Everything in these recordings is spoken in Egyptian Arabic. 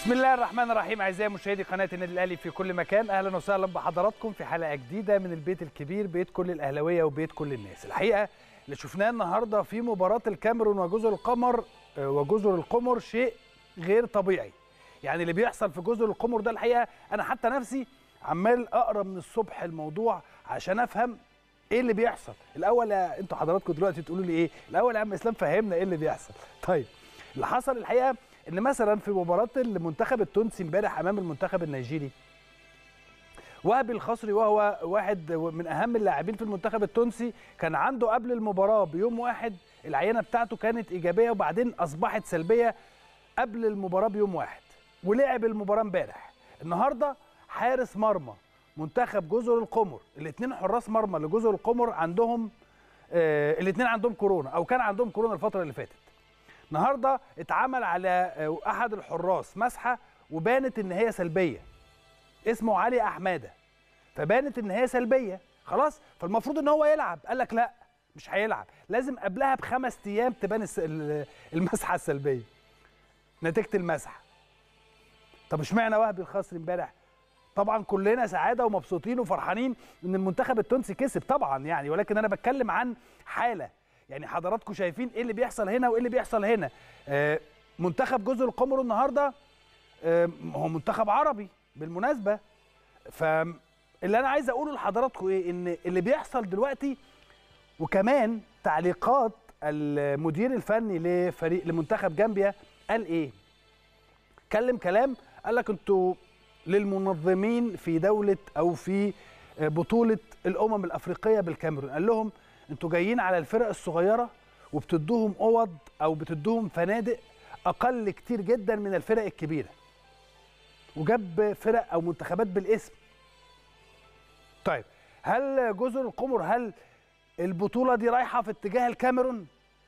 بسم الله الرحمن الرحيم اعزائي مشاهدي قناه النادي الاهلي في كل مكان اهلا وسهلا بحضراتكم في حلقه جديده من البيت الكبير بيت كل الاهلاويه وبيت كل الناس الحقيقه اللي شفناه النهارده في مباراه الكاميرون وجزر القمر آه، وجزر القمر شيء غير طبيعي يعني اللي بيحصل في جزر القمر ده الحقيقه انا حتى نفسي عمال اقرا من الصبح الموضوع عشان افهم ايه اللي بيحصل الاول يا انتوا حضراتكم دلوقتي تقولوا لي ايه الاول يا عم اسلام فهمنا ايه اللي بيحصل طيب اللي حصل الحقيقه ان مثلا في مباراه المنتخب التونسي امبارح امام المنتخب النيجيري وهبي الخصري وهو واحد من اهم اللاعبين في المنتخب التونسي كان عنده قبل المباراه بيوم واحد العينه بتاعته كانت ايجابيه وبعدين اصبحت سلبيه قبل المباراه بيوم واحد ولعب المباراه امبارح النهارده حارس مرمى منتخب جزر القمر الاثنين حراس مرمى لجزر القمر عندهم آه الاثنين عندهم كورونا او كان عندهم كورونا الفتره اللي فاتت النهارده اتعمل على آه، احد الحراس مسحه وبانت ان هي سلبيه اسمه علي احماده فبانت ان هي سلبيه خلاص فالمفروض ان هو يلعب قال لك لا مش هيلعب لازم قبلها بخمس ايام تبان الس- ال- المسحه السلبيه نتيجه المسحه طب اشمعنى وهبي الخصري امبارح طبعا كلنا سعاده ومبسوطين وفرحانين ان المنتخب التونسي كسب طبعا يعني ولكن انا بتكلم عن حاله يعني حضراتكم شايفين ايه اللي بيحصل هنا وايه اللي بيحصل هنا آه، منتخب جزر القمر النهارده آه، هو منتخب عربي بالمناسبه فاللي انا عايز اقوله لحضراتكم ايه ان اللي بيحصل دلوقتي وكمان تعليقات المدير الفني لفريق لمنتخب جامبيا قال ايه كلم كلام قال لك انتوا للمنظمين في دوله او في بطوله الامم الافريقيه بالكاميرون قال لهم انتوا جايين على الفرق الصغيره وبتدوهم اوض او بتدوهم فنادق اقل كتير جدا من الفرق الكبيره وجاب فرق او منتخبات بالاسم طيب هل جزر القمر هل البطوله دي رايحه في اتجاه الكاميرون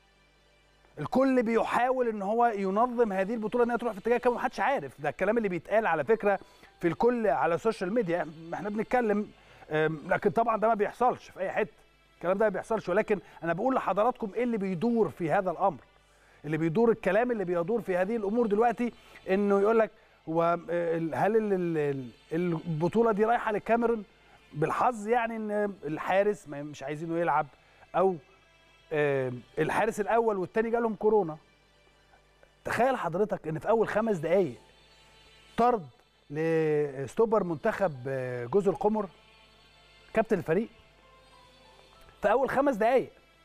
الكل بيحاول ان هو ينظم هذه البطوله انها تروح في اتجاه الكاميرون محدش عارف ده الكلام اللي بيتقال على فكره في الكل على السوشيال ميديا احنا بنتكلم أم، لكن طبعا ده ما بيحصلش في اي حته الكلام ده ما بيحصلش ولكن انا بقول لحضراتكم ايه اللي بيدور في هذا الامر اللي بيدور الكلام اللي بيدور في هذه الامور دلوقتي انه يقول لك هو ال- هل ال- ال- ال- البطوله دي رايحه للكاميرون بالحظ يعني ان الحارس ما- مش عايزينه يلعب او آه، الحارس الاول والتاني جالهم كورونا تخيل حضرتك ان في اول خمس دقائق طرد لستوبر منتخب آه، جزر القمر كابتن الفريق في اول خمس دقائق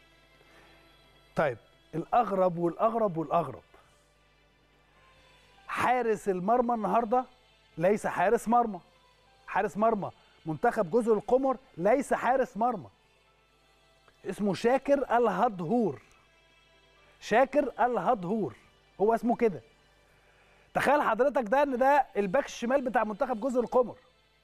طيب الاغرب والاغرب والاغرب حارس المرمى النهارده ليس حارس مرمى حارس مرمى منتخب جزر القمر ليس حارس مرمى اسمه شاكر الهدهور شاكر الهدهور هو اسمه كده تخيل حضرتك ده ان ده الباك الشمال بتاع منتخب جزر القمر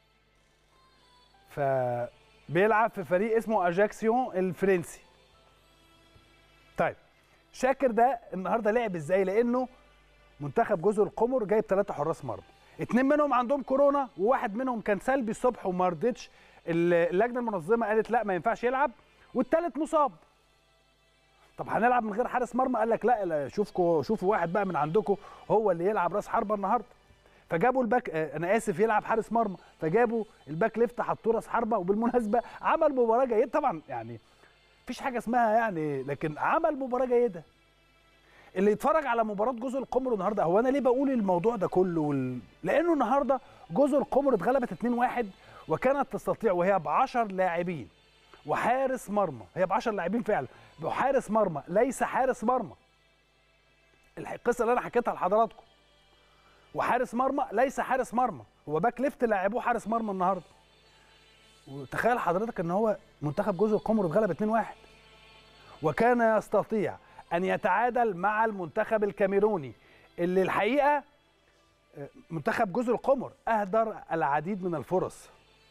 فبيلعب في فريق اسمه اجاكسيون الفرنسي طيب شاكر ده النهارده لعب ازاي لانه منتخب جزر القمر جايب ثلاثة حراس مرمى اتنين منهم عندهم كورونا وواحد منهم كان سلبي الصبح وما رضتش اللجنه المنظمه قالت لا ما ينفعش يلعب والتالت مصاب طب هنلعب من غير حارس مرمى قال لك لا, لا شوفكوا شوفوا واحد بقى من عندكم هو اللي يلعب راس حربه النهارده فجابوا الباك آه، انا اسف يلعب حارس مرمى فجابوا الباك ليفت حطوه راس حربه وبالمناسبه عمل مباراه جيده طبعا يعني مفيش حاجه اسمها يعني لكن عمل مباراه جيده اللي يتفرج على مباراه جزر القمر النهارده هو انا ليه بقول الموضوع ده كله وال... لانه النهارده جزر القمر اتغلبت 2-1 وكانت تستطيع وهي ب 10 لاعبين وحارس مرمى هي ب 10 لاعبين فعلا وحارس مرمى ليس حارس مرمى الح- القصه اللي انا حكيتها لحضراتكم وحارس مرمى ليس حارس مرمى هو باك ليفت لاعبوه حارس مرمى النهارده وتخيل حضرتك ان هو منتخب جزر القمر اتغلب 2-1 وكان يستطيع ان يتعادل مع المنتخب الكاميروني اللي الحقيقه آه، منتخب جزر القمر اهدر العديد من الفرص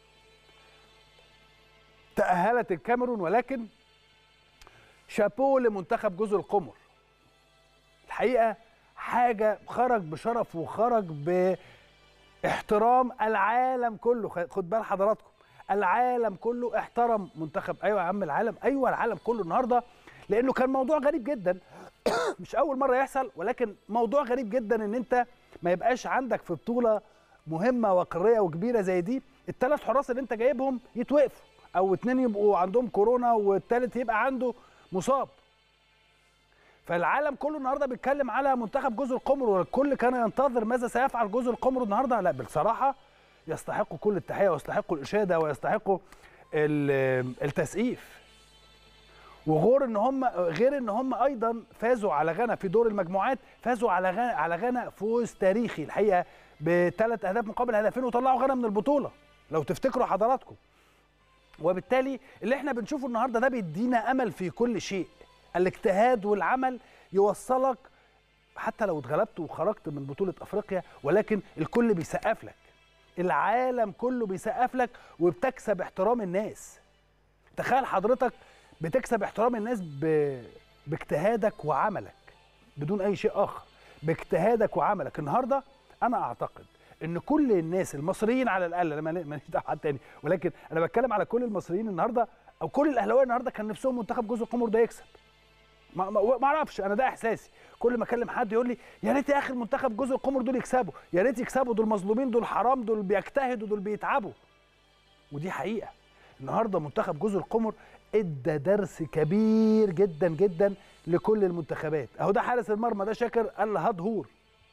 تأهلت الكاميرون ولكن شابو لمنتخب جزر القمر الحقيقه حاجه خرج بشرف وخرج باحترام العالم كله خ- خد بال حضراتكم العالم كله احترم منتخب ايوه يا عم العالم ايوه العالم كله النهارده لانه كان موضوع غريب جدا مش اول مره يحصل ولكن موضوع غريب جدا ان انت ما يبقاش عندك في بطوله مهمه وقاريه وكبيره زي دي الثلاث حراس اللي انت جايبهم يتوقفوا او اتنين يبقوا عندهم كورونا والثالث يبقى عنده مصاب فالعالم كله النهارده بيتكلم على منتخب جزر القمر والكل كان ينتظر ماذا سيفعل جزر القمر النهارده لا بصراحه يستحقوا كل التحيه ويستحقوا الاشاده ويستحقوا التسقيف وغير ان هم غير ان هم ايضا فازوا على غانا في دور المجموعات فازوا على غانا على غانا فوز تاريخي الحقيقه بثلاث اهداف مقابل هدفين وطلعوا غانا من البطوله لو تفتكروا حضراتكم وبالتالي اللي احنا بنشوفه النهارده ده بيدينا امل في كل شيء الاجتهاد والعمل يوصلك حتى لو اتغلبت وخرجت من بطوله افريقيا ولكن الكل بيسقف لك العالم كله بيسقف لك وبتكسب احترام الناس تخيل حضرتك بتكسب احترام الناس ب... باجتهادك وعملك بدون اي شيء اخر باجتهادك وعملك النهارده انا اعتقد ان كل الناس المصريين على الاقل انا ماليش دعوه حد تاني ولكن انا بتكلم على كل المصريين النهارده او كل الاهلاويه النهارده كان نفسهم منتخب جزر القمر ده يكسب ما ما اعرفش انا ده احساسي كل ما اكلم حد يقول لي يا ريت يا اخي المنتخب جزر القمر دول يكسبوا يا ريت يكسبوا دول مظلومين دول حرام دول بيجتهدوا دول بيتعبوا ودي حقيقه النهارده منتخب جزر القمر ادى درس كبير جدا جدا لكل المنتخبات اهو ده حارس المرمى ده شاكر الهدهور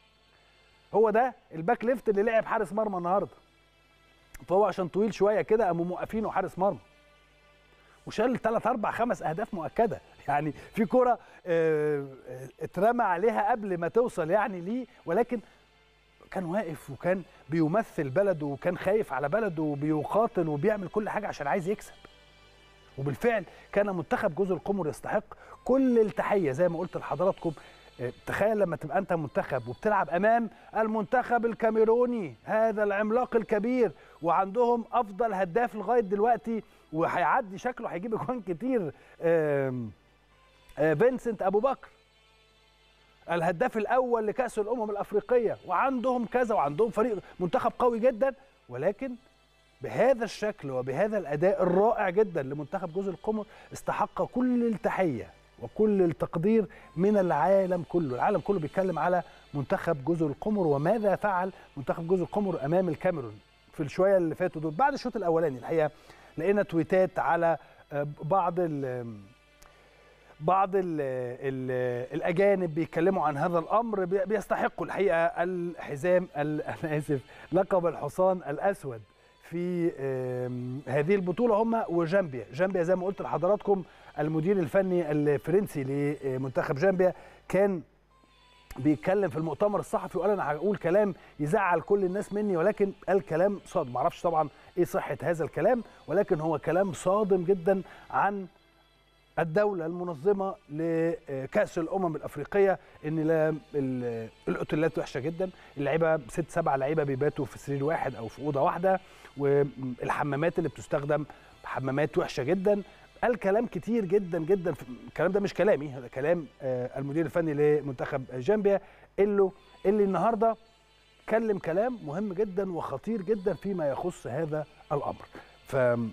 هو ده الباك ليفت اللي لعب حارس مرمى النهارده فهو عشان طويل شويه كده قاموا موقفينه حارس مرمى وشال ثلاث اربع خمس اهداف مؤكده يعني في كره اترمى عليها قبل ما توصل يعني ليه ولكن كان واقف وكان بيمثل بلده وكان خايف على بلده وبيقاتل وبيعمل كل حاجه عشان عايز يكسب وبالفعل كان منتخب جزر القمر يستحق كل التحيه زي ما قلت لحضراتكم تخيل لما تبقى انت منتخب وبتلعب امام المنتخب الكاميروني هذا العملاق الكبير وعندهم افضل هداف لغايه دلوقتي وهيعدي شكله هيجيب اجوان كتير فينسنت ابو بكر الهداف الاول لكاس الامم الافريقيه وعندهم كذا وعندهم فريق منتخب قوي جدا ولكن بهذا الشكل وبهذا الاداء الرائع جدا لمنتخب جزر القمر استحق كل التحيه وكل التقدير من العالم كله العالم كله بيتكلم على منتخب جزر القمر وماذا فعل منتخب جزر القمر امام الكاميرون في الشويه اللي فاتوا دول بعد الشوط الاولاني الحقيقه لقينا تويتات على بعض ال بعض ال ال الاجانب بيتكلموا عن هذا الامر بيستحقوا الحقيقه الحزام انا اسف لقب الحصان الاسود في هذه البطوله هم وجامبيا جامبيا زي ما قلت لحضراتكم المدير الفني الفرنسي لمنتخب جامبيا كان بيتكلم في المؤتمر الصحفي وقال انا هقول كلام يزعل كل الناس مني ولكن قال كلام صادم معرفش طبعا ايه صحه هذا الكلام ولكن هو كلام صادم جدا عن الدوله المنظمه لكاس الامم الافريقيه ان لا الاوتيلات وحشه جدا اللعيبه ست سبع لعيبه بيباتوا في سرير واحد او في اوضه واحده والحمامات اللي بتستخدم حمامات وحشه جدا قال كلام كتير جدا جدا الكلام ده مش كلامي هذا كلام المدير الفني لمنتخب جامبيا اللي اللي النهارده اتكلم كلام مهم جدا وخطير جدا فيما يخص هذا الامر ف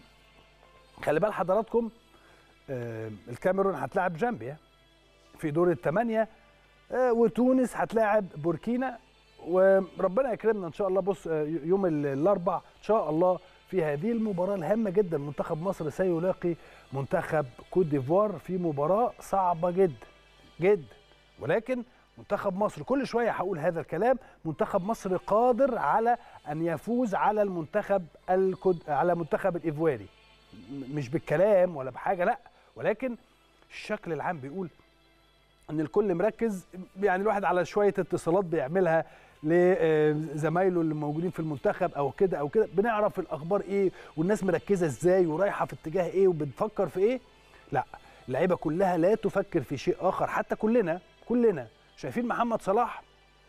خلي بال حضراتكم الكاميرون هتلاعب جامبيا في دور الثمانيه وتونس هتلاعب بوركينا وربنا يكرمنا ان شاء الله بص يوم الاربع ان شاء الله في هذه المباراه الهامه جدا منتخب مصر سيلاقي منتخب كوت ديفوار في مباراه صعبه جدا جدا ولكن منتخب مصر كل شويه هقول هذا الكلام منتخب مصر قادر على ان يفوز على المنتخب الكود على منتخب الايفواري مش بالكلام ولا بحاجه لا ولكن الشكل العام بيقول ان الكل مركز يعني الواحد على شويه اتصالات بيعملها لزمايله اللي موجودين في المنتخب او كده او كده بنعرف الاخبار ايه والناس مركزه ازاي ورايحه في اتجاه ايه وبتفكر في ايه لا اللعيبه كلها لا تفكر في شيء اخر حتى كلنا كلنا شايفين محمد صلاح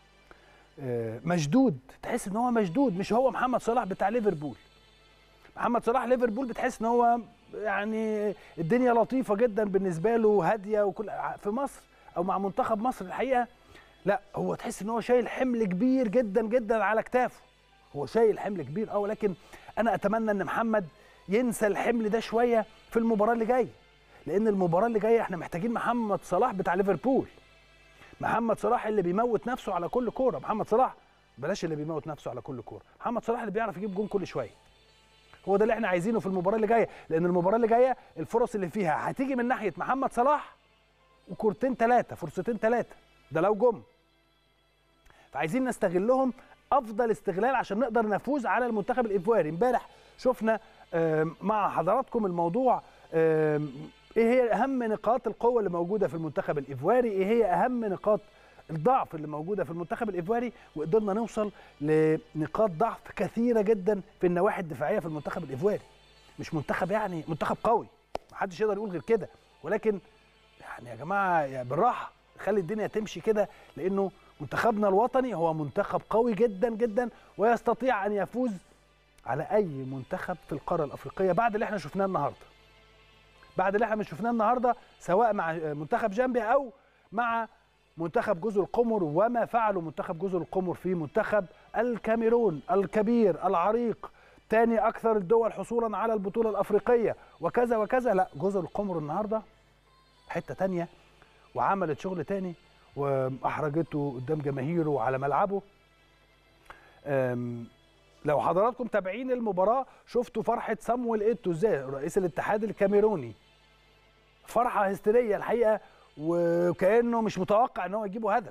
مشدود تحس ان هو مشدود مش هو محمد صلاح بتاع ليفربول محمد صلاح ليفربول بتحس ان هو يعني الدنيا لطيفه جدا بالنسبه له هاديه وكل في مصر او مع منتخب مصر الحقيقه لا هو تحس ان هو شايل حمل كبير جدا جدا على كتافه هو شايل حمل كبير اه ولكن انا اتمنى ان محمد ينسى الحمل ده شويه في المباراه اللي جايه لان المباراه اللي جايه احنا محتاجين محمد صلاح بتاع ليفربول محمد صلاح اللي بيموت نفسه على كل كوره محمد صلاح بلاش اللي بيموت نفسه على كل كوره محمد صلاح اللي بيعرف يجيب جون كل شويه هو ده اللي احنا عايزينه في المباراه اللي جايه لان المباراه اللي جايه الفرص اللي فيها هتيجي من ناحيه محمد صلاح وكورتين ثلاثه فرصتين ثلاثه ده لو جم فعايزين نستغلهم افضل استغلال عشان نقدر نفوز على المنتخب الايفواري امبارح شفنا آم، مع حضراتكم الموضوع آم، ايه هي اهم نقاط القوه اللي موجوده في المنتخب الايفواري ايه هي اهم نقاط الضعف اللي موجوده في المنتخب الايفواري وقدرنا نوصل لنقاط ضعف كثيره جدا في النواحي الدفاعيه في المنتخب الايفواري مش منتخب يعني منتخب قوي محدش يقدر يقول غير كده ولكن يعني يا جماعه يا بالراحه خلي الدنيا تمشي كده لانه منتخبنا الوطني هو منتخب قوي جدا جدا ويستطيع ان يفوز على اي منتخب في القاره الافريقيه بعد اللي احنا شفناه النهارده بعد اللي احنا شفناه النهارده سواء مع منتخب جامبيا او مع منتخب جزر القمر وما فعله منتخب جزر القمر في منتخب الكاميرون الكبير العريق تاني اكثر الدول حصولا على البطوله الافريقيه وكذا وكذا لا جزر القمر النهارده حته تانية وعملت شغل تاني واحرجته قدام جماهيره وعلى ملعبه أم، لو حضراتكم تابعين المباراه شفتوا فرحه صامويل ايتو ازاي رئيس الاتحاد الكاميروني فرحه هستيريه الحقيقه وكانه مش متوقع ان هو يجيبوا هدف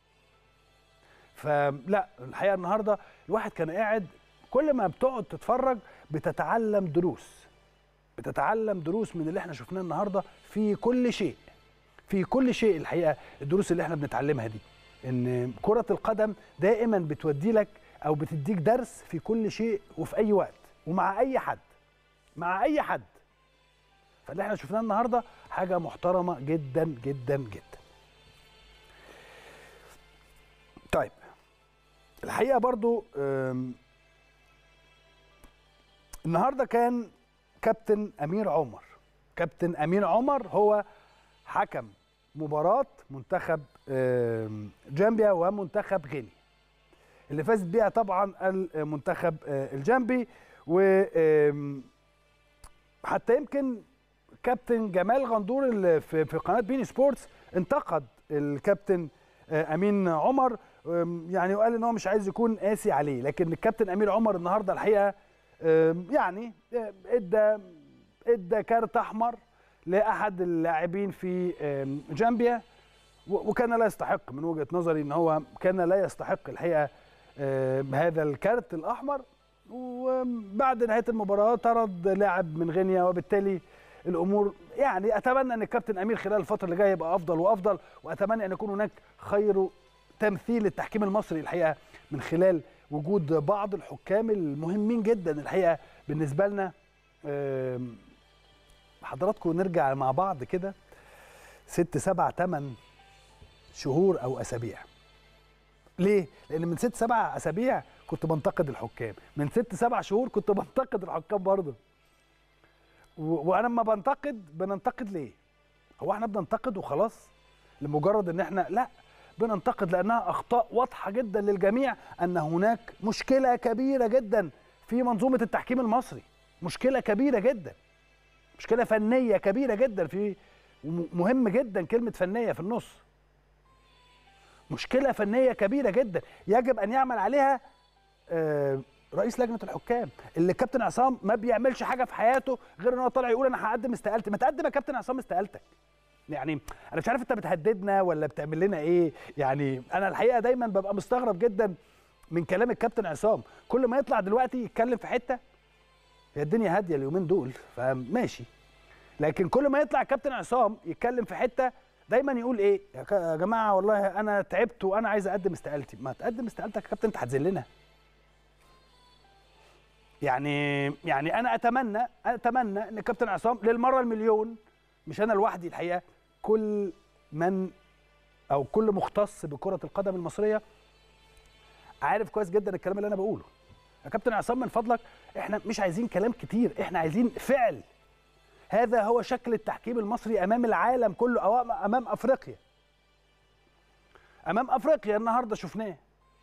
فلا الحقيقه النهارده الواحد كان قاعد كل ما بتقعد تتفرج بتتعلم دروس بتتعلم دروس من اللي احنا شفناه النهارده في كل شيء في كل شيء الحقيقه الدروس اللي احنا بنتعلمها دي ان كره القدم دائما بتودي لك او بتديك درس في كل شيء وفي اي وقت ومع اي حد مع اي حد فاللي احنا شفناه النهارده حاجه محترمه جدا جدا جدا طيب الحقيقه برضو أم، النهارده كان كابتن امير عمر كابتن امير عمر هو حكم مباراه منتخب أم، جامبيا ومنتخب غينيا اللي فاز بيها طبعا المنتخب آه، الجامبي و آم، حتى يمكن كابتن جمال غندور اللي في في قناه بين سبورتس انتقد الكابتن آه، امين عمر آم، يعني وقال ان هو مش عايز يكون قاسي عليه لكن الكابتن امير عمر النهارده الحقيقه آم، يعني آه، ادى ادى كارت احمر لاحد اللاعبين في آم، جامبيا و- وكان لا يستحق من وجهه نظري ان هو كان لا يستحق الحقيقه آه، هذا الكارت الاحمر وبعد نهايه المباراه طرد لاعب من غينيا وبالتالي الامور يعني اتمنى ان الكابتن امير خلال الفتره اللي جايه يبقى افضل وافضل واتمنى ان يكون هناك خير تمثيل للتحكيم المصري الحقيقه من خلال وجود بعض الحكام المهمين جدا الحقيقه بالنسبه لنا آم، حضراتكم نرجع مع بعض كده ست سبع ثمان شهور او اسابيع ليه؟ لأن من ست سبع أسابيع كنت بنتقد الحكام، من ست سبع شهور كنت بنتقد الحكام برضه. و- وأنا لما بنتقد بننتقد ليه؟ هو احنا بننتقد وخلاص؟ لمجرد إن احنا لا بننتقد لأنها أخطاء واضحة جدا للجميع أن هناك مشكلة كبيرة جدا في منظومة التحكيم المصري، مشكلة كبيرة جدا. مشكلة فنية كبيرة جدا في وم- مهم جدا كلمة فنية في النص. مشكله فنيه كبيره جدا يجب ان يعمل عليها آه، رئيس لجنه الحكام اللي كابتن عصام ما بيعملش حاجه في حياته غير ان هو طالع يقول انا هقدم استقالتي ما تقدم يا كابتن عصام استقالتك يعني انا مش عارف انت بتهددنا ولا بتعمل لنا ايه يعني انا الحقيقه دايما ببقى مستغرب جدا من كلام الكابتن عصام كل ما يطلع دلوقتي يتكلم في حته هي الدنيا هاديه اليومين دول فماشي لكن كل ما يطلع الكابتن عصام يتكلم في حته دايما يقول ايه يا ك- يا جماعه والله انا تعبت وانا عايز اقدم استقالتي ما تقدم استقالتك يا كابتن انت هتذلنا يعني يعني انا اتمنى اتمنى ان الكابتن عصام للمره المليون مش انا لوحدي الحقيقه كل من او كل مختص بكره القدم المصريه عارف كويس جدا الكلام اللي انا بقوله يا كابتن عصام من فضلك احنا مش عايزين كلام كتير احنا عايزين فعل هذا هو شكل التحكيم المصري امام العالم كله او امام افريقيا امام افريقيا النهارده شفناه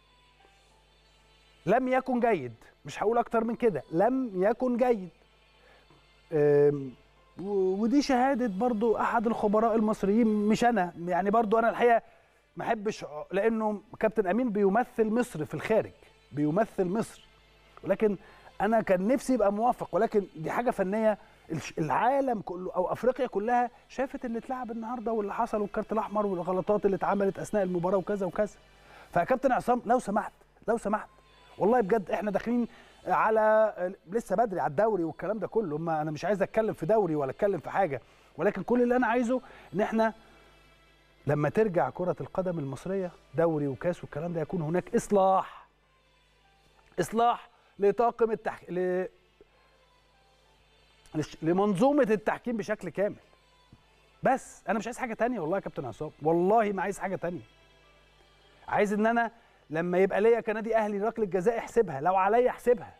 لم يكن جيد مش هقول اكتر من كده لم يكن جيد أم، و- ودي شهاده برضو احد الخبراء المصريين مش انا يعني برضو انا الحقيقه ما احبش لانه كابتن امين بيمثل مصر في الخارج بيمثل مصر ولكن انا كان نفسي يبقى موافق ولكن دي حاجه فنيه الش- العالم كله او افريقيا كلها شافت اللي اتلعب النهارده واللي حصل والكارت الاحمر والغلطات اللي اتعملت اثناء المباراه وكذا وكذا فيا كابتن عصام لو سمحت لو سمحت والله بجد احنا داخلين على لسه بدري على الدوري والكلام ده كله ما انا مش عايز اتكلم في دوري ولا اتكلم في حاجه ولكن كل اللي انا عايزه ان احنا لما ترجع كرة القدم المصرية دوري وكاس والكلام ده يكون هناك إصلاح إصلاح لطاقم التحكيم ل... لش- لمنظومة التحكيم بشكل كامل بس أنا مش عايز حاجة تانية والله يا كابتن عصام والله ما عايز حاجة تانية عايز إن أنا لما يبقى ليا كنادي أهلي ركلة جزاء احسبها لو عليا احسبها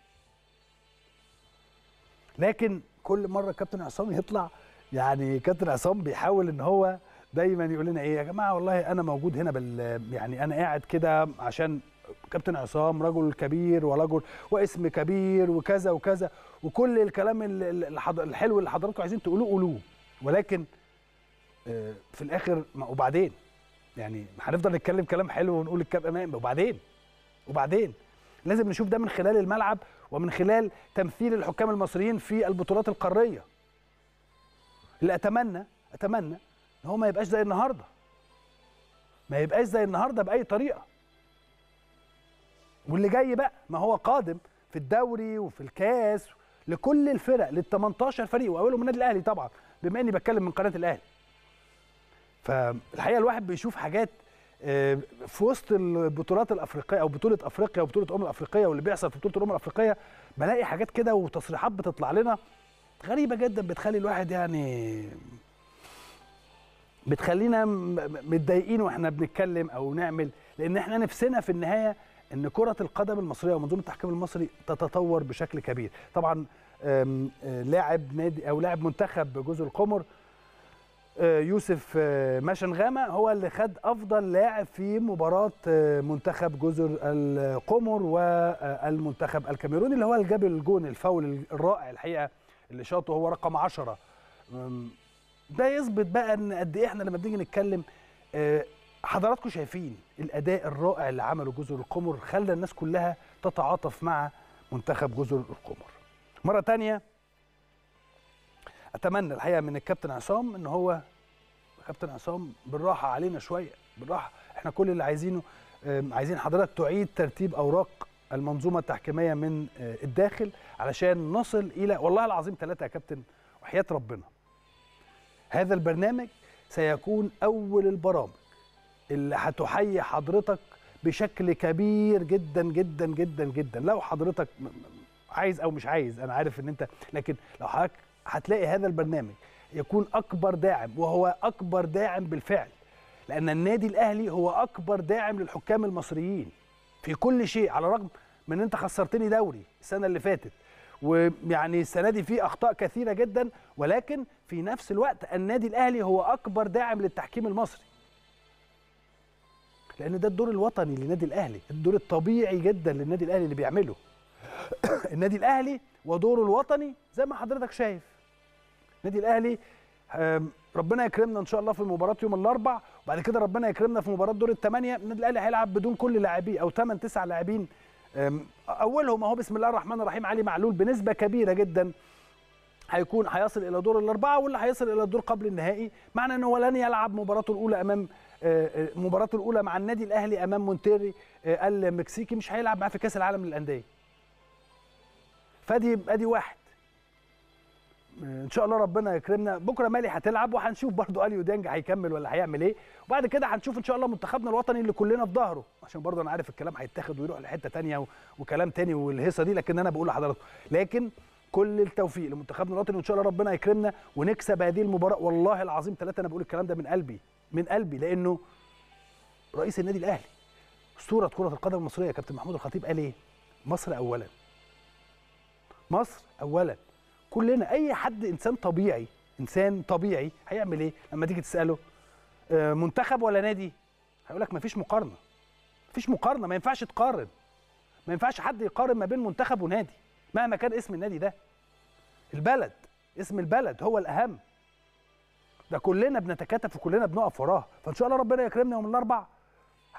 لكن كل مرة كابتن عصام يطلع يعني كابتن عصام بيحاول ان هو دايما يقول لنا ايه يا جماعه والله انا موجود هنا بال يعني انا قاعد كده عشان كابتن عصام رجل كبير ورجل واسم كبير وكذا وكذا وكل الكلام ال- ال- الحض- الحلو اللي حضراتكم عايزين تقولوه قولوه ولكن آه، في الاخر ما- وبعدين يعني هنفضل نتكلم كلام حلو ونقول الكلام امام وبعدين وبعدين لازم نشوف ده من خلال الملعب ومن خلال تمثيل الحكام المصريين في البطولات القاريه اللي اتمنى اتمنى ان هو ما يبقاش زي النهارده ما يبقاش زي النهارده باي طريقه واللي جاي بقى ما هو قادم في الدوري وفي الكاس لكل الفرق لل 18 فريق واولهم النادي الاهلي طبعا بما اني بتكلم من قناه الاهلي فالحقيقه الواحد بيشوف حاجات آه، في وسط البطولات الافريقيه او بطوله افريقيا وبطوله امم الافريقيه واللي بيحصل في بطوله الامم الافريقيه بلاقي حاجات كده وتصريحات بتطلع لنا غريبه جدا بتخلي الواحد يعني بتخلينا م- م- متضايقين واحنا بنتكلم او نعمل لان احنا نفسنا في النهايه ان كره القدم المصريه ومنظومه التحكيم المصري تتطور بشكل كبير طبعا آم، آه، لاعب نادي او لاعب منتخب جزر القمر آه، يوسف آه، ماشنغاما هو اللي خد افضل لاعب في مباراه آه، منتخب جزر القمر والمنتخب الكاميروني اللي هو اللي جاب الجون الفاول الرائع الحقيقه اللي شاطه هو رقم 10 أم، ده يثبت بقى ان قد ايه احنا لما بنيجي نتكلم آه، حضراتكم شايفين الاداء الرائع اللي عمله جزر القمر خلى الناس كلها تتعاطف مع منتخب جزر القمر مره تانية اتمنى الحقيقه من الكابتن عصام ان هو كابتن عصام بالراحه علينا شويه بالراحه احنا كل اللي عايزينه آم، عايزين حضرتك تعيد ترتيب اوراق المنظومه التحكيميه من آه، الداخل علشان نصل الى والله العظيم ثلاثه يا كابتن وحياه ربنا هذا البرنامج سيكون اول البرامج اللي هتحيي حضرتك بشكل كبير جدا جدا جدا جدا لو حضرتك م- م- عايز او مش عايز انا عارف ان انت لكن لو حضرتك هتلاقي هذا البرنامج يكون اكبر داعم وهو اكبر داعم بالفعل لان النادي الاهلي هو اكبر داعم للحكام المصريين في كل شيء على الرغم من ان انت خسرتني دوري السنه اللي فاتت ويعني السنه دي فيه اخطاء كثيره جدا ولكن في نفس الوقت النادي الاهلي هو اكبر داعم للتحكيم المصري لان ده الدور الوطني للنادي الاهلي الدور الطبيعي جدا للنادي الاهلي اللي بيعمله النادي الاهلي ودوره الوطني زي ما حضرتك شايف النادي الاهلي آم، ربنا يكرمنا ان شاء الله في مباراه يوم الاربع وبعد كده ربنا يكرمنا في مباراه دور الثمانيه النادي الاهلي هيلعب بدون كل لاعبيه او 8 9 لاعبين آم، اولهم اهو بسم الله الرحمن الرحيم علي معلول بنسبه كبيره جدا هيكون هيصل الى دور الاربعه واللي هيصل الى الدور قبل النهائي معنى ان هو لن يلعب مباراته الاولى امام آه، آه، مباراته الاولى مع النادي الاهلي امام مونتيري آه، المكسيكي مش هيلعب معاه في كاس العالم للانديه فادي ادي واحد ان شاء الله ربنا يكرمنا بكره مالي هتلعب وهنشوف برضو اليو ديانج هيكمل ولا هيعمل ايه وبعد كده هنشوف ان شاء الله منتخبنا الوطني اللي كلنا في ظهره عشان برضو انا عارف الكلام هيتاخد ويروح لحته تانية و- وكلام تاني والهيصه دي لكن انا بقول لحضراتكم لكن كل التوفيق لمنتخبنا الوطني وان شاء الله ربنا يكرمنا ونكسب هذه المباراه والله العظيم ثلاثه انا بقول الكلام ده من قلبي من قلبي لانه رئيس النادي الاهلي اسطوره كره القدم المصريه كابتن محمود الخطيب قال ايه مصر اولا مصر اولا كلنا اي حد انسان طبيعي انسان طبيعي هيعمل ايه لما تيجي تساله آه، منتخب ولا نادي هيقول لك مفيش مقارنه مفيش مقارنه ما ينفعش تقارن ما ينفعش حد يقارن ما بين منتخب ونادي مهما كان اسم النادي ده البلد اسم البلد هو الاهم ده كلنا بنتكاتف وكلنا بنقف وراه فان شاء الله ربنا يكرمنا يوم الاربع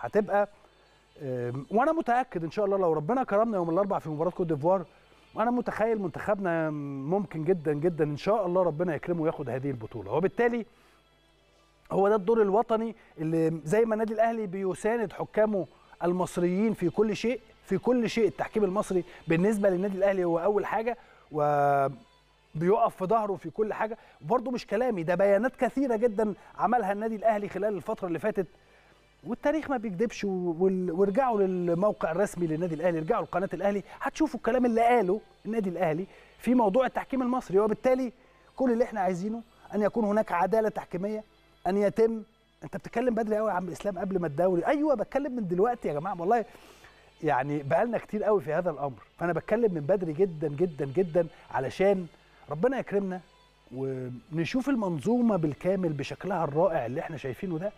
هتبقى وانا متاكد ان شاء الله لو ربنا كرمنا يوم الاربعاء في مباراه كوت ديفوار وانا متخيل منتخبنا ممكن جدا جدا ان شاء الله ربنا يكرمه وياخد هذه البطوله وبالتالي هو ده الدور الوطني اللي زي ما النادي الاهلي بيساند حكامه المصريين في كل شيء في كل شيء التحكيم المصري بالنسبه للنادي الاهلي هو اول حاجه و بيقف في ظهره في كل حاجه برضه مش كلامي ده بيانات كثيره جدا عملها النادي الاهلي خلال الفتره اللي فاتت والتاريخ ما بيكذبش وارجعوا للموقع الرسمي للنادي الاهلي ارجعوا لقناه الاهلي هتشوفوا الكلام اللي قاله النادي الاهلي في موضوع التحكيم المصري وبالتالي كل اللي احنا عايزينه ان يكون هناك عداله تحكيميه ان يتم انت بتتكلم بدري قوي يا عم اسلام قبل ما الدوري ايوه بتكلم من دلوقتي يا جماعه والله يعني بقالنا كتير قوي في هذا الامر فانا بتكلم من بدري جدا جدا جدا علشان ربنا يكرمنا ونشوف المنظومه بالكامل بشكلها الرائع اللي احنا شايفينه ده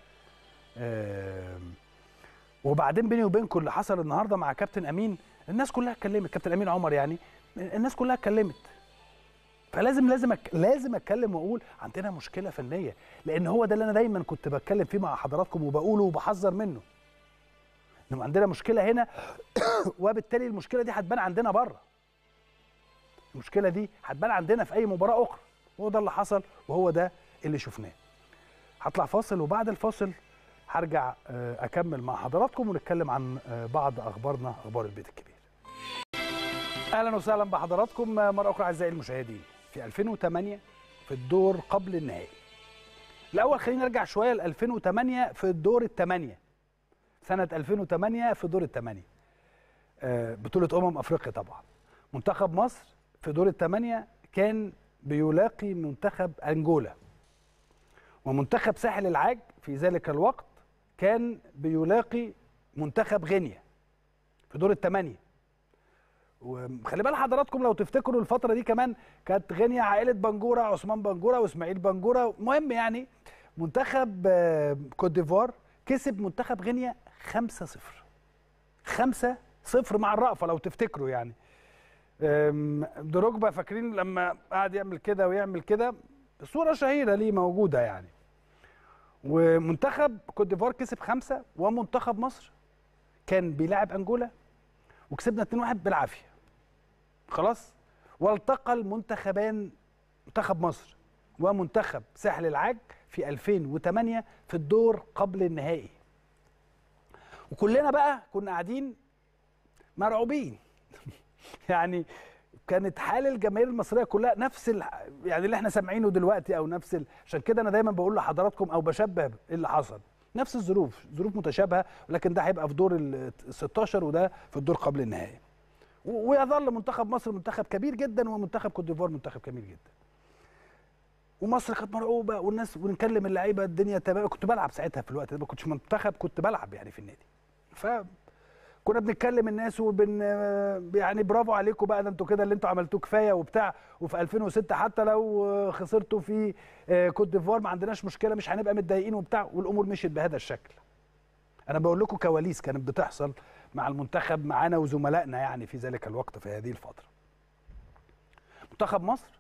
وبعدين بيني وبينكم اللي حصل النهارده مع كابتن امين الناس كلها اتكلمت كابتن امين عمر يعني الناس كلها اتكلمت فلازم لازم أك... لازم اتكلم واقول عندنا مشكله فنيه لان هو ده اللي انا دايما كنت بتكلم فيه مع حضراتكم وبقوله وبحذر منه ان عندنا مشكله هنا وبالتالي المشكله دي هتبان عندنا بره المشكله دي هتبان عندنا في اي مباراه اخرى وهو ده اللي حصل وهو ده اللي شفناه هطلع فاصل وبعد الفاصل هرجع اكمل مع حضراتكم ونتكلم عن بعض اخبارنا اخبار البيت الكبير اهلا وسهلا بحضراتكم مره اخرى اعزائي المشاهدين في 2008 في الدور قبل النهائي الاول خلينا نرجع شويه ل 2008 في الدور الثمانيه سنه 2008 في دور الثمانيه بطوله امم افريقيا طبعا منتخب مصر في دور الثمانيه كان بيلاقي منتخب انجولا ومنتخب ساحل العاج في ذلك الوقت كان بيلاقي منتخب غينيا في دور الثمانيه وخلي بال حضراتكم لو تفتكروا الفتره دي كمان كانت غينيا عائله بنجوره عثمان بنجوره واسماعيل بنجوره المهم يعني منتخب كوت ديفوار كسب منتخب غينيا 5-0 5-0 مع الرأفه لو تفتكروا يعني دروجبا فاكرين لما قعد يعمل كده ويعمل كده صوره شهيره ليه موجوده يعني ومنتخب كوت ديفوار كسب خمسه ومنتخب مصر كان بيلاعب انجولا وكسبنا 2-1 بالعافيه خلاص والتقى المنتخبان منتخب مصر ومنتخب ساحل العاج في 2008 في الدور قبل النهائي وكلنا بقى كنا قاعدين مرعوبين يعني كانت حال الجماهير المصريه كلها نفس ال... يعني اللي احنا سامعينه دلوقتي او نفس ال... عشان كده انا دايما بقول لحضراتكم او بشبه ايه اللي حصل نفس الظروف ظروف متشابهه ولكن ده هيبقى في دور ال 16 وده في الدور قبل النهائي ويظل منتخب مصر منتخب كبير جدا ومنتخب كوت ديفوار منتخب كبير جدا ومصر كانت مرعوبه والناس ونكلم اللعيبه الدنيا تمام كنت بلعب ساعتها في الوقت ده ما كنتش منتخب كنت بلعب يعني في النادي ف كنا بنتكلم الناس وبن يعني برافو عليكم بقى ده انتوا كده اللي انتوا عملتوه كفايه وبتاع وفي 2006 حتى لو خسرتوا في كوت ديفوار ما عندناش مشكله مش هنبقى متضايقين وبتاع والامور مشيت بهذا الشكل. انا بقول لكم كواليس كانت بتحصل مع المنتخب معانا وزملائنا يعني في ذلك الوقت في هذه الفتره. منتخب مصر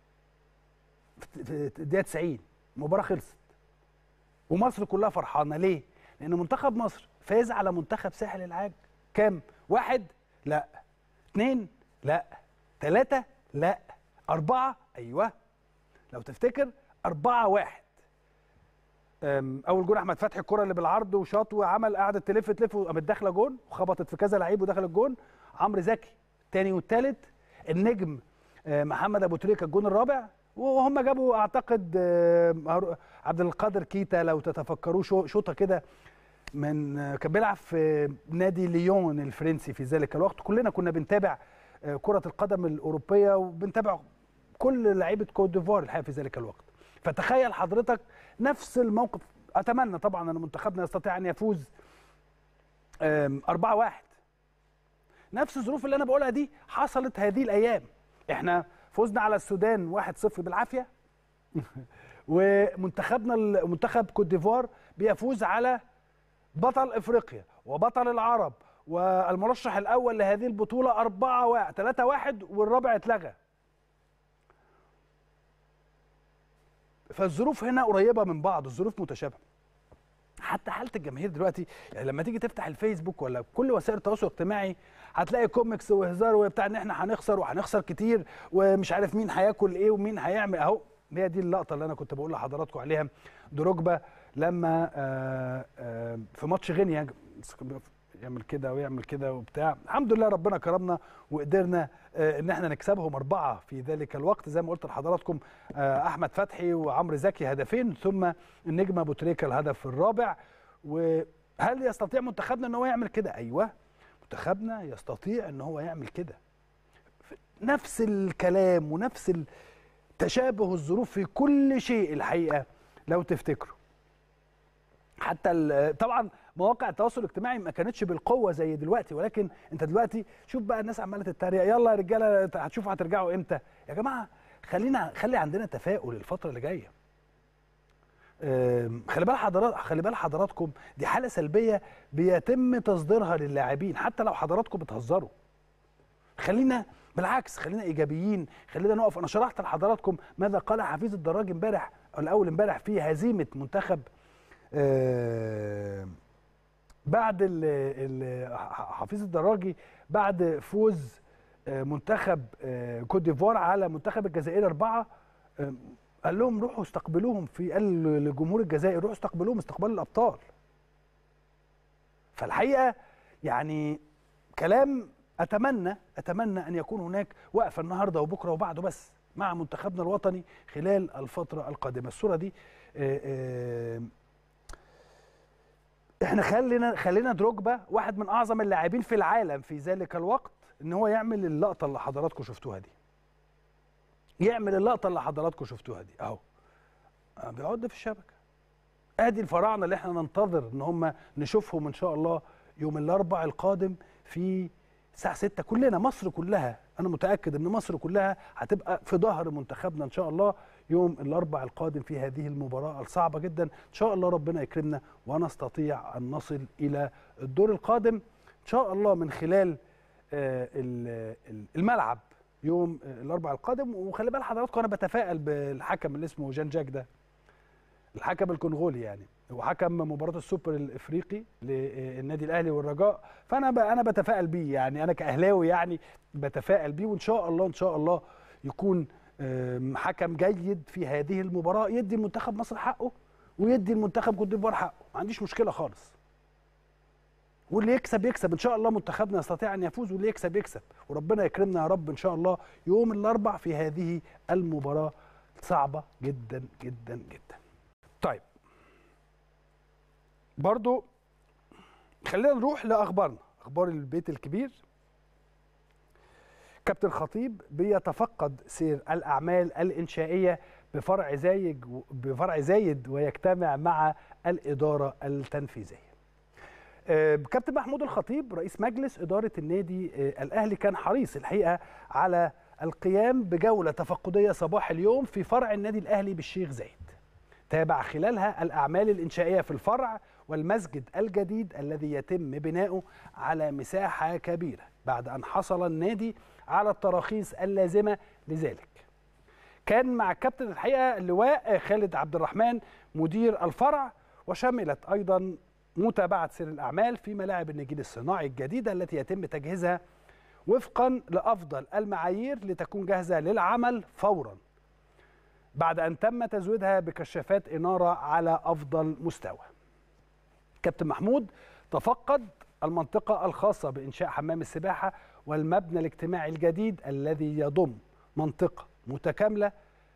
في الدقيقه 90 المباراه خلصت ومصر كلها فرحانه ليه؟ لان منتخب مصر فاز على منتخب ساحل العاج كام؟ واحد؟ لا. اثنين؟ لا. ثلاثة؟ لا. أربعة؟ أيوه. لو تفتكر أربعة واحد. أول جون أحمد فتحي الكرة اللي بالعرض وشاط وعمل قعدت تلف تلف وقامت داخلة جون وخبطت في كذا لعيب ودخل الجون. عمرو زكي الثاني والثالث. النجم محمد أبو تريكة الجون الرابع وهم جابوا أعتقد عبد القادر كيتا لو تتفكروا شوطة كده من كان بيلعب في نادي ليون الفرنسي في ذلك الوقت كلنا كنا بنتابع كرة القدم الأوروبية وبنتابع كل لعيبة كوت ديفوار الحقيقة في ذلك الوقت فتخيل حضرتك نفس الموقف أتمنى طبعا أن منتخبنا يستطيع أن يفوز 4 واحد نفس الظروف اللي أنا بقولها دي حصلت هذه الأيام احنا فزنا على السودان 1-0 بالعافية ومنتخبنا منتخب كوت ديفوار بيفوز على بطل افريقيا وبطل العرب والمرشح الاول لهذه البطوله 4 1 3 1 والرابع اتلغى فالظروف هنا قريبه من بعض الظروف متشابهه حتى حاله الجماهير دلوقتي يعني لما تيجي تفتح الفيسبوك ولا كل وسائل التواصل الاجتماعي هتلاقي كوميكس وهزار وبتاع ان احنا هنخسر وهنخسر كتير ومش عارف مين هياكل ايه ومين هيعمل اهو هي دي اللقطه اللي انا كنت بقول لحضراتكم عليها دروجبا لما آآ آآ في ماتش غينيا يعمل كده ويعمل كده وبتاع الحمد لله ربنا كرمنا وقدرنا ان احنا نكسبهم اربعه في ذلك الوقت زي ما قلت لحضراتكم احمد فتحي وعمرو زكي هدفين ثم النجم ابو تريكه الهدف الرابع وهل يستطيع منتخبنا ان هو يعمل كده ايوه منتخبنا يستطيع ان هو يعمل كده نفس الكلام ونفس تشابه الظروف في كل شيء الحقيقه لو تفتكروا حتى طبعا مواقع التواصل الاجتماعي ما كانتش بالقوه زي دلوقتي ولكن انت دلوقتي شوف بقى الناس عماله تتريق يلا يا رجاله هتشوفوا هترجعوا امتى يا جماعه خلينا خلي عندنا تفاؤل الفتره اللي جايه خلي بال حضرات خلي بال حضراتكم دي حاله سلبيه بيتم تصديرها للاعبين حتى لو حضراتكم بتهزروا خلينا بالعكس خلينا ايجابيين خلينا نقف انا شرحت لحضراتكم ماذا قال حفيظ الدراج امبارح الاول امبارح في هزيمه منتخب آه بعد ال حفيظ الدراجي بعد فوز آه منتخب آه كوت ديفوار على منتخب الجزائر اربعه قال لهم روحوا استقبلوهم في قال لجمهور الجزائر روحوا استقبلوهم استقبال الابطال فالحقيقه يعني كلام اتمنى اتمنى ان يكون هناك وقفه النهارده وبكره وبعده بس مع منتخبنا الوطني خلال الفتره القادمه الصوره دي آآ آآ احنا خلينا خلينا دروجبا واحد من اعظم اللاعبين في العالم في ذلك الوقت ان هو يعمل اللقطه اللي حضراتكم شفتوها دي يعمل اللقطه اللي حضراتكم شفتوها دي اهو بيعد في الشبكه ادي الفراعنه اللي احنا ننتظر ان هم نشوفهم ان شاء الله يوم الاربع القادم في الساعه 6 كلنا مصر كلها انا متاكد ان مصر كلها هتبقى في ظهر منتخبنا ان شاء الله يوم الاربع القادم في هذه المباراه الصعبه جدا ان شاء الله ربنا يكرمنا ونستطيع ان نصل الى الدور القادم ان شاء الله من خلال الملعب يوم الاربع القادم وخلي بال حضراتكم انا بتفائل بالحكم اللي اسمه جان جاك ده الحكم الكونغولي يعني هو حكم مباراه السوبر الافريقي للنادي الاهلي والرجاء فانا انا بتفائل بيه يعني انا كاهلاوي يعني بتفائل بيه وان شاء الله ان شاء الله يكون حكم جيد في هذه المباراه يدي المنتخب مصر حقه ويدي المنتخب كوت ديفوار حقه ما عنديش مشكله خالص واللي يكسب يكسب ان شاء الله منتخبنا يستطيع ان يفوز واللي يكسب يكسب وربنا يكرمنا يا رب ان شاء الله يوم الاربع في هذه المباراه صعبه جدا جدا جدا طيب برضو خلينا نروح لاخبارنا اخبار البيت الكبير كابتن خطيب بيتفقد سير الاعمال الانشائيه بفرع زايد بفرع زايد ويجتمع مع الاداره التنفيذيه كابتن محمود الخطيب رئيس مجلس اداره النادي الاهلي كان حريص الحقيقه على القيام بجوله تفقديه صباح اليوم في فرع النادي الاهلي بالشيخ زايد تابع خلالها الاعمال الانشائيه في الفرع والمسجد الجديد الذي يتم بناؤه على مساحه كبيره بعد ان حصل النادي على التراخيص اللازمه لذلك. كان مع الكابتن الحقيقه اللواء خالد عبد الرحمن مدير الفرع وشملت ايضا متابعه سير الاعمال في ملاعب النجيل الصناعي الجديده التي يتم تجهيزها وفقا لافضل المعايير لتكون جاهزه للعمل فورا. بعد ان تم تزويدها بكشافات اناره على افضل مستوى. كابتن محمود تفقد المنطقة الخاصة بإنشاء حمام السباحة والمبنى الاجتماعي الجديد الذي يضم منطقة متكاملة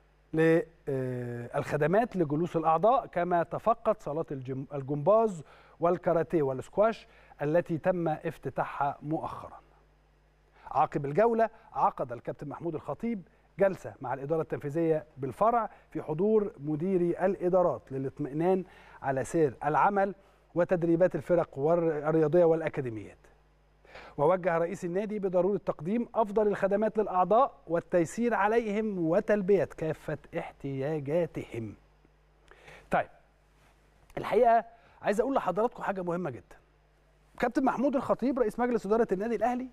للخدمات لجلوس الأعضاء كما تفقد صالات الجمباز والكاراتيه والسكواش التي تم افتتاحها مؤخرا عقب الجولة عقد الكابتن محمود الخطيب جلسة مع الإدارة التنفيذية بالفرع في حضور مديري الإدارات للاطمئنان على سير العمل وتدريبات الفرق الرياضيه والاكاديميات. ووجه رئيس النادي بضروره تقديم افضل الخدمات للاعضاء والتيسير عليهم وتلبيه كافه احتياجاتهم. طيب الحقيقه عايز اقول لحضراتكم حاجه مهمه جدا. كابتن محمود الخطيب رئيس مجلس اداره النادي الاهلي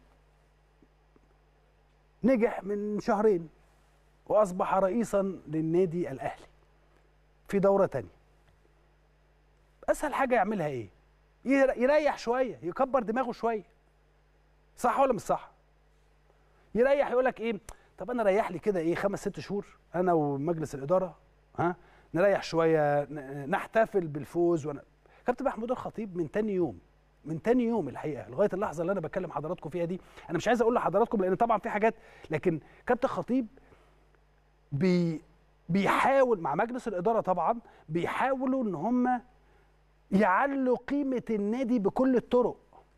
نجح من شهرين واصبح رئيسا للنادي الاهلي في دوره ثانيه. اسهل حاجه يعملها ايه ير- يريح شويه يكبر دماغه شويه صح ولا مش صح يريح يقول لك ايه طب انا ريح لي كده ايه خمس ست شهور انا ومجلس الاداره ها نريح شويه ن- نحتفل بالفوز وانا كابتن محمود الخطيب من تاني يوم من تاني يوم الحقيقه لغايه اللحظه اللي انا بكلم حضراتكم فيها دي انا مش عايز اقول لحضراتكم لان طبعا في حاجات لكن كابتن خطيب بي بيحاول مع مجلس الاداره طبعا بيحاولوا ان هم يعلوا قيمه النادي بكل الطرق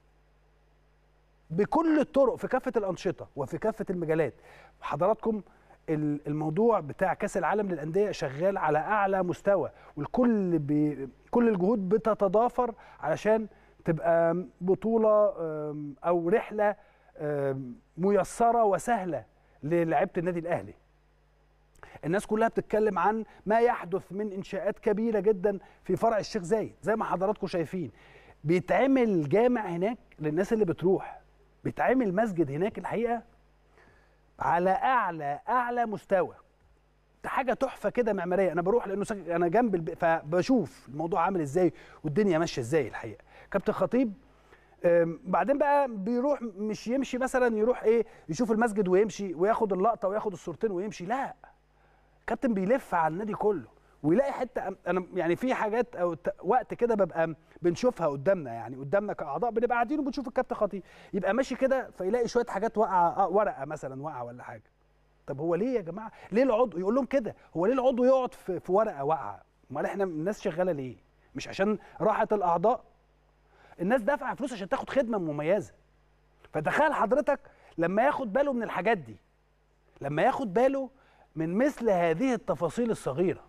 بكل الطرق في كافه الانشطه وفي كافه المجالات حضراتكم ال- الموضوع بتاع كاس العالم للانديه شغال على اعلى مستوى والكل بي كل الجهود بتتضافر علشان تبقى بطوله أم، او رحله أم، ميسره وسهله للاعيبه النادي الاهلي الناس كلها بتتكلم عن ما يحدث من انشاءات كبيره جدا في فرع الشيخ زايد زي ما حضراتكم شايفين بيتعمل جامع هناك للناس اللي بتروح بيتعمل مسجد هناك الحقيقه على اعلى اعلى مستوى ده حاجه تحفه كده معماريه انا بروح لانه ساك- انا جنب الب... فبشوف الموضوع عامل ازاي والدنيا ماشيه ازاي الحقيقه كابتن خطيب أم، بعدين بقى بيروح مش يمشي مثلا يروح ايه يشوف المسجد ويمشي وياخد اللقطه وياخد الصورتين ويمشي لا كابتن بيلف على النادي كله ويلاقي حته انا يعني في حاجات او ت- وقت كده ببقى بنشوفها قدامنا يعني قدامنا كاعضاء بنبقى قاعدين وبنشوف الكابتن خطيب يبقى ماشي كده فيلاقي شويه حاجات واقعه آه، ورقه مثلا واقعه ولا حاجه طب هو ليه يا جماعه ليه العضو يقول لهم كده هو ليه العضو يقعد في, في ورقه واقعه امال احنا الناس شغاله ليه مش عشان راحه الاعضاء الناس دافعه فلوس عشان تاخد خدمه مميزه فتخيل حضرتك لما ياخد باله من الحاجات دي لما ياخد باله من مثل هذه التفاصيل الصغيره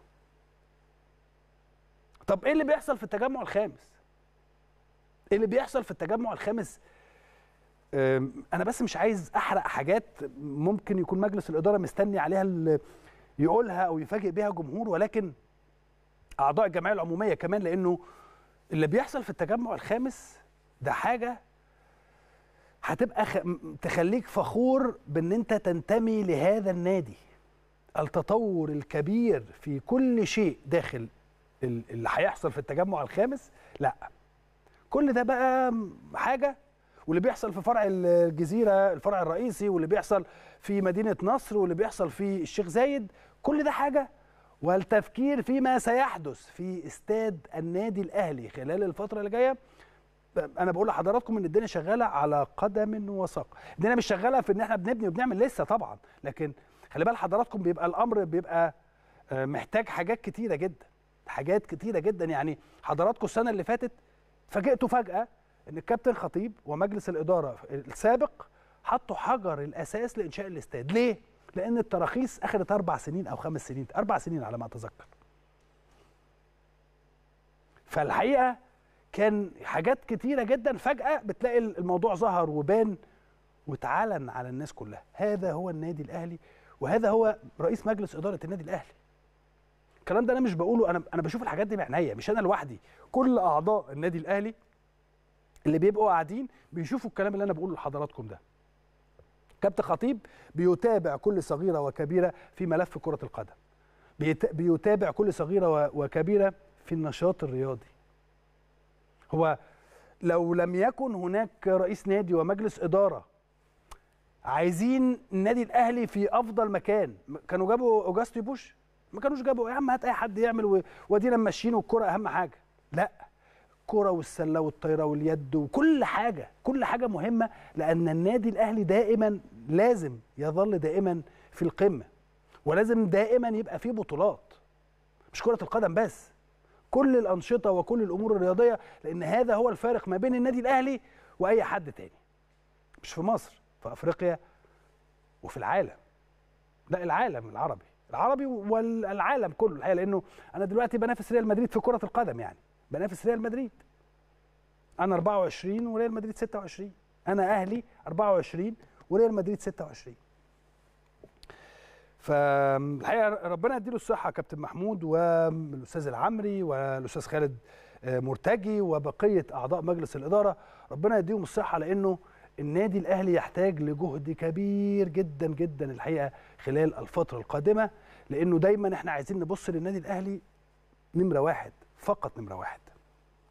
طب ايه اللي بيحصل في التجمع الخامس ايه اللي بيحصل في التجمع الخامس أم، انا بس مش عايز احرق حاجات ممكن يكون مجلس الاداره مستني عليها ال- يقولها او يفاجئ بيها جمهور ولكن اعضاء الجمعيه العموميه كمان لانه اللي بيحصل في التجمع الخامس ده حاجه هتبقى خ... م- تخليك فخور بان انت تنتمي لهذا النادي التطور الكبير في كل شيء داخل ال- اللي هيحصل في التجمع الخامس لا كل ده بقى حاجه واللي بيحصل في فرع الجزيره الفرع الرئيسي واللي بيحصل في مدينه نصر واللي بيحصل في الشيخ زايد كل ده حاجه والتفكير فيما سيحدث في استاد النادي الاهلي خلال الفتره اللي جايه انا بقول لحضراتكم ان الدنيا شغاله على قدم وساق الدنيا مش شغاله في ان احنا بنبني وبنعمل لسه طبعا لكن خلي بال حضراتكم بيبقى الامر بيبقى آه، محتاج حاجات كتيره جدا حاجات كتيره جدا يعني حضراتكم السنه اللي فاتت فاجئتوا فجاه ان الكابتن خطيب ومجلس الاداره السابق حطوا حجر الاساس لانشاء الاستاد ليه لان التراخيص اخذت اربع سنين او خمس سنين اربع سنين على ما اتذكر فالحقيقه كان حاجات كتيره جدا فجاه بتلاقي الموضوع ظهر وبان واتعلن على الناس كلها هذا هو النادي الاهلي وهذا هو رئيس مجلس اداره النادي الاهلي الكلام ده انا مش بقوله انا انا بشوف الحاجات دي بعينيا مش انا لوحدي كل اعضاء النادي الاهلي اللي بيبقوا قاعدين بيشوفوا الكلام اللي انا بقوله لحضراتكم ده كابتن خطيب بيتابع كل صغيره وكبيره في ملف كره القدم بيت- بيتابع كل صغيره و- وكبيره في النشاط الرياضي هو لو لم يكن هناك رئيس نادي ومجلس اداره عايزين النادي الاهلي في افضل مكان م- كانوا جابوا اوجاستي بوش ما كانوش جابوا يا عم هات اي حد يعمل و- وادينا ماشيين والكره اهم حاجه لا الكره والسله والطايره واليد وكل حاجه كل حاجه مهمه لان النادي الاهلي دائما لازم يظل دائما في القمه ولازم دائما يبقى فيه بطولات مش كره القدم بس كل الانشطه وكل الامور الرياضيه لان هذا هو الفارق ما بين النادي الاهلي واي حد تاني مش في مصر في افريقيا وفي العالم لا العالم العربي العربي والعالم كله الحقيقه لانه انا دلوقتي بنافس ريال مدريد في كره القدم يعني بنافس ريال مدريد انا 24 وريال مدريد 26 انا اهلي 24 وريال مدريد 26 فالحقيقه ربنا يديله الصحه كابتن محمود والاستاذ العمري والاستاذ خالد آه، مرتجي وبقيه اعضاء مجلس الاداره ربنا يديهم الصحه لانه النادي الاهلي يحتاج لجهد كبير جدا جدا الحقيقه خلال الفتره القادمه لانه دايما احنا عايزين نبص للنادي الاهلي نمره واحد فقط نمره واحد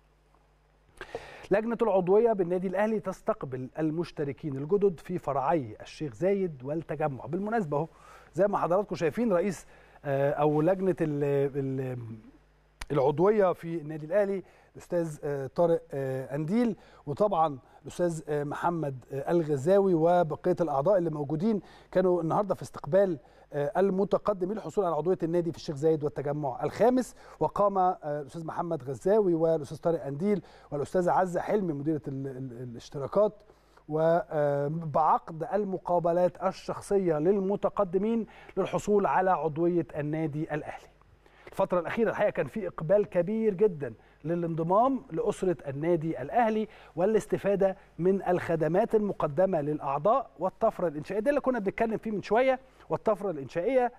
لجنة العضوية بالنادي الأهلي تستقبل المشتركين الجدد في فرعي الشيخ زايد والتجمع بالمناسبة اهو زي ما حضراتكم شايفين رئيس أو لجنة العضوية في النادي الأهلي الأستاذ طارق أنديل وطبعا الأستاذ محمد الغزاوي وبقية الأعضاء اللي موجودين كانوا النهاردة في استقبال المتقدمين للحصول على عضويه النادي في الشيخ زايد والتجمع الخامس وقام الاستاذ محمد غزاوي والاستاذ طارق انديل والاستاذه عزه حلمي مديره الاشتراكات وبعقد المقابلات الشخصيه للمتقدمين للحصول على عضويه النادي الاهلي. الفترة الأخيرة الحقيقة كان في إقبال كبير جدا للانضمام لأسرة النادي الأهلي والاستفادة من الخدمات المقدمة للأعضاء والطفرة الإنشائية ده اللي كنا بنتكلم فيه من شوية والطفرة الإنشائية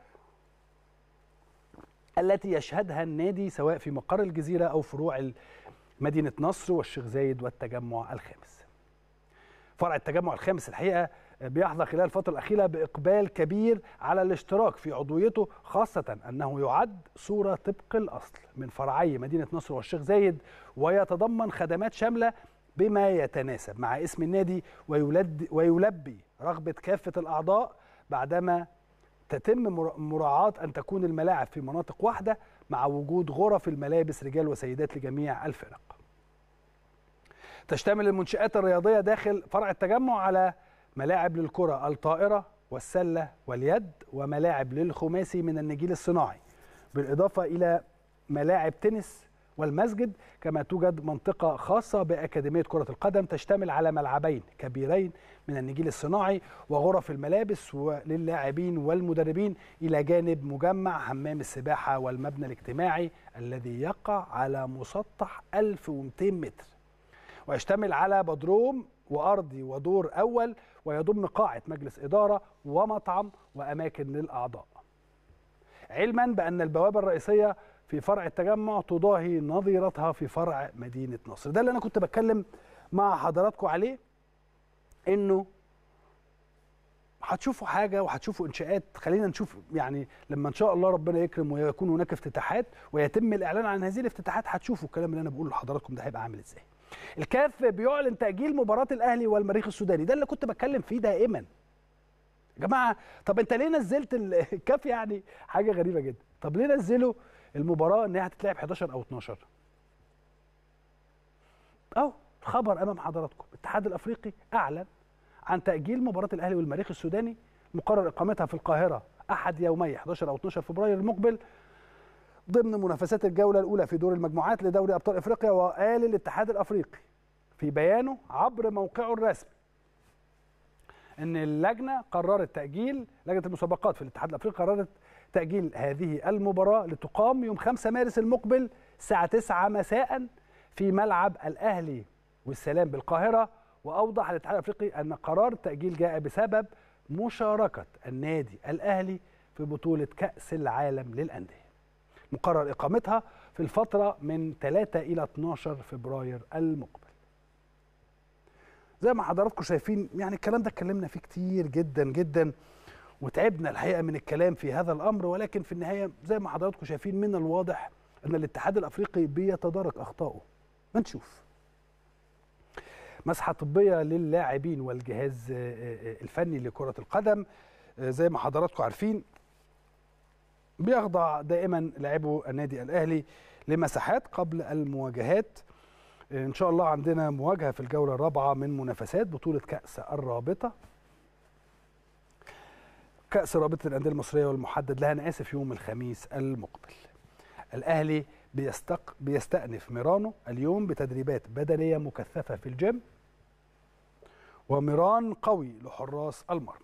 التي يشهدها النادي سواء في مقر الجزيرة أو فروع مدينة نصر والشيخ زايد والتجمع الخامس فرع التجمع الخامس الحقيقة بيحظى خلال الفترة الأخيرة بإقبال كبير على الاشتراك في عضويته خاصة أنه يعد صورة طبق الأصل من فرعي مدينة نصر والشيخ زايد ويتضمن خدمات شاملة بما يتناسب مع اسم النادي ويلد ويلبي رغبة كافة الأعضاء بعدما تتم مراعاة أن تكون الملاعب في مناطق واحدة مع وجود غرف الملابس رجال وسيدات لجميع الفرق تشتمل المنشآت الرياضية داخل فرع التجمع على ملاعب للكرة الطائرة والسلة واليد وملاعب للخماسي من النجيل الصناعي بالإضافة إلى ملاعب تنس والمسجد كما توجد منطقة خاصة بأكاديمية كرة القدم تشتمل على ملعبين كبيرين من النجيل الصناعي وغرف الملابس للاعبين والمدربين إلى جانب مجمع حمام السباحة والمبنى الاجتماعي الذي يقع على مسطح 1200 متر ويشتمل على بدروم وأرضي ودور أول ويضم قاعة مجلس إدارة ومطعم وأماكن للأعضاء علما بأن البوابة الرئيسية في فرع التجمع تضاهي نظيرتها في فرع مدينة نصر ده اللي أنا كنت بتكلم مع حضراتكم عليه إنه هتشوفوا حاجة وهتشوفوا إنشاءات خلينا نشوف يعني لما إن شاء الله ربنا يكرم ويكون هناك افتتاحات ويتم الإعلان عن هذه الافتتاحات هتشوفوا الكلام اللي أنا بقوله لحضراتكم ده هيبقى عامل إزاي الكاف بيعلن تأجيل مباراة الأهلي والمريخ السوداني ده اللي كنت بتكلم فيه دائما يا جماعة طب أنت ليه نزلت الكاف يعني حاجة غريبة جدا طب ليه نزلوا المباراة إن هي هتتلعب 11 أو 12 أهو خبر أمام حضراتكم الاتحاد الأفريقي أعلن عن تأجيل مباراة الأهلي والمريخ السوداني مقرر إقامتها في القاهرة أحد يومي 11 أو 12 فبراير المقبل ضمن منافسات الجولة الأولى في دور المجموعات لدوري أبطال إفريقيا وقال الاتحاد الأفريقي في بيانه عبر موقعه الرسمي أن اللجنة قررت تأجيل لجنة المسابقات في الاتحاد الأفريقي قررت تأجيل هذه المباراة لتقام يوم 5 مارس المقبل الساعة 9 مساء في ملعب الأهلي والسلام بالقاهرة وأوضح الاتحاد الأفريقي أن قرار التأجيل جاء بسبب مشاركة النادي الأهلي في بطولة كأس العالم للأندية مقرر إقامتها في الفترة من 3 إلى 12 فبراير المقبل زي ما حضراتكم شايفين يعني الكلام ده اتكلمنا فيه كتير جدا جدا وتعبنا الحقيقة من الكلام في هذا الأمر ولكن في النهاية زي ما حضراتكم شايفين من الواضح أن الاتحاد الأفريقي بيتدارك أخطائه ما نشوف مسحة طبية للاعبين والجهاز الفني لكرة القدم زي ما حضراتكم عارفين بيخضع دائما لاعبو النادي الاهلي لمساحات قبل المواجهات ان شاء الله عندنا مواجهه في الجوله الرابعه من منافسات بطوله كاس الرابطه كاس رابطه الانديه المصريه والمحدد لها انا اسف يوم الخميس المقبل الاهلي بيستق بيستأنف ميرانو اليوم بتدريبات بدنيه مكثفه في الجيم وميران قوي لحراس المرمى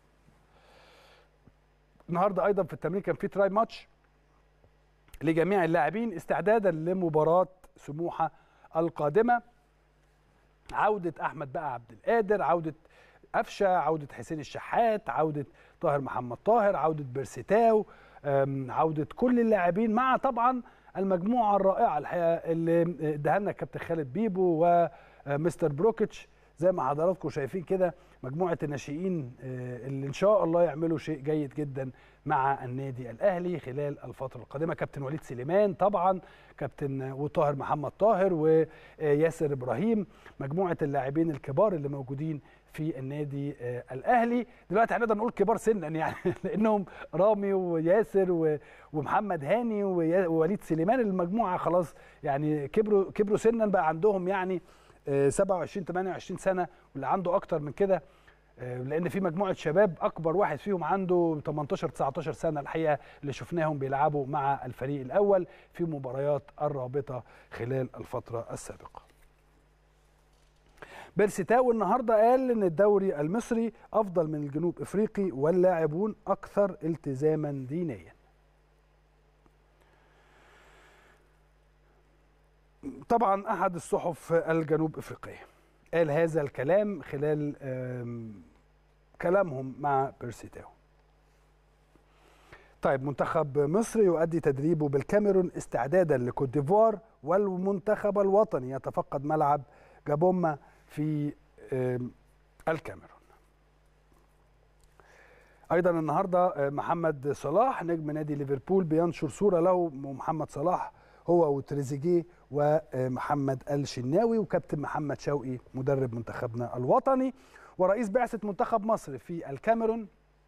النهارده ايضا في التمرين كان في تراي ماتش لجميع اللاعبين استعدادا لمباراه سموحه القادمه عوده احمد بقى عبد القادر عوده قفشه عوده حسين الشحات عوده طاهر محمد طاهر عوده بيرسيتاو عوده كل اللاعبين مع طبعا المجموعه الرائعه الحقيقه اللي اداها لنا كابتن خالد بيبو ومستر بروكيتش زي ما حضراتكم شايفين كده مجموعه الناشئين اللي ان شاء الله يعملوا شيء جيد جدا مع النادي الاهلي خلال الفتره القادمه كابتن وليد سليمان طبعا كابتن وطاهر محمد طاهر وياسر ابراهيم مجموعه اللاعبين الكبار اللي موجودين في النادي الاهلي دلوقتي هنقدر نقول كبار سنا يعني لانهم رامي وياسر ومحمد هاني ووليد سليمان المجموعه خلاص يعني كبروا كبروا سنا بقى عندهم يعني 27 28 سنه واللي عنده اكتر من كده لان في مجموعه شباب اكبر واحد فيهم عنده 18 19 سنه الحقيقه اللي شفناهم بيلعبوا مع الفريق الاول في مباريات الرابطه خلال الفتره السابقه بيرسيتاو النهارده قال ان الدوري المصري افضل من الجنوب افريقي واللاعبون اكثر التزاما دينيا طبعا احد الصحف الجنوب افريقيه قال هذا الكلام خلال كلامهم مع بيرسيتاو طيب منتخب مصر يؤدي تدريبه بالكاميرون استعدادا لكوت ديفوار والمنتخب الوطني يتفقد ملعب جابوما في الكاميرون ايضا النهارده محمد صلاح نجم نادي ليفربول بينشر صوره له ومحمد صلاح هو وتريزيجيه ومحمد الشناوي وكابتن محمد شوقي مدرب منتخبنا الوطني ورئيس بعثه منتخب مصر في الكاميرون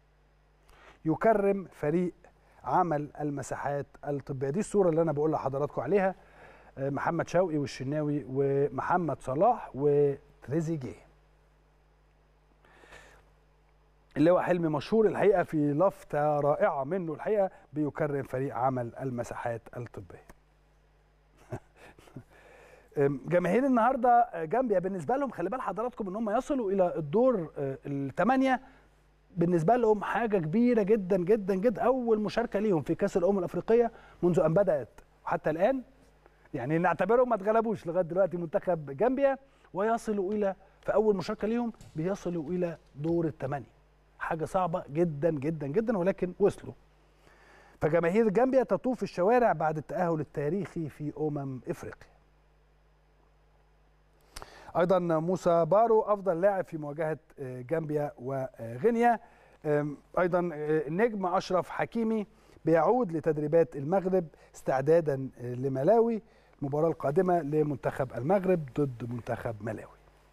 يكرم فريق عمل المساحات الطبيه دي الصوره اللي انا بقول لحضراتكم عليها محمد شوقي والشناوي ومحمد صلاح وتريزيجيه اللي هو حلمي مشهور الحقيقه في لفته رائعه منه الحقيقه بيكرم فريق عمل المساحات الطبيه جماهير النهارده جامبيا بالنسبه لهم خلي بال حضراتكم ان هم يصلوا الى الدور الثمانيه بالنسبه لهم حاجه كبيره جدا جدا جدا اول مشاركه ليهم في كاس الامم الافريقيه منذ ان بدات وحتى الان يعني نعتبرهم ما اتغلبوش لغايه دلوقتي منتخب جامبيا ويصلوا الى في اول مشاركه ليهم بيصلوا الى دور الثمانيه حاجه صعبه جدا جدا جدا ولكن وصلوا فجماهير جامبيا تطوف الشوارع بعد التاهل التاريخي في امم افريقيا ايضا موسى بارو افضل لاعب في مواجهه جامبيا وغينيا ايضا النجم اشرف حكيمي بيعود لتدريبات المغرب استعدادا لملاوي المباراه القادمه لمنتخب المغرب ضد منتخب ملاوي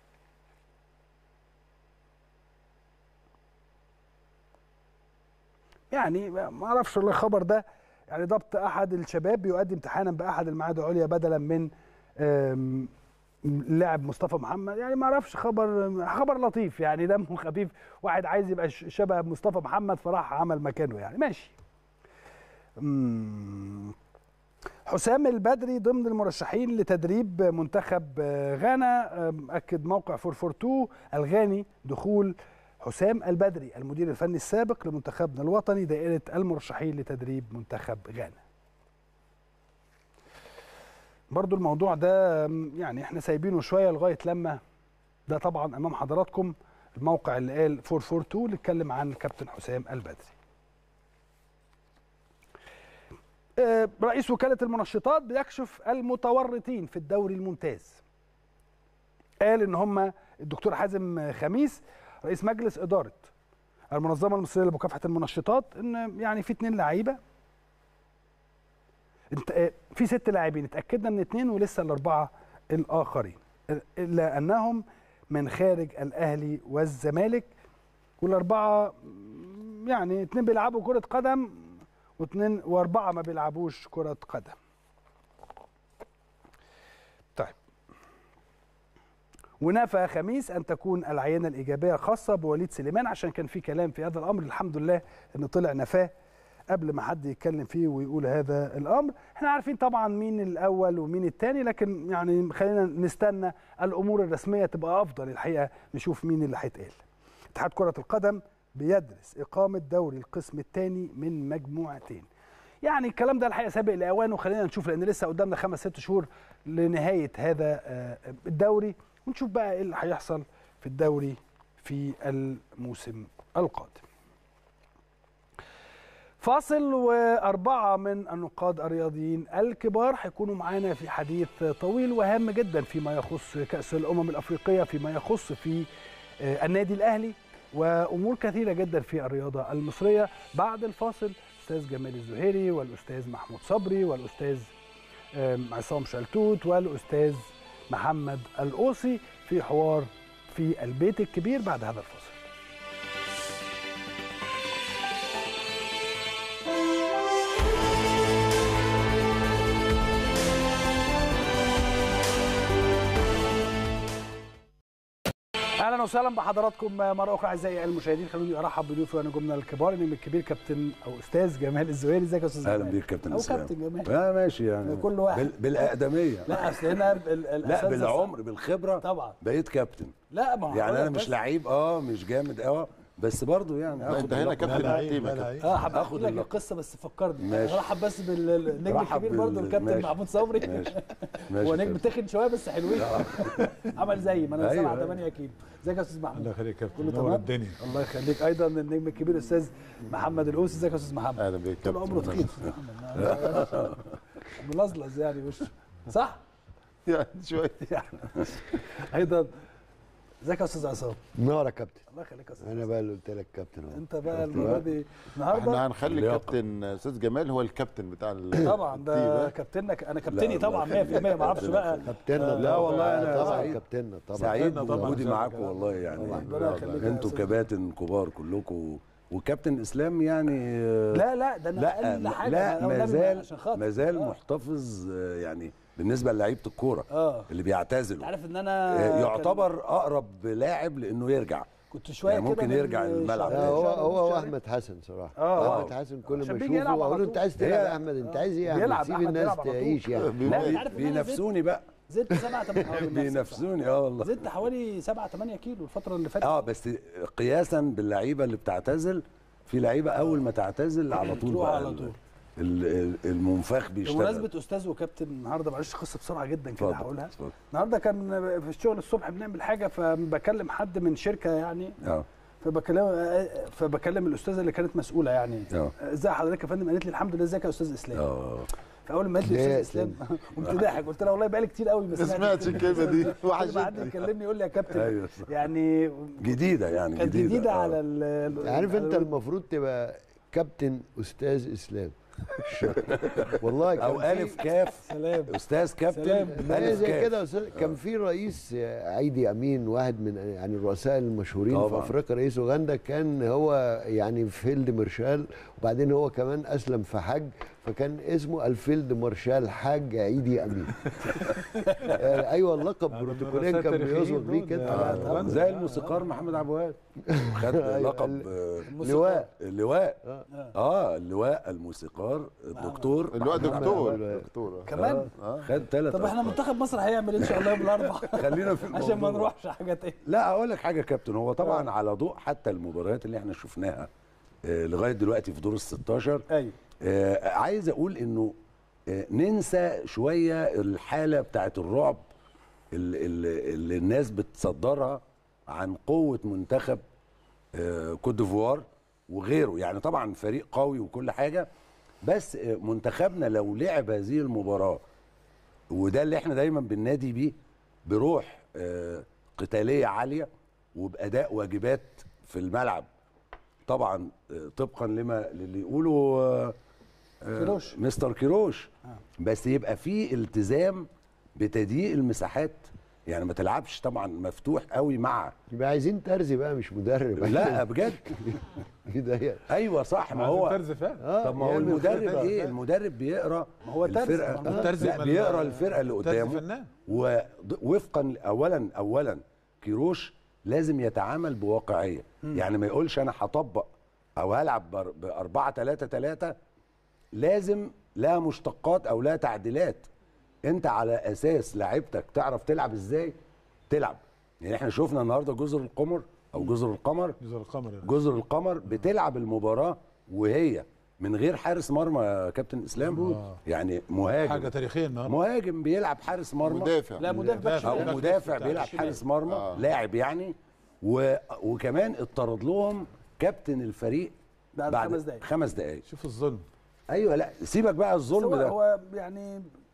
يعني ما اعرفش الخبر ده يعني ضبط احد الشباب بيؤدي امتحانا باحد المعاهد العليا بدلا من اللاعب مصطفى محمد يعني ما اعرفش خبر خبر لطيف يعني دمه خفيف واحد عايز يبقى شبه مصطفى محمد فراح عمل مكانه يعني ماشي حسام البدري ضمن المرشحين لتدريب منتخب غانا اكد موقع 442 الغاني دخول حسام البدري المدير الفني السابق لمنتخبنا الوطني دائره المرشحين لتدريب منتخب غانا برضو الموضوع ده يعني احنا سايبينه شويه لغايه لما ده طبعا امام حضراتكم الموقع اللي قال 442 اللي اتكلم عن الكابتن حسام البدري. رئيس وكاله المنشطات بيكشف المتورطين في الدوري الممتاز. قال ان هم الدكتور حازم خميس رئيس مجلس اداره المنظمه المصريه لمكافحه المنشطات ان يعني في اثنين لعيبه في ست لاعبين اتاكدنا من اثنين ولسه الاربعه الاخرين الا انهم من خارج الاهلي والزمالك والاربعه يعني اثنين بيلعبوا كره قدم واثنين واربعه ما بيلعبوش كره قدم طيب ونفى خميس ان تكون العينه الايجابيه خاصه بوليد سليمان عشان كان في كلام في هذا الامر الحمد لله ان طلع نفاه قبل ما حد يتكلم فيه ويقول هذا الامر احنا عارفين طبعا مين الاول ومين الثاني لكن يعني خلينا نستنى الامور الرسميه تبقى افضل الحقيقه نشوف مين اللي هيتقال اتحاد كره القدم بيدرس اقامه دوري القسم الثاني من مجموعتين يعني الكلام ده الحقيقه سابق لاوانه خلينا نشوف لان لسه قدامنا خمس ست شهور لنهايه هذا الدوري ونشوف بقى ايه اللي هيحصل في الدوري في الموسم القادم فاصل وأربعة من النقاد الرياضيين الكبار هيكونوا معانا في حديث طويل وهام جدا فيما يخص كأس الأمم الأفريقية فيما يخص في النادي الأهلي وامور كثيره جدا في الرياضه المصريه بعد الفاصل استاذ جمال الزهيري والاستاذ محمود صبري والاستاذ آم، عصام شلتوت والاستاذ محمد القوسي في حوار في البيت الكبير بعد هذا الفاصل اهلا وسهلا بحضراتكم مره اخرى اعزائي المشاهدين خلوني ارحب بضيوفي ونجومنا الكبار النجم الكبير كابتن او استاذ جمال الزهيري ازيك يا استاذ اهلا جمال؟ بيك كابتن او اسلام كابتن جمال اه ماشي يعني كل واحد. بال... بالاقدميه لا اصل هنا ال- ال- لا الأساتذة بالعمر بالخبره طبعا بقيت كابتن لا ما هو يعني انا حضرتك مش بس- لعيب اه مش جامد اه بس برضه يعني لا انت هنا اللقب. كابتن لا التيم لا يا كابتن. لعيب. اه حابب احكي آخد لك اللقب. القصه بس فكرني ماشي. رحب بس بالنجم رحب الكبير برضه بال- الكابتن ماشي. محمود صبري ماشي ماشي هو نجم كابتن. تخن شويه بس حلوين عمل زي ما انا أيوة، 7 أيوة. 8 كيلو ازيك يا استاذ الله محمود يخليك يا كله كابتن نور تمام الدنيا الله يخليك ايضا النجم الكبير الاستاذ محمد القوسي ازيك يا استاذ محمد اهلا بيك طول كابتن. عمره تخين أستاذ محمد. ملزلز يعني وشه صح؟ يعني شويه يعني ايضا ازيك يا استاذ عصام نار يا كابتن الله يخليك يا استاذ انا عصام. بقى اللي قلت لك كابتن اهو انت بقى المره دي النهارده احنا هنخلي اللياقة. كابتن استاذ جمال هو الكابتن بتاع ال- طبعا التيم، ده ها؟ كابتنك انا كابتني الله طبعا 100% يخليك. ما اعرفش بقى كابتننا آه، لا طبعاً. والله أنا طبعا سعيد. كابتننا طبعا سعيد طبعاً. بوجودي طبعاً. معاكم والله يعني ربنا يخليك يا انتوا أستاذ. كباتن كبار كلكم وكابتن اسلام يعني آه، لا لا ده انا لا اقل حاجه لا أنا ما والنبي زال عشان خاطر. ما زال آه. محتفظ آه، يعني بالنسبه للعيبه الكوره اه اللي انت بيعتزلوا عارف ان انا آه، كان- يعتبر اقرب لاعب لانه يرجع كنت شويه يعني كده ممكن من يرجع الملعب. لا شهرين، هو شهر هو ونص، هو شهرين. احمد حسن صراحه آه. احمد حسن كل عشان ما بيجي يلعب اشوفه على اقول له انت طول. عايز تلعب هي- يا احمد انت عايز ايه يا بيلعب، احمد سيب أحمد الناس بيلعب على طول. تعيش يا احمد لا انت بي- عارف ان انا زدت بينافسوني بقى زدت 7 8 بينافسوني اه والله زدت حوالي 7 8 كيلو الفتره اللي فاتت اه بس قياسا باللعيبه اللي بتعتزل في لعيبه اول ما تعتزل على طول تروح بقى على ال- طول. ال- ال- المنفاخ بيشتغل بمناسبه استاذ وكابتن النهارده معلش قصه بسرعه جدا كده اتفضل، هقولها اتفضل. النهارده كان في الشغل الصبح بنعمل حاجه فبكلم حد من شركه يعني اه فبكلم فبكلم الاستاذه اللي كانت مسؤوله يعني اه ازي حضرتك يا فندم قالت لي الحمد لله ازيك يا استاذ اسلام اه فاول ما قالت لي ليه استاذ يا اسلام قمت ضاحك قلت لها والله بقالي كتير قوي ما ما سمعتش الكلمه دي كل ما حد وحشتني يكلمني يقول لي يا كابتن ايوه صح. يعني جديده يعني كانت جديده, جديده آه. على ال عارف انت على- المفروض تبقى كابتن استاذ اسلام والله كان او في- الف كاف سلام استاذ كابتن سلام. ما هي الف زي كاف كده يا أستاذ. كان في رئيس عيدي امين واحد من يعني الرؤساء المشهورين في طبعاً. افريقيا رئيس اوغندا كان هو يعني فيلد مارشال وبعدين هو كمان اسلم في حج فكان اسمه الفيلد مارشال حاج عيدي امين آه، ايوه اللقب يعني بروتوكولين الرؤساء كان التاريخيين بيوصف بيه دول، كده آه، آه، طبعاً. زي الموسيقار محمد عبد الوهاب خد لقب آه، لواء اللواء آه. اه اللواء الموسيقار الدكتور اللي هو محمد عبد دكتور الوهاب. دكتور كمان الوهاب. خد ثلاث طب احنا منتخب مصر هيعمل إيه ان شاء الله يوم الاربعاء خلينا في عشان ما الموضوع. نروحش حاجه تاني لا اقول لك حاجه يا كابتن هو طبعا على ضوء حتى المباريات اللي احنا شفناها آه، لغايه دلوقتي في دور ال 16 ايوه آه، عايز اقول انه آه، ننسى شويه الحاله بتاعت الرعب اللي, اللي اللي الناس بتصدرها عن قوه منتخب آه، كوت ديفوار وغيره يعني طبعا فريق قوي وكل حاجه بس آه، منتخبنا لو لعب هذه المباراه وده اللي احنا دايما بننادي بيه بروح آه، قتاليه عاليه وباداء واجبات في الملعب طبعا آه، طبقا لما للي يقوله آه، آه، كيروش. مستر كيروش بس يبقى في التزام بتضييق المساحات يعني ما تلعبش طبعا مفتوح قوي مع يبقى عايزين ترزي بقى مش مدرب لا بجد كده ايوه صح ما هو ترز فعلا اه طب ما هو يعمل المدرب خطة. ايه المدرب بيقرا ما هو ترز، الفرقه ما هو ترز لا من- بيقرا الفرقه اللي ترز قدامه فنان ووفقا اولا اولا كيروش لازم يتعامل بواقعيه يعني ما يقولش انا هطبق او هلعب ب 4 3 3 لازم لها مشتقات او لها تعديلات انت على اساس لعيبتك تعرف تلعب ازاي تلعب يعني احنا شفنا النهارده جزر القمر او جزر القمر جزر القمر يعني. جزر القمر بتلعب المباراه وهي من غير حارس مرمى يا كابتن اسلام آه. يعني مهاجم حاجه تاريخيه النهارده مهاجم بيلعب حارس مرمى مدافع لا مدافع باك مدافع. شمال. او مدافع بتاع بيلعب الشمال. حارس مرمى آه. لاعب يعني و... وكمان اتطرد لهم كابتن الفريق بعد خمس دقايق. خمس دقايق شوف الظلم ايوه لا سيبك بقى بس الظلم هو ده هو يعني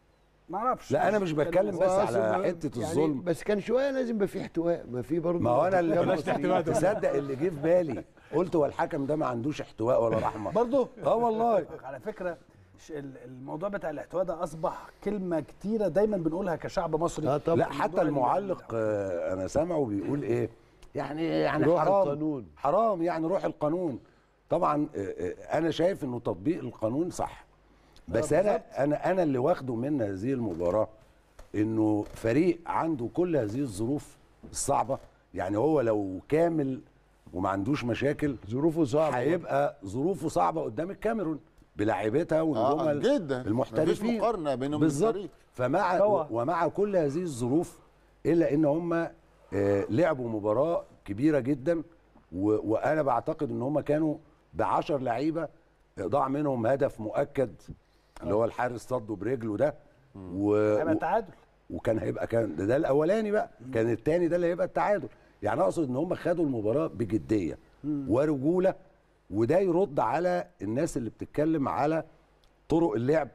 ما اعرفش لا انا مش بتكلم بس وأصل على ما- حته يعني الظلم بس كان شويه لازم يبقى في احتواء ما في برضه ما هو انا اللي كام بلاش مصري. احتواء ده. تصدق اللي جه في بالي قلت هو الحكم ده ما عندوش احتواء ولا رحمه برضه اه والله على فكره ش- ال- الموضوع بتاع الاحتواء ده اصبح كلمه كتيره دايما بنقولها كشعب مصري اه طبعا لا حتى المعلق آه، انا سامعه بيقول ايه يعني يعني روح حرام القانون. حرام يعني روح القانون طبعا آه، آه، انا شايف انه تطبيق القانون صح بس آه، انا بالظبط. انا انا اللي واخده من هذه المباراه انه فريق عنده كل هذه الظروف الصعبه يعني هو لو كامل وما عندوش مشاكل ظروفه صعبه هيبقى ظروفه صعبه قدام الكاميرون بلاعيبتها اه والجمل جدا المحترفين مفيش مقارنه بينهم بالظبط بالفريق. فمع طبعا. ومع كل هذه الظروف الا ان هم آه، لعبوا مباراه كبيره جدا و- وانا بعتقد ان هم كانوا ب 10 لعيبه ضاع منهم هدف مؤكد اللي هو الحارس صده برجله ده و... هيبقى و... تعادل وكان هيبقى كان ده, ده الاولاني بقى كان الثاني ده اللي هيبقى التعادل يعني اقصد ان هم خدوا المباراه بجديه ورجوله وده يرد على الناس اللي بتتكلم على طرق اللعب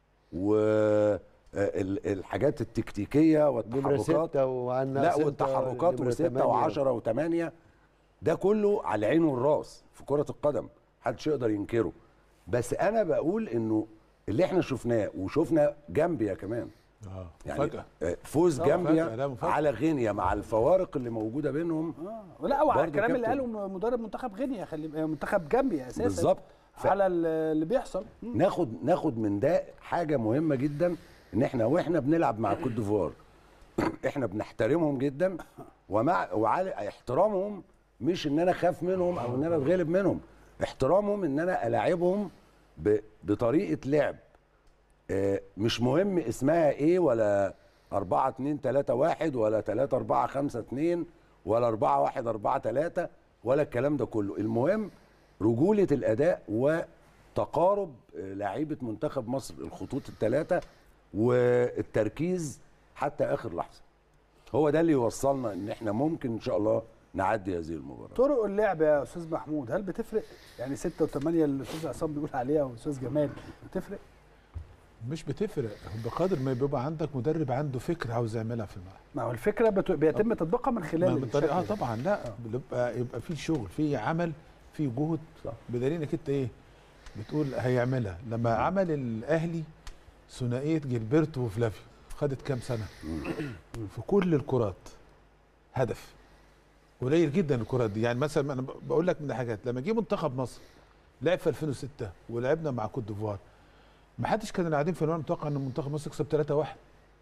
والحاجات التكتيكيه نمره والتحركات سته وعنا لا ستة والتحركات نمرة وستة تمانية. وعشرة وثمانية ده كله على العين والراس في كرة القدم محدش يقدر ينكره بس أنا بقول إنه اللي احنا شفناه وشفنا جامبيا كمان اه يعني مفاجاه آه، فوز طبعاً مفاجأة، لا، جامبيا مفاجأة. على غينيا مع الفوارق اللي موجودة بينهم اه لا وعلى برضه الكلام اللي كابتن. قاله مدرب منتخب غينيا خلي منتخب جامبيا اساسا بالظبط ف- على ال- اللي بيحصل ناخد ناخد من ده حاجه مهمه جدا ان احنا واحنا بنلعب مع كوت ديفوار احنا بنحترمهم جدا ومع وعلى احترامهم مش ان انا اخاف منهم او ان انا اتغلب منهم احترامهم ان انا الاعبهم ب- بطريقه لعب آه، مش مهم اسمها ايه ولا 4 2 3 1 ولا 3 4 5 2 ولا 4 1 4 3 ولا الكلام ده كله المهم رجوله الاداء وتقارب آه، لعيبه منتخب مصر الخطوط الثلاثه والتركيز حتى اخر لحظه هو ده اللي يوصلنا ان احنا ممكن ان شاء الله نعدي هذه المباراه طرق اللعب يا استاذ محمود هل بتفرق يعني 6 و8 اللي الاستاذ عصام بيقول عليها والاستاذ جمال بتفرق مش بتفرق بقدر ما بيبقى عندك مدرب عنده فكره عاوز يعملها في الملعب ما هو الفكره بت... بيتم تطبيقها من خلال ما من طريقه اه الشكل ده. طبعا لا بيبقى يبقى في شغل في عمل في جهد صح. بدليل انك انت ايه بتقول هيعملها لما عمل الاهلي ثنائيه جilberto وفلافيو خدت كام سنه في كل الكرات هدف قليل جدا الكرات دي يعني مثلا انا بقول لك من الحاجات لما جه منتخب مصر لعب في 2006 ولعبنا مع كوت ديفوار ما حدش كان قاعدين في الملعب متوقع ان منتخب مصر يكسب 3 1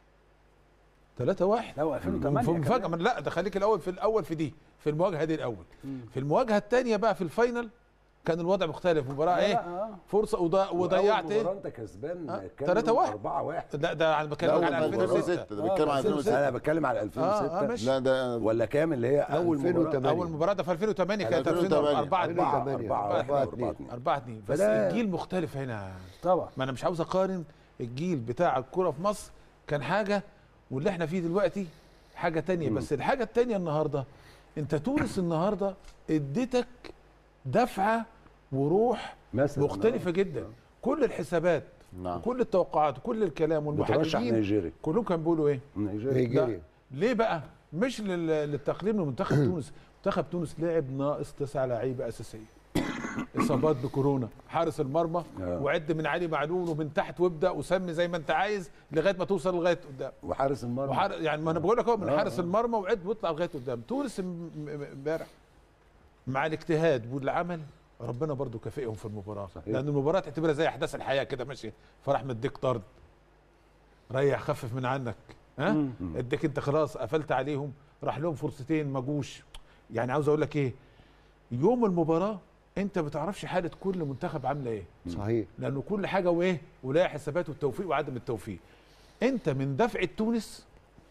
3 1 لا هو 2008 مفاجاه كمان. من لا ده خليك الاول في الاول في دي في المواجهه دي الاول في المواجهه الثانيه بقى في الفاينل كان الوضع مختلف مباراه لا، ايه لا، آه. فرصه وضا- وضيعت وأول مباراه ايه انت كسبان آه، كان 3-1. 4 1 لا ده انا لا بكلمك هو على في 2006 2006 ده بيتكلم عن 2006 انا بتكلم على 2006 آه، ماشي. لا ده ولا كام اللي هي اول مباراه 2008. اول مباراه ده في 2008 كانت 2008. 4 2 4 2008. 4 4 4 2. 4 2 بس فده- الجيل مختلف هنا طبعا ما انا مش عاوز اقارن الجيل بتاع الكوره في مصر كان حاجه واللي احنا فيه دلوقتي حاجه تانية بس الحاجه التانية النهارده انت تونس النهارده اديتك دفعه وروح مثلا مختلفه جدا كل الحسابات نعم. وكل التوقعات وكل الكلام بترشح والمحللين نيجيريا كلهم كانوا بيقولوا ايه نيجيريا نيجيريا ليه بقى مش لل- للتقليل من منتخب تونس منتخب تونس لعب ناقص تسع لعيبه اساسيه اصابات بكورونا حارس المرمى آه. وعد من علي معلول ومن تحت وابدا وسمي زي ما انت عايز لغايه ما توصل لغايه قدام وحارس المرمى وحار... يعني ما انا بقول لك اهو من آه، حارس آه. المرمى وعد واطلع لغايه قدام تونس م- م- امبارح مع الاجتهاد والعمل ربنا برضو كافئهم في المباراه صحيح. لان المباراه تعتبرها زي احداث الحياه كده ماشي فراح مديك طرد ريح خفف من عنك ها اديك انت خلاص قفلت عليهم راح لهم فرصتين ما جوش يعني عاوز اقول لك ايه يوم المباراه انت ما بتعرفش حاله كل منتخب عامله ايه صحيح لانه كل حاجه وايه ولها حسابات والتوفيق وعدم التوفيق انت من دفعه تونس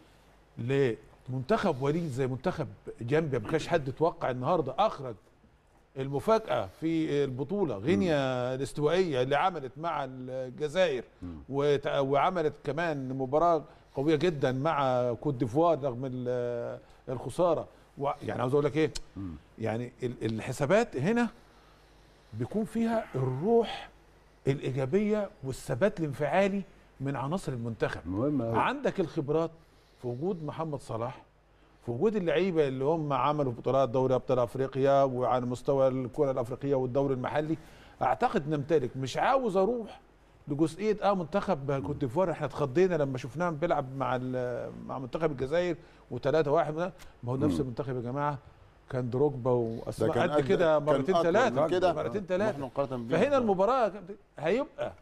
لمنتخب وليد زي منتخب جامبيا ما كانش حد يتوقع النهارده اخرج المفاجاه في البطوله غينيا الاستوائيه اللي عملت مع الجزائر وت- وعملت كمان مباراه قويه جدا مع كوت ديفوار رغم ال- الخساره و- يعني عاوز اقول لك ايه يعني ال- الحسابات هنا بيكون فيها الروح الايجابيه والثبات الانفعالي من عناصر المنتخب مهم أوي. عندك الخبرات في وجود محمد صلاح في وجود اللعيبه اللي هم عملوا بطولات دوري ابطال افريقيا وعلى مستوى الكره الافريقيه والدوري المحلي اعتقد نمتلك مش عاوز اروح لجزئيه اه منتخب كوت ديفوار احنا اتخضينا لما شفناه بيلعب مع ال- مع منتخب الجزائر و3 1 ما هو نفس المنتخب يا جماعه كان دروجبا واسماء كان قد قد- كده كان مرتين أكبر من ثلاثه كده. مرتين ثلاثه احنا مقارنه بيهم. فهنا المباراه هيبقى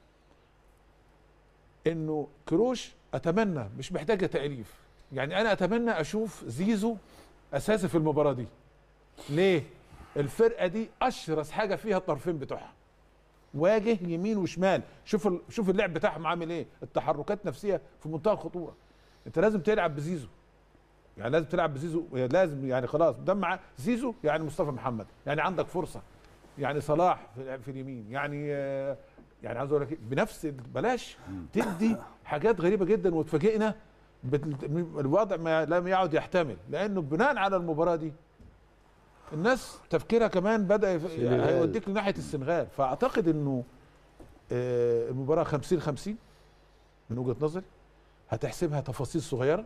انه كروش اتمنى مش محتاجه تاليف يعني انا اتمنى اشوف زيزو اساسي في المباراه دي ليه الفرقه دي اشرس حاجه فيها الطرفين بتوعها واجه يمين وشمال شوف ال... شوف اللعب بتاعهم عامل ايه التحركات نفسيه في منتهى الخطوره انت لازم تلعب بزيزو يعني لازم تلعب بزيزو لازم يعني خلاص ده مع زيزو يعني مصطفى محمد يعني عندك فرصه يعني صلاح في, في اليمين يعني آه، يعني عاوز اقول لك إيه، بنفس ال- بلاش تدي حاجات غريبه جدا وتفاجئنا بت- الوضع ما لم يعد يحتمل لانه بناء على المباراه دي الناس تفكيرها كمان بدا يف- السنغال. هيوديك لناحيه السنغال فاعتقد انه آه، المباراه 50 50 من وجهه نظري هتحسبها تفاصيل صغيره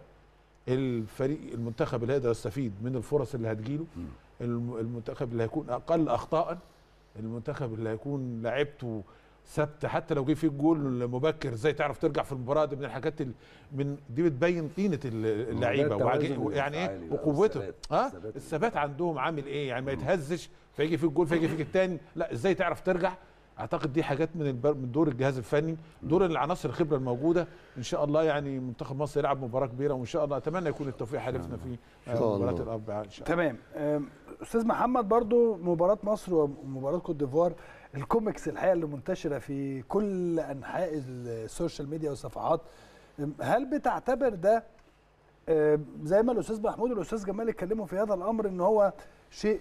الفريق المنتخب اللي هيقدر يستفيد من الفرص اللي هتجيله الم- المنتخب اللي هيكون اقل اخطاء المنتخب اللي هيكون لعبته ثابته حتى لو جه فيه الجول مبكر ازاي تعرف ترجع في المباراه دي من الحاجات ال... من دي بتبين قيمه ال- اللعيبه التوازن وعج- يعني ايه الانفعالي بقى وقوته والثبات. ها الثبات. الثبات عندهم عامل ايه يعني ما يتهزش فيجي فيك الجول فيجي فيك الثاني لا ازاي تعرف ترجع اعتقد دي حاجات من البر... من دور الجهاز الفني دور العناصر الخبره الموجوده ان شاء الله يعني منتخب مصر يلعب مباراه كبيره وان شاء الله اتمنى يكون التوفيق حالفنا في إن شاء مباراه الله. الاربعاء ان شاء الله تمام أم، استاذ محمد برضو مباراه مصر ومباراه كوت ديفوار الكوميكس الحقيقه اللي منتشره في كل انحاء السوشيال ميديا والصفحات أم، هل بتعتبر ده أم، زي ما الاستاذ محمود والاستاذ جمال اتكلموا في هذا الامر ان هو شيء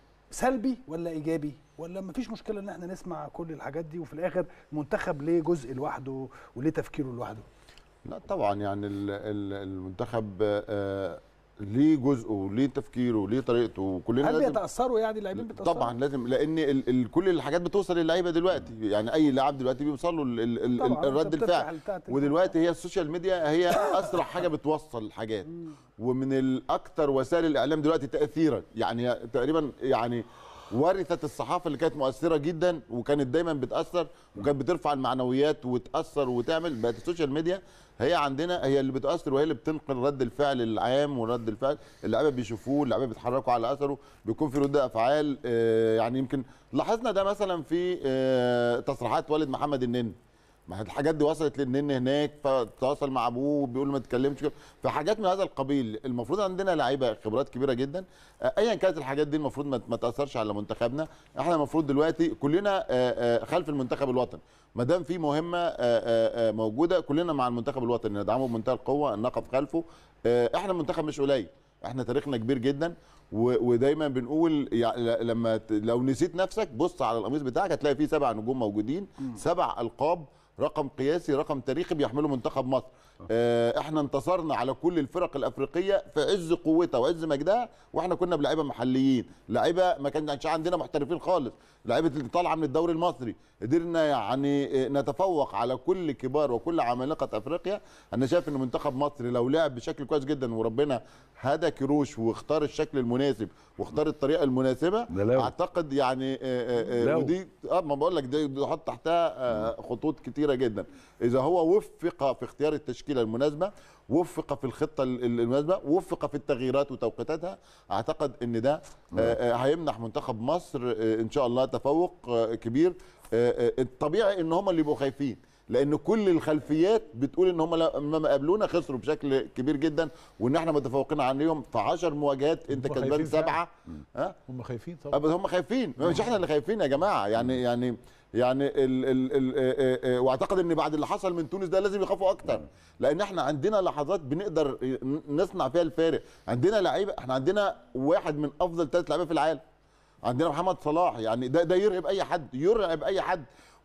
سلبي ولا ايجابي ولا مفيش مشكله ان احنا نسمع كل الحاجات دي وفي الاخر المنتخب ليه جزء لوحده وليه تفكيره لوحده لا طبعا يعني ال- ال- المنتخب آه، ليه جزءه وليه تفكيره وليه طريقته وكلنا هل لازم بيتاثروا يعني اللاعبين بيتاثروا طبعا لازم لان ال ال كل الحاجات بتوصل للعيبه دلوقتي يعني اي لاعب دلوقتي بيوصل له ال- ال- ال- طبعاً، أنت الرد بتفتح الفعل بتاعت ال- ودلوقتي هي السوشيال ميديا هي اسرع حاجه بتوصل الحاجات ومن الاكثر وسائل الاعلام دلوقتي تاثيرا يعني هي تقريبا يعني ورثت الصحافه اللي كانت مؤثره جدا وكانت دايما بتاثر وكانت بترفع المعنويات وتاثر وتعمل بقت السوشيال ميديا هي عندنا هي اللي بتاثر وهي اللي بتنقل رد الفعل العام ورد الفعل اللعيبه بيشوفوه اللعيبه بيتحركوا على اثره بيكون في رد افعال آه، يعني يمكن لاحظنا ده مثلا في آه، تصريحات والد محمد النني ما هي الحاجات دي وصلت للنن هناك فتواصل مع ابوه بيقول له ما تتكلمش كده فحاجات من هذا القبيل المفروض عندنا لعيبه خبرات كبيره جدا آه، ايا كانت الحاجات دي المفروض ما ما تاثرش على منتخبنا احنا المفروض دلوقتي كلنا آه، آه، خلف المنتخب الوطني ما دام في مهمه آه، آه، آه، موجوده كلنا مع المنتخب الوطني ندعمه بمنتهى القوه نقف خلفه آه، احنا منتخب مش قليل احنا تاريخنا كبير جدا و- ودايما بنقول يع- ل- لما ت- لو نسيت نفسك بص على القميص بتاعك هتلاقي فيه سبع نجوم موجودين سبع القاب رقم قياسي رقم تاريخي بيحمله منتخب مصر آه، احنا انتصرنا على كل الفرق الافريقيه في عز قوتها وعز مجدها واحنا كنا بلعيبه محليين لعيبه ما كانش عندنا محترفين خالص لعيبه اللي طالعه من الدوري المصري قدرنا يعني آه، نتفوق على كل كبار وكل عمالقه افريقيا انا شايف ان منتخب مصر لو لعب بشكل كويس جدا وربنا هدى كروش واختار الشكل المناسب واختار الطريقه المناسبه ده لو. اعتقد يعني آه، آه، آه، لو. ودي اه ما بقول لك دي دي حط تحتها آه، خطوط كتيره جدا اذا هو وفق في اختيار التشكيله المناسبه وفق في الخطه ال- ال- المناسبه وفق في التغييرات وتوقيتاتها اعتقد ان ده آه، آه، هيمنح منتخب مصر آه، ان شاء الله تفوق آه، كبير آه، آه، الطبيعي ان هم اللي يبقوا خايفين لان كل الخلفيات بتقول ان هم لما قابلونا خسروا بشكل كبير جدا وان احنا متفوقين عليهم في 10 مواجهات انت هم كسبان خايفين فعلا. سبعه ها هم خايفين طبعا بس هم خايفين مش احنا اللي خايفين يا جماعه يعني يعني يعني ال ال ال آه، آه، واعتقد ان بعد اللي حصل من تونس ده لازم يخافوا اكتر لان احنا عندنا لحظات بنقدر نصنع فيها الفارق عندنا لعيبه احنا عندنا واحد من افضل ثلاث لعيبه في العالم عندنا محمد صلاح يعني ده ده يرهب اي حد يرعب اي حد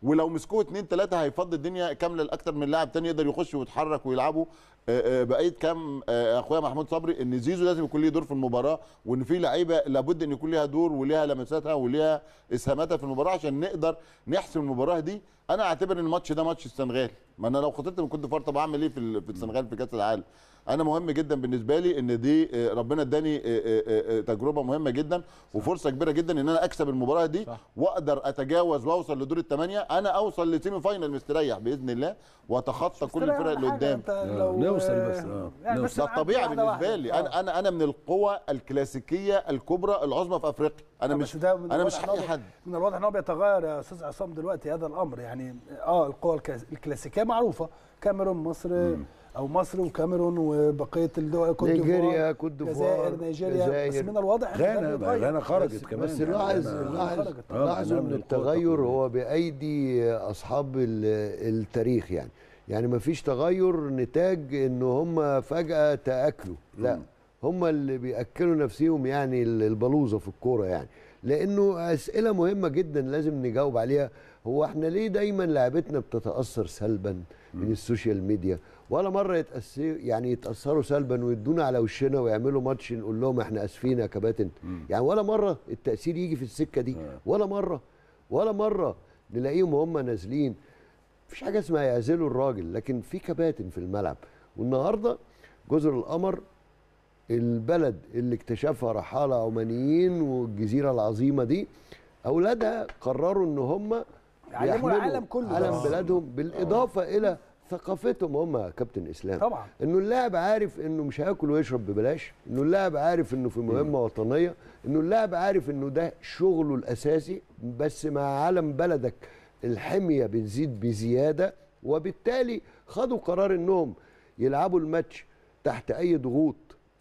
ولو مسكوه اتنين تلاته هيفضي الدنيا كامله لاكتر من لاعب تاني يقدر يخش ويتحرك ويلعبوا آه، آه، بقيه كام آه، اخويا محمود صبري ان زيزو لازم يكون ليه دور في المباراه وان في لعيبه لابد ان يكون ليها دور وليها لمساتها وليها اسهاماتها في المباراه عشان نقدر نحسم المباراه دي انا اعتبر ان الماتش ده ماتش السنغال ما انا لو خطرت من كنت فرط طب اعمل ايه في ال- في السنغال في كاس العالم انا مهم جدا بالنسبه لي ان دي آه، ربنا اداني آه، آه، آه، تجربه مهمه جدا وفرصه كبيره جدا ان انا اكسب المباراه دي صح. واقدر اتجاوز واوصل لدور الثمانيه انا اوصل لسيمي فاينل مستريح باذن الله واتخطى كل استريح الفرق ولا اللي حاجة، قدام أنت لو- نوصل بس، آه، يعني نوصل. بس ده نعدي الطبيعي واحدة بالنسبه واحدة. لي آه. انا انا انا من القوى الكلاسيكيه الكبرى العظمى في افريقيا انا آه، مش بس ده من انا مش الواضح إن هو حقي بي- حد من الواضح ان هو بيتغير يا استاذ عصام دلوقتي هذا الامر يعني اه القوى الكلاس- الكلاسيكيه معروفه كاميرون مصر او مصر وكاميرون وبقيه الدول كوت ديفوار، نيجيريا كوت ديفوار الجزائر نيجيريا بس الجزائر. من الواضح إن ده غانا بيتغير. غانا خرجت بس, كمان بس يعني لاحظ غانا لاحظ خرجت. آه، لاحظوا معناها ان من القوة التغير التقليدية. هو بايدي اصحاب ال- التاريخ يعني يعني ما فيش تغير نتاج ان هم فجاه تاكلوا لا هم اللي بياكلوا نفسهم يعني ال- البلوزه في الكوره يعني لانه اسئله مهمه جدا لازم نجاوب عليها هو احنا ليه دايما لعبتنا بتتاثر سلبا من السوشيال ميديا ولا مره يتأثر يعني يتاثروا سلبا ويدونا على وشنا ويعملوا ماتش نقول لهم احنا اسفين يا كباتن يعني ولا مره التاثير يجي في السكه دي ولا مره ولا مره نلاقيهم هم نازلين مفيش حاجه اسمها يعزلوا الراجل لكن في كباتن في الملعب والنهارده جزر القمر البلد اللي اكتشفها رحاله عمانيين والجزيره العظيمه دي اولادها قرروا ان هم يعلموا يحملوا العالم كله علم بس. بلادهم بالاضافه الى ثقافتهم هم يا كابتن اسلام طبعا انه اللاعب عارف انه مش هياكل ويشرب ببلاش انه اللاعب عارف انه في مهمه وطنيه انه اللاعب عارف انه ده شغله الاساسي بس مع علم بلدك الحميه بتزيد بزياده وبالتالي خدوا قرار انهم يلعبوا الماتش تحت اي ضغوط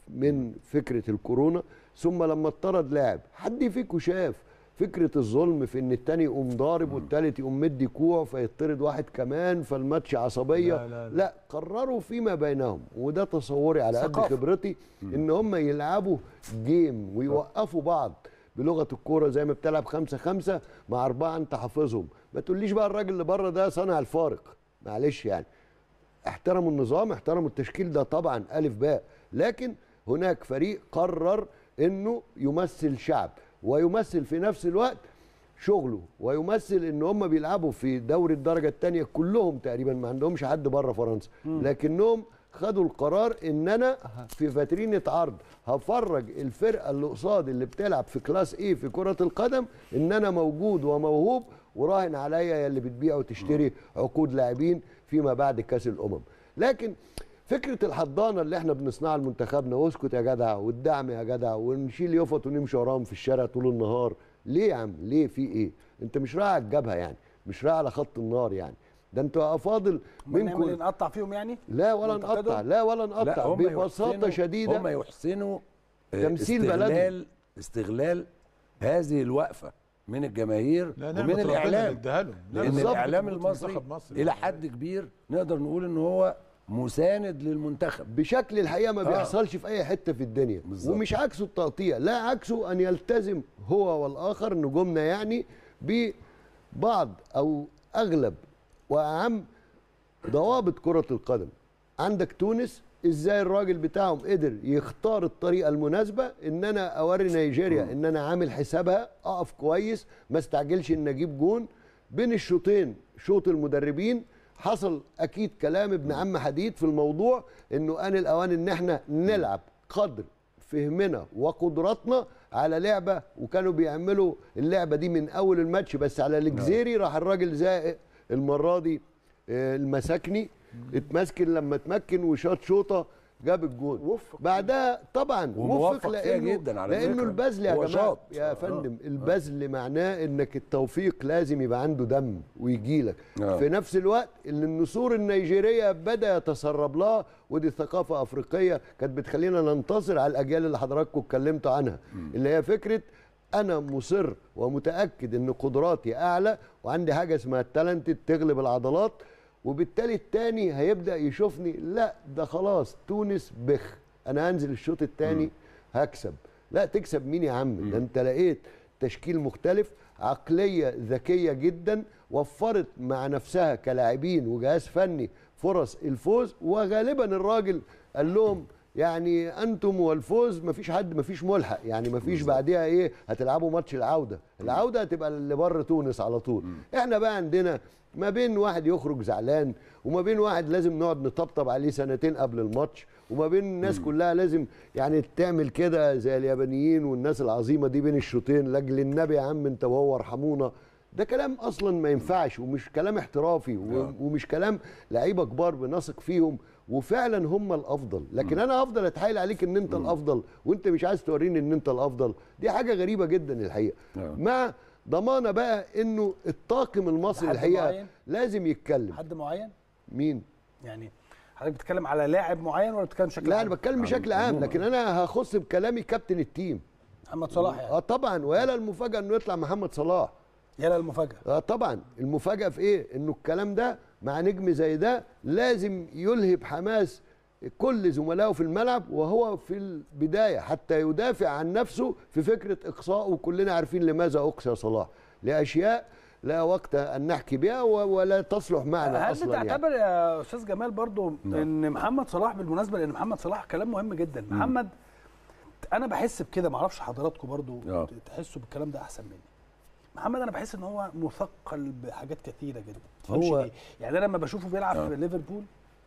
من فكره الكورونا ثم لما اطرد لاعب حد فيكم شاف فكره الظلم في ان التاني يقوم ضارب والتالت يقوم مدي كوع فيطرد واحد كمان فالماتش عصبيه لا، لا، لا. لا قرروا فيما بينهم وده تصوري على قد ثقافة. خبرتي ان هم يلعبوا جيم ويوقفوا بعض بلغه الكوره زي ما بتلعب خمسة خمسة مع اربعه انت حافظهم ما تقوليش بقى الراجل اللي بره ده صانع الفارق معلش يعني احترموا النظام احترموا التشكيل ده طبعا الف باء لكن هناك فريق قرر انه يمثل شعب ويمثل في نفس الوقت شغله ويمثل ان هم بيلعبوا في دوري الدرجه الثانيه كلهم تقريبا ما عندهمش حد بره فرنسا لكنهم خدوا القرار ان انا في فاترينه عرض هفرج الفرقه اللي قصاد اللي بتلعب في كلاس ايه في كره القدم ان انا موجود وموهوب وراهن عليا يا اللي بتبيع وتشتري عقود لاعبين فيما بعد كاس الامم لكن فكره الحضانه اللي احنا بنصنعها لمنتخبنا واسكت يا جدع والدعم يا جدع ونشيل يفط ونمشي وراهم في الشارع طول النهار ليه يا عم ليه في ايه انت مش رايح على الجبهه يعني مش رايح على خط النار يعني ده انتوا افاضل نعمل إيه؟ منكم نقطع فيهم يعني لا ولا منتقدهم؟ نقطع لا ولا نقطع هم ببساطه يحسنوا- شديده هم يحسنوا آه، تمثيل استغلال استغلال هذه الوقفه من الجماهير لا نعمة ومن ربنا الاعلام نديها لهم. لا، لان بالظبط. الاعلام منتخب المصري مصر. الى حد كبير نقدر نقول ان هو مساند للمنتخب بشكل الحقيقه ما آه. بيحصلش في اي حته في الدنيا بالظبط. ومش عكسه التقطيع لا عكسه ان يلتزم هو والاخر نجومنا يعني ببعض او اغلب واهم ضوابط كره القدم عندك تونس ازاي الراجل بتاعهم قدر يختار الطريقه المناسبه ان انا اوري نيجيريا ان انا عامل حسابها اقف كويس ما استعجلش ان اجيب جون بين الشوطين شوط المدربين حصل اكيد كلام ابن عم حديد في الموضوع انه ان الاوان ان احنا نلعب قدر فهمنا وقدراتنا على لعبه وكانوا بيعملوا اللعبه دي من اول الماتش بس على الجزيري راح الراجل زائق المره دي آه، المساكني اتمسكن لما اتمكن وشاط شوطه جاب الجون وفق. بعدها طبعا وموفق وفق فيها لانه جدا على لانه فكرة. البذل يا هو جماعه شاط. يا آه. فندم البذل معناه انك التوفيق لازم يبقى عنده دم ويجي لك آه. في نفس الوقت اللي النسور النيجيريه بدا يتسرب لها ودي ثقافه افريقيه كانت بتخلينا ننتصر على الاجيال اللي حضراتكم اتكلمتوا عنها اللي هي فكره انا مصر ومتاكد ان قدراتي اعلى وعندي حاجه اسمها التالنت تغلب العضلات وبالتالي التاني هيبدا يشوفني لا ده خلاص تونس بخ انا هنزل الشوط التاني هكسب لا تكسب مين يا عم ده انت لقيت تشكيل مختلف عقليه ذكيه جدا وفرت مع نفسها كلاعبين وجهاز فني فرص الفوز وغالبا الراجل قال لهم يعني انتم والفوز مفيش حد مفيش ملحق يعني مفيش بعديها ايه هتلعبوا ماتش العوده العوده هتبقى لبر تونس على طول احنا بقى عندنا ما بين واحد يخرج زعلان وما بين واحد لازم نقعد نطبطب عليه سنتين قبل الماتش وما بين الناس كلها لازم يعني تعمل كده زي اليابانيين والناس العظيمه دي بين الشوطين لاجل النبي يا عم انت وهو ارحمونا ده كلام اصلا ما ينفعش ومش كلام احترافي و- ومش كلام لعيبه كبار بنثق فيهم وفعلا هم الافضل لكن انا افضل اتحايل عليك ان انت الافضل وانت مش عايز توريني ان انت الافضل دي حاجه غريبه جدا الحقيقه آه. مع ضمانه بقى انه الطاقم المصري حد الحقيقه معين؟ لازم يتكلم حد معين مين يعني حضرتك بتتكلم على لاعب معين ولا بتتكلم بشكل لا عام؟ انا بتكلم بشكل عام لكن انا هخص بكلامي كابتن التيم محمد صلاح يعني اه طبعا ويالا المفاجاه انه يطلع محمد صلاح يلا المفاجاه اه طبعا المفاجاه في ايه انه الكلام ده مع نجم زي ده لازم يلهب حماس كل زملائه في الملعب وهو في البدايه حتى يدافع عن نفسه في فكره اقصاء وكلنا عارفين لماذا اقصى صلاح لاشياء لا وقت ان نحكي بها و- ولا تصلح معنا هل اصلا يعني بتعتبر يا استاذ جمال برضو ان محمد صلاح بالمناسبه لان محمد صلاح كلام مهم جدا محمد انا بحس بكده معرفش حضراتكم برضو آه. تحسوا بالكلام ده احسن مني محمد انا بحس ان هو مثقل بحاجات كثيره جدا هو- هو يعني انا لما بشوفه بيلعب في ليفربول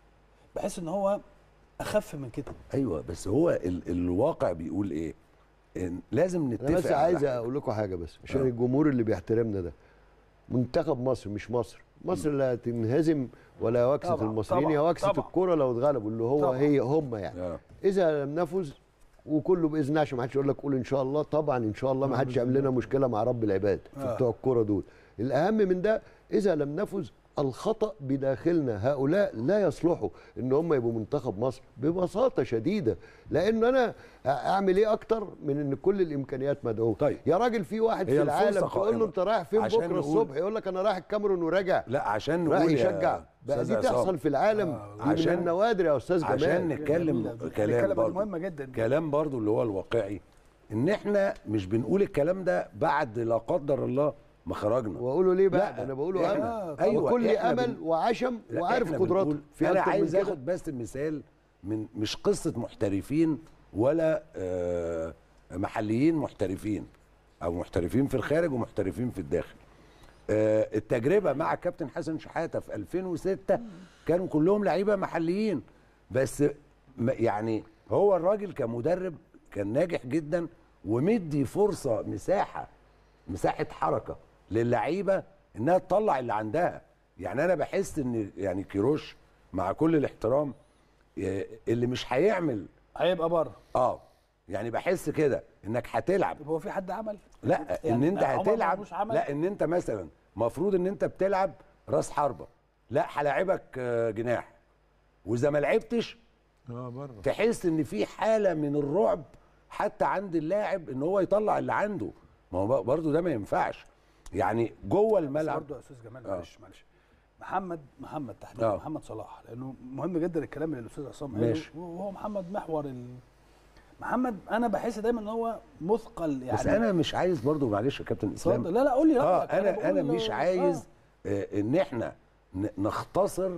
بحس ان هو اخف من كده ايوه بس هو ال الواقع بيقول ايه إن لازم نتفق انا بس على عايز حاجة. اقول لكم حاجه بس عشان آه. الجمهور اللي بيحترمنا ده منتخب مصر مش مصر مصر لا تنهزم ولا وكسه طبعاً، المصريين طبعاً، يا وكسه طبعاً. الكوره لو اتغلبوا اللي هو طبعاً. هي هم يعني آه. اذا لم نفز وكله باذن الله عشان ما حدش يقول لك قول ان شاء الله طبعا ان شاء الله ما حدش يعمل لنا مشكله مع رب العباد في آه. بتوع الكوره دول الاهم من ده اذا لم نفز الخطا بداخلنا هؤلاء لا يصلحوا ان هم يبقوا منتخب مصر ببساطه شديده لان انا اعمل ايه اكتر من ان كل الامكانيات مدعوه طيب. يا راجل في واحد هي في الفرصة العالم تقول قائمة. له انت رايح فين عشان بكره نقول- الصبح يقول لك انا رايح الكاميرون وراجع لا عشان رايح نقول يا يشجع بقى أستاذ دي عصام، تحصل في العالم دي من عشان- النوادر يا استاذ جمال عشان نتكلم جميلة. كلام الكلمة دي برضو مهمة جداً. كلام برضو اللي هو الواقعي ان احنا مش بنقول الكلام ده بعد لا قدر الله ما خرجنا واقوله ليه بقى لا، ده انا بقوله إحنا- امل أيوة، وكل إحنا امل بن- وعشم لا، وعارف إحنا قدراته بنقول- في انا أكتر من عايز كده؟ اخد بس مثال من مش قصه محترفين ولا آه، محليين محترفين او محترفين في الخارج ومحترفين في الداخل آه، التجربه مع كابتن حسن شحاته في 2006 كانوا كلهم لعيبه محليين بس م- يعني هو الراجل كمدرب كان ناجح جدا ومدي فرصه مساحه مساحه حركه للعيبه انها تطلع اللي عندها يعني انا بحس ان يعني كيروش مع كل الاحترام آه، اللي مش هيعمل هيبقى بره اه يعني بحس كده انك هتلعب طب هو في حد عمل لا ان يعني انت عمر هتلعب مرموش عمل؟ لا ان انت مثلا مفروض ان انت بتلعب راس حربه لا هلاعبك آه، جناح واذا ما لعبتش اه بره تحس ان في حاله من الرعب حتى عند اللاعب ان هو يطلع اللي عنده ما هو برضه ده ما ينفعش يعني جوه بس الملعب برضه يا استاذ جمال آه. معلش معلش محمد محمد تحديدا آه. محمد صلاح لانه مهم جدا الكلام اللي الاستاذ عصام قاله ماشي. وهو محمد محور ال... محمد انا بحس دايما ان هو مثقل يعني بس انا مش عايز برضه معلش يا كابتن اسلام اتفضل لا لا قول لي اه رأيك، انا بقول انا له- مش عايز آه. ان احنا ن- نختصر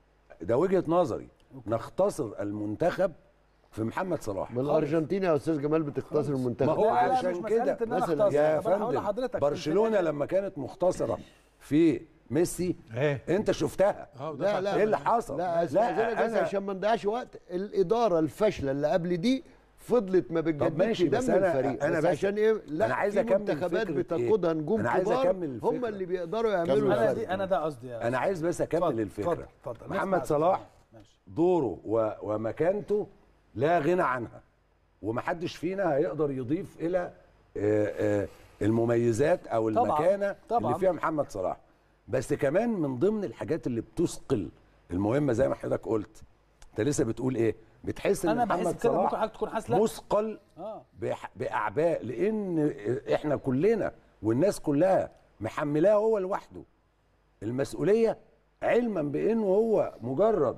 ده وجهه نظري نختصر المنتخب في محمد صلاح من الارجنتين يا استاذ جمال بتختصر ما المنتخب هو لا، لا، عشان مش مسألة كده إن أنا مثلاً أختصر. يا طب أنا هقول فندم لحضرتك برشلونه لما كانت مختصره في ميسي ايه انت شفتها اه لا لا ايه اللي حصل؟ لا استاذنك بس أنا- عشان ما نضيعش وقت الاداره الفاشله اللي قبل دي فضلت ما بتجددش ماشي، دم بس أنا- الفريق أنا بس بس- عشان ايه لا أنا عايز في أكمل منتخبات فكرة إيه؟ بتقودها نجوم أنا عايز كبار أكمل الفكرة. هم اللي بيقدروا كمل. يعملوا انا الفرق دي انا ده قصدي يا انا عايز بس اكمل اتفضل، الفكره اتفضل، اتفضل. نسمع محمد أستاذ صلاح جمال. ماشي. دوره و... ومكانته لا غنى عنها ومحدش فينا هيقدر يضيف الى آه، آه، المميزات او طبعاً، المكانه طبعاً. اللي فيها محمد صلاح بس كمان من ضمن الحاجات اللي بتثقل المهمه زي ما حضرتك قلت انت لسه بتقول ايه بتحس ان انا بحس محمد كده ممكن صلاح حضرتك تكون حاسس لا مثقل اه بح- باعباء لان احنا كلنا والناس كلها محملاه هو لوحده المسؤوليه علما بانه هو مجرد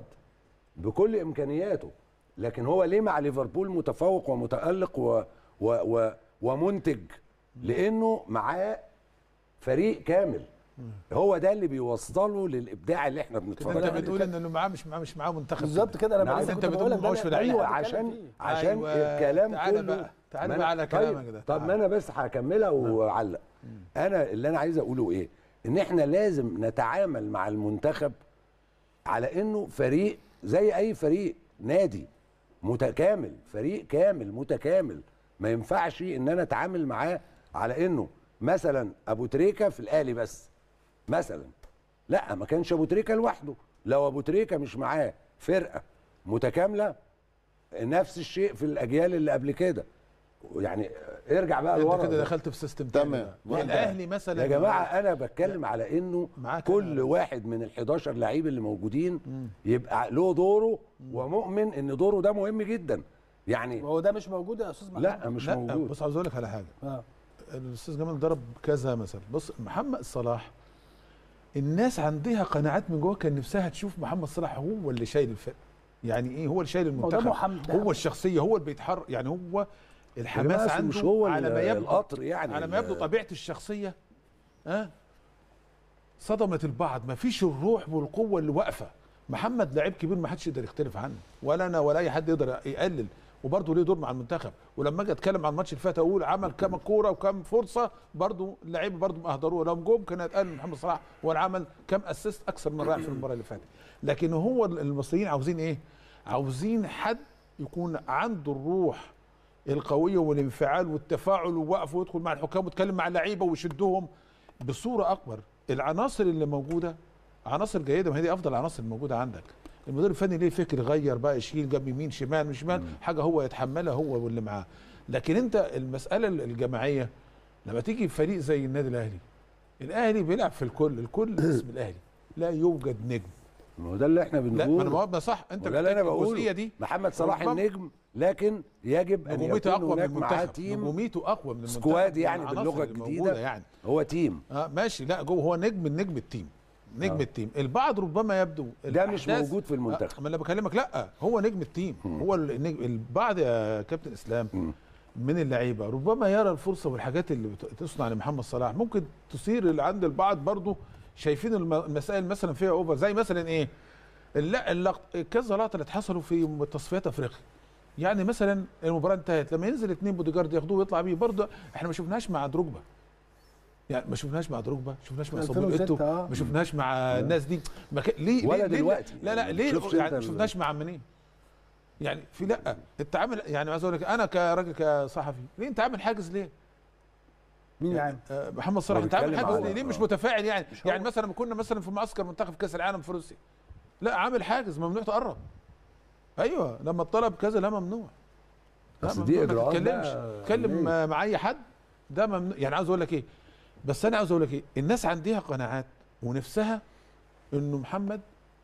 بكل امكانياته لكن هو ليه مع ليفربول متفوق ومتالق و و و ومنتج لانه معاه فريق كامل هو ده اللي بيوصله للابداع اللي احنا كده بنتفرج انت عليه بتقول انه معاه مش معاه مش معاه منتخب بالظبط كده انا نعم. بقول- انت كنت بتقول بقول ما هوش ده- في لعيبة. ايوه ايوه عشان عشان عشان أيوة. الكلام تعالى كله بقى. تعالى ما بقى أنا- على طيب كلامك ده. طب تعالى. ما انا بس هكملها واعلق انا اللي انا عايز اقوله ايه ان احنا لازم نتعامل مع المنتخب على انه فريق زي اي فريق نادي متكامل فريق كامل متكامل ما ينفعش ان انا اتعامل معاه على انه مثلا ابو تريكه في الاهلي بس مثلا لا ما كانش ابو تريكه لوحده لو ابو تريكه مش معاه فرقه متكامله نفس الشيء في الاجيال اللي قبل كده يعني ارجع بقى انت لورا كده دخلت في سيستم تمام. تاني بقى. واحدة. الاهلي مثلا يا جماعه انا بتكلم على انه معاك كل أنا. واحد من ال 11 لعيب اللي موجودين يبقى له دوره ومؤمن ان دوره ده مهم جدا يعني هو ده مش موجود يا استاذ محمد لا مش لا موجود بص عاوز اقول لك على حاجه اه الاستاذ جمال ضرب كذا مثل بص محمد صلاح الناس عندها قناعات من جوه كان نفسها تشوف محمد صلاح هو اللي شايل الفرقه يعني ايه هو اللي شايل هو ده المنتخب محمد ده هو الشخصيه هو اللي بيتحرك يعني هو يا الحماس جماعة عنده مش هو على ما يبدو القطر يعني على ما يبدو ال- طبيعه الشخصيه ها صدمت البعض ما فيش الروح والقوه اللي واقفه محمد لعيب كبير ما حدش يقدر يختلف عنه ولا انا ولا اي حد يقدر يقلل وبرضه ليه دور مع المنتخب ولما اجي اتكلم عن الماتش اللي فات اقول عمل كام كوره وكام فرصه برضه اللعيبه برضه ما اهدروه لو جم كان هيتقال محمد صلاح هو اللي عمل كام اسيست اكثر من رائع في المباراه اللي فاتت لكن هو المصريين عاوزين ايه عاوزين حد يكون عنده الروح القويه والانفعال والتفاعل ووقف ويدخل مع الحكام ويتكلم مع اللعيبه ويشدهم بصوره اكبر العناصر اللي موجوده عناصر جيده ما هي دي افضل العناصر الموجوده عندك المدير الفني ليه فكر غير بقى يشيل جنب يمين شمال مش شمال حاجه هو يتحملها هو واللي معاه لكن انت المساله الجماعيه لما تيجي فريق زي النادي الاهلي الاهلي بيلعب في الكل الكل اسم الاهلي لا يوجد نجم ما هو ده اللي احنا لا ما انا بنقوله بقول صح انت وده اللي انا محتاج الجزئيه بقوله دي محمد صلاح ربما- النجم لكن يجب ان نجوميته يكون اقوى من هناك معاه المنتخب تيم نجوميته اقوى من المنتخب سكواد من يعني العناصر باللغه اللي الجديده موجودة يعني هو تيم اه ماشي لا جوه هو نجم من نجم التيم نجم آه. التيم البعض ربما يبدو ده مش الأحداث- موجود في المنتخب. آه ما انا بكلمك لا هو نجم التيم هو النجم البعض يا كابتن اسلام مم. من اللعيبه ربما يرى الفرصه والحاجات اللي بت- تصنع لمحمد صلاح ممكن تصير اللي عند البعض برضه شايفين الم- المسائل مثلا فيها اوفر زي مثلا ايه لا اللقط كذا لقطه اللي اتحصلوا في تصفيات افريقيا يعني مثلا المباراه انتهت لما ينزل اتنين بودي جارد ياخدوه ويطلع بيه برضه احنا ما شفناش مع دروجبا يعني ما شفناش مع دروجبا ما شفناش مع صابون 2006 ايتو آه. ما شفناش مع الناس دي ما ك... ليه ولا ليه ليه- دلوقتي. لا لا يعني ليه شوفش يعني أنت ما ال- شفناش مع منين يعني في لا التعامل يعني عايز اقول لك انا كراجل كصحفي ليه انت عامل حاجز ليه؟ مين يعني آه، محمد صلاح هو انت عامل بيتكلم حاجز على- ليه؟ ليه مش آه. متفاعل يعني؟ يعني مثلا لما كنا مثلا في معسكر منتخب كاس العالم في روسيا لا عامل حاجز ممنوع تقرب ايوه لما الطلب كذا لا ممنوع لا بس دي ممنوع إجراءات ما تتكلمش بقى اتكلم أمنية. آه، مع اي حد ده ممنوع يعني عاوز اقول لك ايه بس انا عاوز اقول لك ايه الناس عندها قناعات ونفسها انه محمد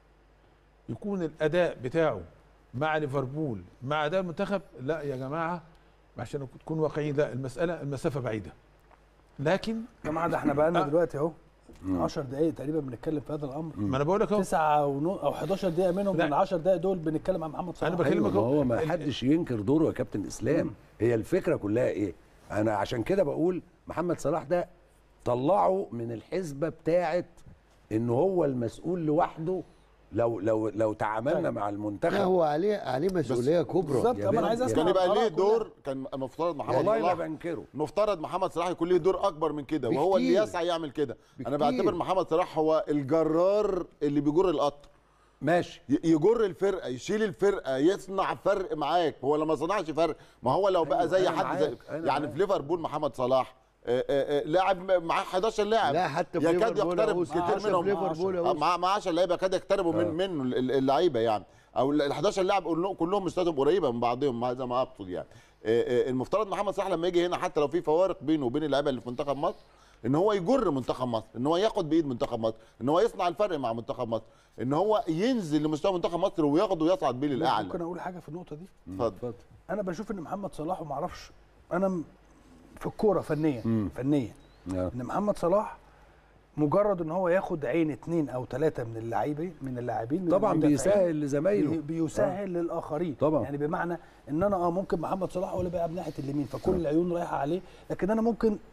يكون الاداء بتاعه مع ليفربول مع اداء المنتخب لا يا جماعه عشان تكون واقعيين لا المساله المسافه بعيده لكن يا جماعه ده احنا بقالنا آه. دلوقتي اهو 10 دقائق تقريبا بنتكلم في هذا الامر ما انا بقول لك اهو تسعة ونو او 11 دقيقة منهم لا. من 10 دقائق دول بنتكلم عن محمد صلاح أنا بكلمك أيوة ما أهو. هو ما ال- حدش ينكر دوره يا كابتن اسلام هي الفكره كلها ايه انا عشان كده بقول محمد صلاح ده طلعه من الحسبه بتاعه ان هو المسؤول لوحده لو لو لو تعاملنا طيب. مع لا المنتخب هو عليه عليه مسؤوليه كبرى بالظبط يا اما انا بنت- عايز اسمع كان يبقى الآراء ليه كلها. دور كان المفترض محمد والله ما صلاح بنكره مفترض محمد صلاح يكون ليه دور اكبر من كده وهو اللي بكتير. يسعى يعمل كده انا بكتير. بعتبر محمد صلاح هو الجرار اللي بيجر القطر ماشي ي- يجر الفرقه يشيل الفرقه يصنع فرق معاك هو لما صنعش فرق ما هو لو بقى أيوة، زي أنا حد زي معاك، أنا يعني معاك. في ليفربول محمد صلاح آه، آه، آه، لاعب معاه 11 لاعب لا حتى في يكاد ليفربول يقترب أهو، كتير حتى في منهم ليفربول أهو. آه، معاه معاه 10 لعيبه يكاد يقتربوا من منه ال- ال- اللعيبه يعني او ال 11 لاعب كلهم- كلهم مستوياتهم قريبه من بعضهم هذا ما اقصد يعني آه، آه، المفترض محمد صلاح لما يجي هنا حتى لو في فوارق بينه وبين اللعيبه اللي في منتخب مصر ان هو يجر منتخب مصر ان هو ياخد بايد منتخب مصر ان هو يصنع الفرق مع منتخب مصر ان هو ينزل لمستوى منتخب مصر وياخده ويصعد بيه ممكن للاعلى اقول حاجة في النقطة دي اتفضل انا بشوف ان محمد صلاح وما اعرفش انا م- في الكورة فنيا فنيا آه. ان محمد صلاح مجرد ان هو ياخد عين اتنين او ثلاثة من اللاعبين من اللاعبين من طبعا المدافعين، بيسهل لزمايله بي- بيسهل للاخرين طبعا. يعني بمعنى ان انا اه ممكن محمد صلاح هو اللي بيلعب ناحيه اليمين فكل العيون رايحه عليه لكن انا ممكن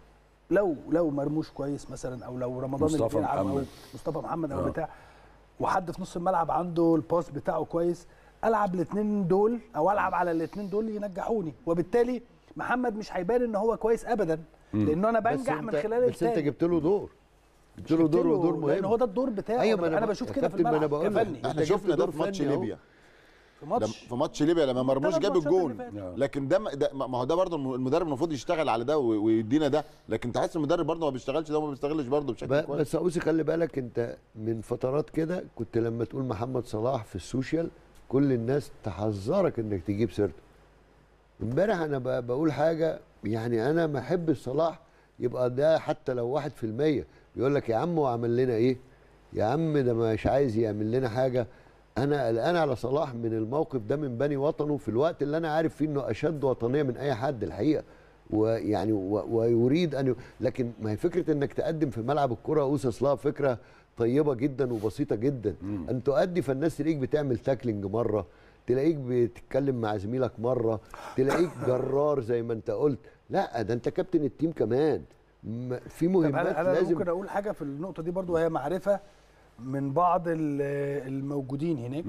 لو لو مرموش كويس مثلا او لو رمضان اللي مصطفى بيلعب او محمد. مصطفى محمد او آه. بتاع وحد في نص الملعب عنده الباس بتاعه كويس العب الاثنين دول او العب على الاثنين دول ينجحوني وبالتالي محمد مش هيبان ان هو كويس ابدا لانه انا بس بنجح انت- من خلال بس انت التاني جبت له دور جبت له دور ودور لان هو مهم ده الدور بتاعه أيوة، ما انا, أنا أنا ب- بشوف يا كده في كابتن، ما أنا الملعب بقول لك. كفني احنا جبت شفنا ده دور في ماتش فني أهو. ليبيا في لما- ماتش في ماتش ليبيا لما مرموش الثلاث جاب ماتشات الجون اللي فاتوا. لكن ده ده ما هو ده برضه المدرب المفروض يشتغل على ده وي- ويدينا ده لكن تحس المدرب برضه ما بيشتغلش ده وما بيشتغلش برضه بشكل ب- كويس بس اوسي خلي بالك انت من فترات كده كنت لما تقول محمد صلاح في السوشيال كل الناس تحذرك انك تجيب سيرته امبارح انا ب- بقول حاجه يعني انا ما احب صلاح يبقى ده حتى لو واحد في المية بيقول لك يا عم هو عمل لنا ايه يا عم ده مش عايز يعمل لنا حاجه انا قلقان على صلاح من الموقف ده من بني وطنه في الوقت اللي انا عارف فيه انه اشد وطنيه من اي حد الحقيقه ويعني و- ويريد ان ي- لكن ما هي فكره انك تقدم في ملعب الكره اوسا اصلها فكره طيبه جدا وبسيطه جدا ان تؤدي فالناس تلاقيك بتعمل تاكلينج مره تلاقيك بتتكلم مع زميلك مره تلاقيك جرار زي ما انت قلت لا ده انت كابتن التيم كمان م- في طب مهمات انا انا لازم ممكن اقول حاجه في النقطه دي برضو وهي معرفه من بعض ال- الموجودين هناك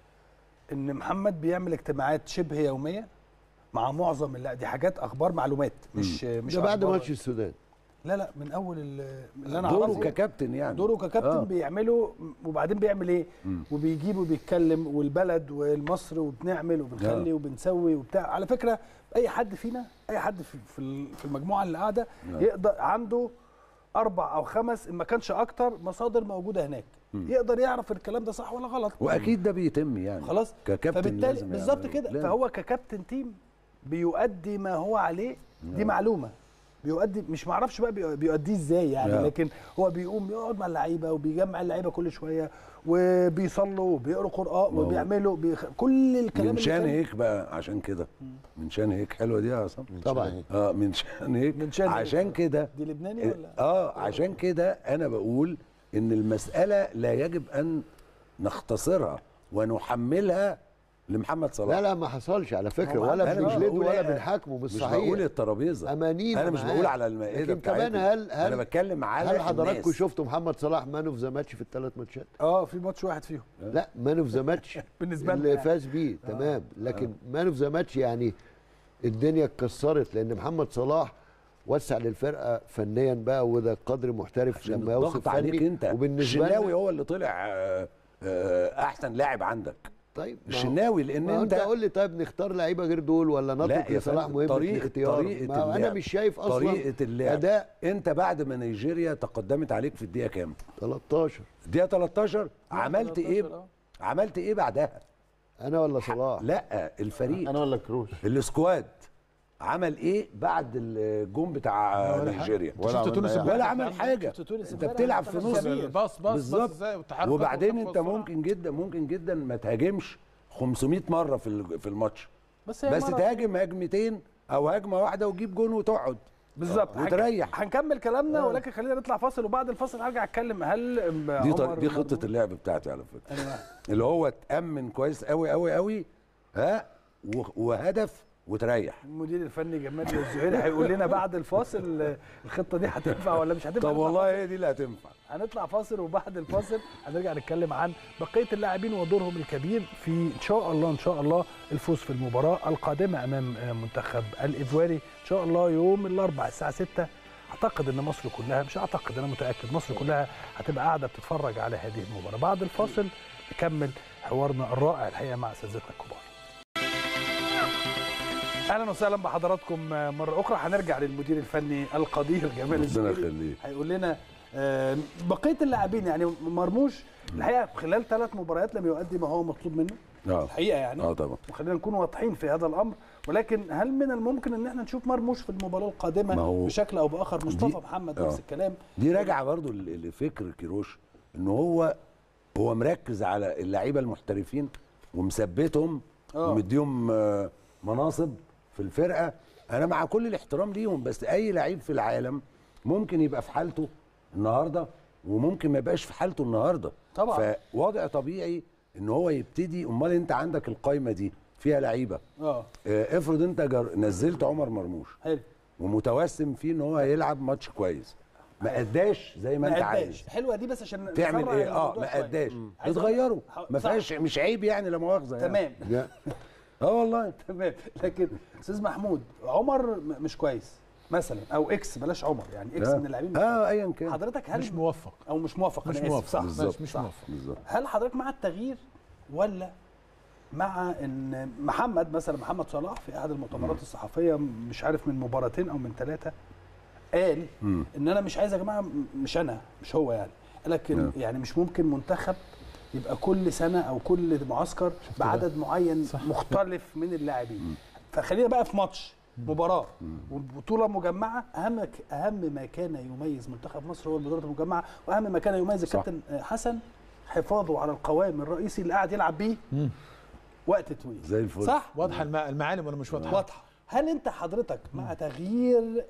ان محمد بيعمل اجتماعات شبه يوميه مع معظم لا دي حاجات اخبار معلومات مش مش ده بعد أخبار- ماتش السودان لا لا من اول ال- اللي انا دوره اعرفه ككابتن يعني دوره ككابتن آه. آه. بيعمله وبعدين بيعمل ايه وبيجيب وبيتكلم والبلد والمصر وبنعمل وبنخلي آه. وبنسوي وبتاع على فكره اي حد فينا اي حد في في ال- في المجموعه اللي قاعده يقدر عنده اربع او خمس ان ما كانش اكتر مصادر موجوده هناك يقدر يعرف الكلام ده صح ولا غلط واكيد ده بيتم يعني خلاص ككابتن فبالتالي لازم بالظبط يعمل. كده لازم. فهو ككابتن تيم بيؤدي ما هو عليه دي معلومه بيؤدي مش معرفش بقى بيؤ- بيؤديه ازاي يعني لا. لكن هو بيقوم يقعد مع اللعيبه وبيجمع اللعيبه كل شويه وبيصلوا وبيقروا قران ما هو- وبيعملوا بيخ... كل الكلام من اللي شان كان- هيك بقى عشان كده من شان هيك حلوه دي يا عصام طبعا اه من شان هيك من شان هيك. عشان كده دي لبناني ولا اه عشان كده انا بقول ان المساله لا يجب ان نختصرها ونحملها لمحمد صلاح لا لا ما حصلش على فكره هو ولا أنا مش بنجلده بقول ولا إيه، بنحاكمه مش مش صحيح بقول الترابيزه امانينا انا مش معاه. بقول على المائده لكن كمان بتاعتنا. هل هل انا بتكلم على هل حضراتكم الناس. شفتوا محمد صلاح مان اوف ذا ماتش في الثلاث ماتشات؟ اه في ماتش واحد فيهم لا مان اوف ذا ماتش بالنسبة لنا اللي يعني. فاز بيه تمام لكن مان اوف ذا ماتش يعني الدنيا اتكسرت لان محمد صلاح وسع للفرقه فنيا بقى وده قدر محترف عشان لما يوصف الضغط عليك فني انت وبالنسبه الشناوي لنا هو اللي طلع آه، آه، احسن لاعب عندك طيب ما هو- الشناوي لان ما هو انت انت قول لي طيب نختار لعيبه غير دول ولا لا نترك يا لصلاح فندم، مهمه طريقة الاختيار طريقة ما هو انا اللعب. مش شايف اصلا طريقه اللعب اداء انت بعد ما نيجيريا تقدمت عليك في الدقيقه كام 13 الدقيقه 13 عملت ايه 13 آه. عملت ايه بعدها انا ولا صلاح لا الفريق انا ولا كروش السكواد عمل ايه بعد الجون بتاع ولا حاجة. نيجيريا ولا شفت تونس عملنا أي ولا امبارح؟ عمل حاجه شفت تونس انت امبارح بتلعب في عملت نص خمسة. باص باص بالظبط. باص ازاي والتحرك وبعدين والخطوة انت والسرعة. ممكن جدا ممكن جدا ما تهاجمش 500 مره في ال- في الماتش بس هي بس مرة- تهاجم هجمتين او هجمه واحده وتجيب جون وتقعد بالظبط هنك- وتريح هنكمل كلامنا ولكن خلينا نطلع فاصل وبعد الفاصل هرجع اتكلم هل دي عمر طر... دي خطه مرموش- اللعب بتاعتي على فكره أيوة. اللي هو تامن كويس قوي قوي قوي ها و... وهدف وتريح المدير الفني جمال الزهيري هيقول لنا بعد الفاصل آه، الخطه دي هتنفع ولا مش هتنفع طب نطلع والله هي دي اللي هتنفع هنطلع فاصل وبعد الفاصل هنرجع نتكلم عن بقيه اللاعبين ودورهم الكبير في ان شاء الله ان شاء الله الفوز في المباراه القادمه امام آه، منتخب الايفواري ان شاء الله يوم الاربعاء الساعه 6 اعتقد ان مصر كلها مش اعتقد انا متاكد مصر كلها هتبقى قاعده بتتفرج على هذه المباراه بعد الفاصل نكمل حوارنا الرائع الحقيقه مع اساتذتنا الكبار اهلا وسهلا بحضراتكم مره اخرى هنرجع للمدير الفني القدير جمال ربنا الزهيري يخليك هيقول لنا آه، بقيه اللاعبين يعني مرموش الحقيقه خلال ثلاث مباريات لم يؤدي ما هو مطلوب منه اه الحقيقه يعني اه طبعا وخلينا نكون واضحين في هذا الامر ولكن هل من الممكن ان احنا نشوف مرموش في المباراه القادمه ما هو بشكل او باخر مصطفى دي- محمد آه. نفس الكلام دي راجعه برضو ل- لفكر كيروش ان هو هو مركز على اللعيبه المحترفين ومثبتهم آه. ومديهم آه، مناصب في الفرقه انا مع كل الاحترام ليهم بس اي لعيب في العالم ممكن يبقى في حالته النهارده وممكن ما يبقاش في حالته النهارده طبعا. فوضع طبيعي ان هو يبتدي امال انت عندك القايمه دي فيها لعيبه اه آه، افرض انت جر... نزلت عمر مرموش حلو ومتوسم فيه ان هو هيلعب ماتش كويس ما اداش زي ما, ما انت قداش عايز حلوه دي بس عشان تعمل نسرع ايه اه الموضوع ما شوية. اداش عايز أقول- بتغيره ما صح. فيهاش مش عيب يعني لا مؤاخذه يعني. تمام لا اه والله تمام لكن استاذ محمود عمر م- مش كويس مثلا او اكس بلاش عمر يعني اكس لا. من اللاعبين اه ايا كان حضرتك هل مش موفق او مش موافق مش أنا آسف، موافق صح بالظبط. مش صح. موفق بالظبط هل حضرتك مع التغيير ولا مع ان محمد مثلا محمد صلاح في احد المؤتمرات الصحفيه مش عارف من مباراتين او من ثلاثه قال مم. ان انا مش عايز يا جماعه م- مش انا مش هو يعني قال لك إن نعم. يعني مش ممكن منتخب يبقى كل سنه او كل معسكر بعدد معين صح. مختلف من اللاعبين فخلينا بقى في ماتش مباراه وبطوله مجمعه اهم اهم ما كان يميز منتخب مصر هو البطوله المجمعه واهم ما كان يميز صح. الكابتن حسن حفاظه على القوام الرئيسي اللي قاعد يلعب بيه مم. وقت طويل زي الفل صح واضحه الم- المعالم ولا مش واضحه واضحه هل انت حضرتك مع تغيير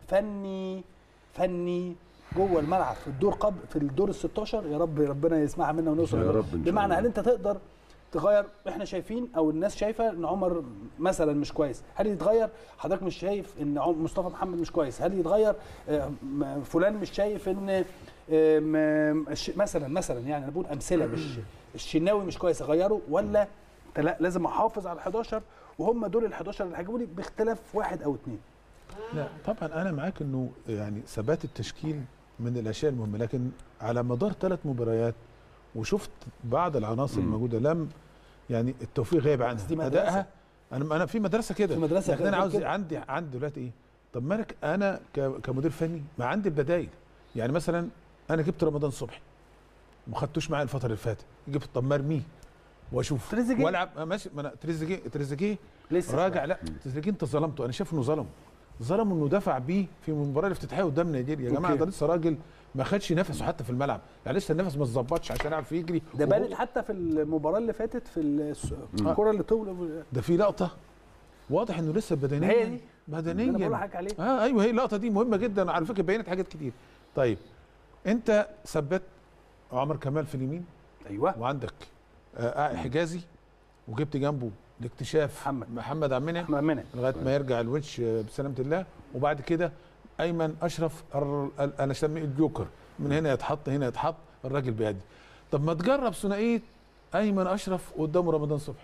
فني فني جوه الملعب في الدور قبل في الدور ال 16 يا رب ربنا يسمعها منا ونوصل يا لده. رب إن شاء بمعنى الله. هل انت تقدر تغير احنا شايفين او الناس شايفه ان عمر مثلا مش كويس هل يتغير حضرتك مش شايف ان عم- مصطفى محمد مش كويس هل يتغير آه، م- فلان مش شايف ان آه، م- الش- مثلا مثلا يعني انا بقول امثله مش الشناوي مش كويس اغيره ولا أنت لا لازم احافظ على ال 11 وهم دول ال 11 اللي هيجيبوا لي باختلاف واحد او اثنين لا طبعا انا معاك انه يعني ثبات التشكيل من الاشياء المهمه لكن على مدار ثلاث مباريات وشفت بعض العناصر مم. الموجوده لم يعني التوفيق غايب بس عنها دي مدرسة. ادائها انا انا في مدرسه كده في مدرسة لكن انا غير عاوز كده. عندي عندي دلوقتي ايه طب ما انا ك- انا ك- كمدير فني ما عندي البدايل يعني مثلا انا جبت رمضان صبحي ما خدتوش معايا الفتره اللي فاتت جبت طب ما ارميه واشوف تريزيجيه. والعب آه ماشي ما انا تريزيجيه تريزيجيه لسه راجع لا تريزيجيه انت ظلمته انا شايف انه ظلمه ظلمه انه دفع بيه في المباراه الافتتاحيه قدام نيجيريا يا جماعه أوكي. ده لسه راجل ما خدش نفسه حتى في الملعب يعني لسه النفس ما اتظبطش عشان يعرف يجري ده وهو- بانت حتى في المباراه اللي فاتت في الس- الكره اللي طول ده في لقطه واضح انه لسه بدنيا هي دي. بدنيا انا بقول لك عليه اه ايوه هي اللقطه دي مهمه جدا على فكره بينت حاجات كتير طيب انت ثبت عمر كمال في اليمين ايوه وعندك آه آه حجازي وجبت جنبه لاكتشاف محمد. محمد عبد المنعم احمد منى لغايه ما يرجع الونش آه، بسلامه الله وبعد كده ايمن اشرف الر- ال- انا اسميه الجوكر من هنا يتحط هنا يتحط الراجل بيهدي طب ما تجرب ثنائيه ايمن اشرف قدامه رمضان صبحي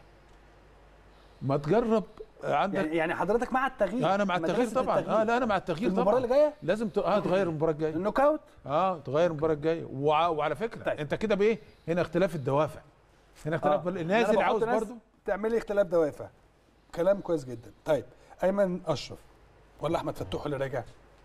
ما تجرب آه، عندك يعني يعني حضرتك مع التغيير انا مع التغيير مدرسة طبعا اه لا انا مع في التغيير المباراه طبعا اللي جايه لازم ت... اه تغير المباراه الجايه النوك اوت اه تغير المباراه الجايه وع... وعلى فكره طيب. طيب. انت كده بايه هنا اختلاف الدوافع هنا اختلاف آه. آه. أنا نازل بحط عاوز ناس برضه تعمل لي اختلاف دوافع كلام كويس جدا طيب ايمن اشرف ولا احمد فتوح اللي راجع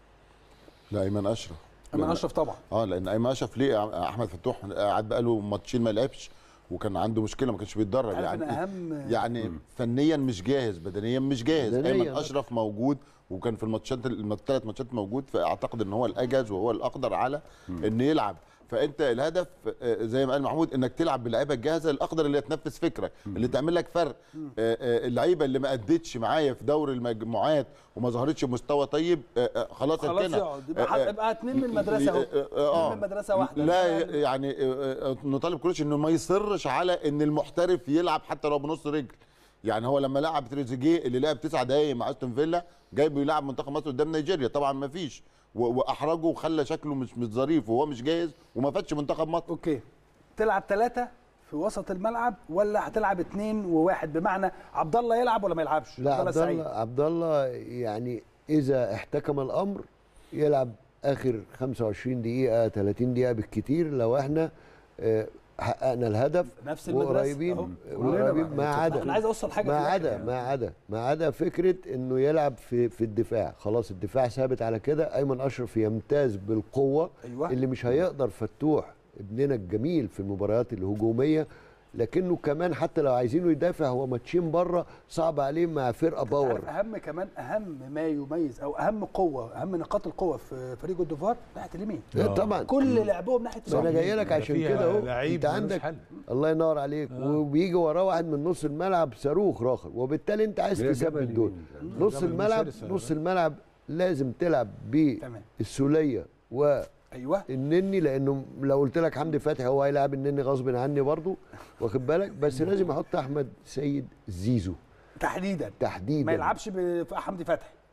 لا ايمن اشرف ايمن لأن- اشرف طبعا اه لان ايمن اشرف ليه احمد فتوح قعد بقاله ماتشين ما لعبش وكان عنده مشكله ما كانش بيتدرب عارف ان يعني اهم يعني فنيا مش جاهز بدنيا مش جاهز بدنياً. ايمن اشرف موجود وكان في الماتشات الثلاث ماتشات موجود فاعتقد ان هو الاجهز وهو الاقدر على انه يلعب فانت الهدف آه، زي ما قال محمود انك تلعب باللعيبه الجاهزه الاقدر اللي تنفذ فكرك اللي تعمل لك فرق آه، آه، اللعيبه اللي ما ادتش معايا في دور المجموعات وما ظهرتش بمستوى طيب آه، آه، خلاص خلاص اركنها. يقعد يبقى آه، حد- آه، يبقى اتنين من المدرسه اهو اه اتنين من مدرسه واحده لا يعني يعني آه، آه، نطالب كروش انه ما يصرش على ان المحترف يلعب حتى لو بنص رجل يعني هو لما لعب تريزيجيه اللي لعب تسع دقايق مع استون فيلا جايبه يلعب منتخب مصر قدام نيجيريا طبعا ما فيش و- واحرجه وخلى شكله مش مش ظريف وهو مش جاهز وما فاتش منتخب مصر اوكي تلعب ثلاثه في وسط الملعب ولا هتلعب اثنين وواحد بمعنى عبد الله يلعب ولا ما يلعبش لا عبد سعيد. الله عبد الله يعني اذا احتكم الامر يلعب اخر 25 دقيقه 30 دقيقه بالكتير لو احنا آه، حققنا الهدف نفس المدرسة وقريبين أهو. وقريبين ما عدا انا عايز اوصل حاجه ما في الآخر عدا يعني. ما عدا ما عدا فكره انه يلعب في في الدفاع خلاص الدفاع ثابت على كده ايمن اشرف يمتاز بالقوه أيوة. اللي مش هيقدر فتوح ابننا الجميل في المباريات الهجوميه لكنه كمان حتى لو عايزينه يدافع هو ماتشين بره صعب عليه مع فرقه باور عارف اهم كمان اهم ما يميز او اهم قوه اهم نقاط القوه في فريق الدفار ناحيه اليمين إيه طبعا كل لعبهم ناحيه ما انا اليمين جاي لك ده عشان فيها كده اهو لعيب انت ملوش عندك حل. الله ينور عليك وبيجي وراه واحد من نص الملعب صاروخ راخر وبالتالي انت عايز هي تثبت جبل دول يمين. نص جبل الملعب شرسة. نص الملعب لازم تلعب تمام بالسوليه والنني ايوه لانه لو قلت لك حمدي فتحي هو هيلاعب النني غصب عني برضه واخد بالك بس لازم احط احمد سيد زيزو تحديدا تحديدا ما يلعبش ب- في حمدي فتحي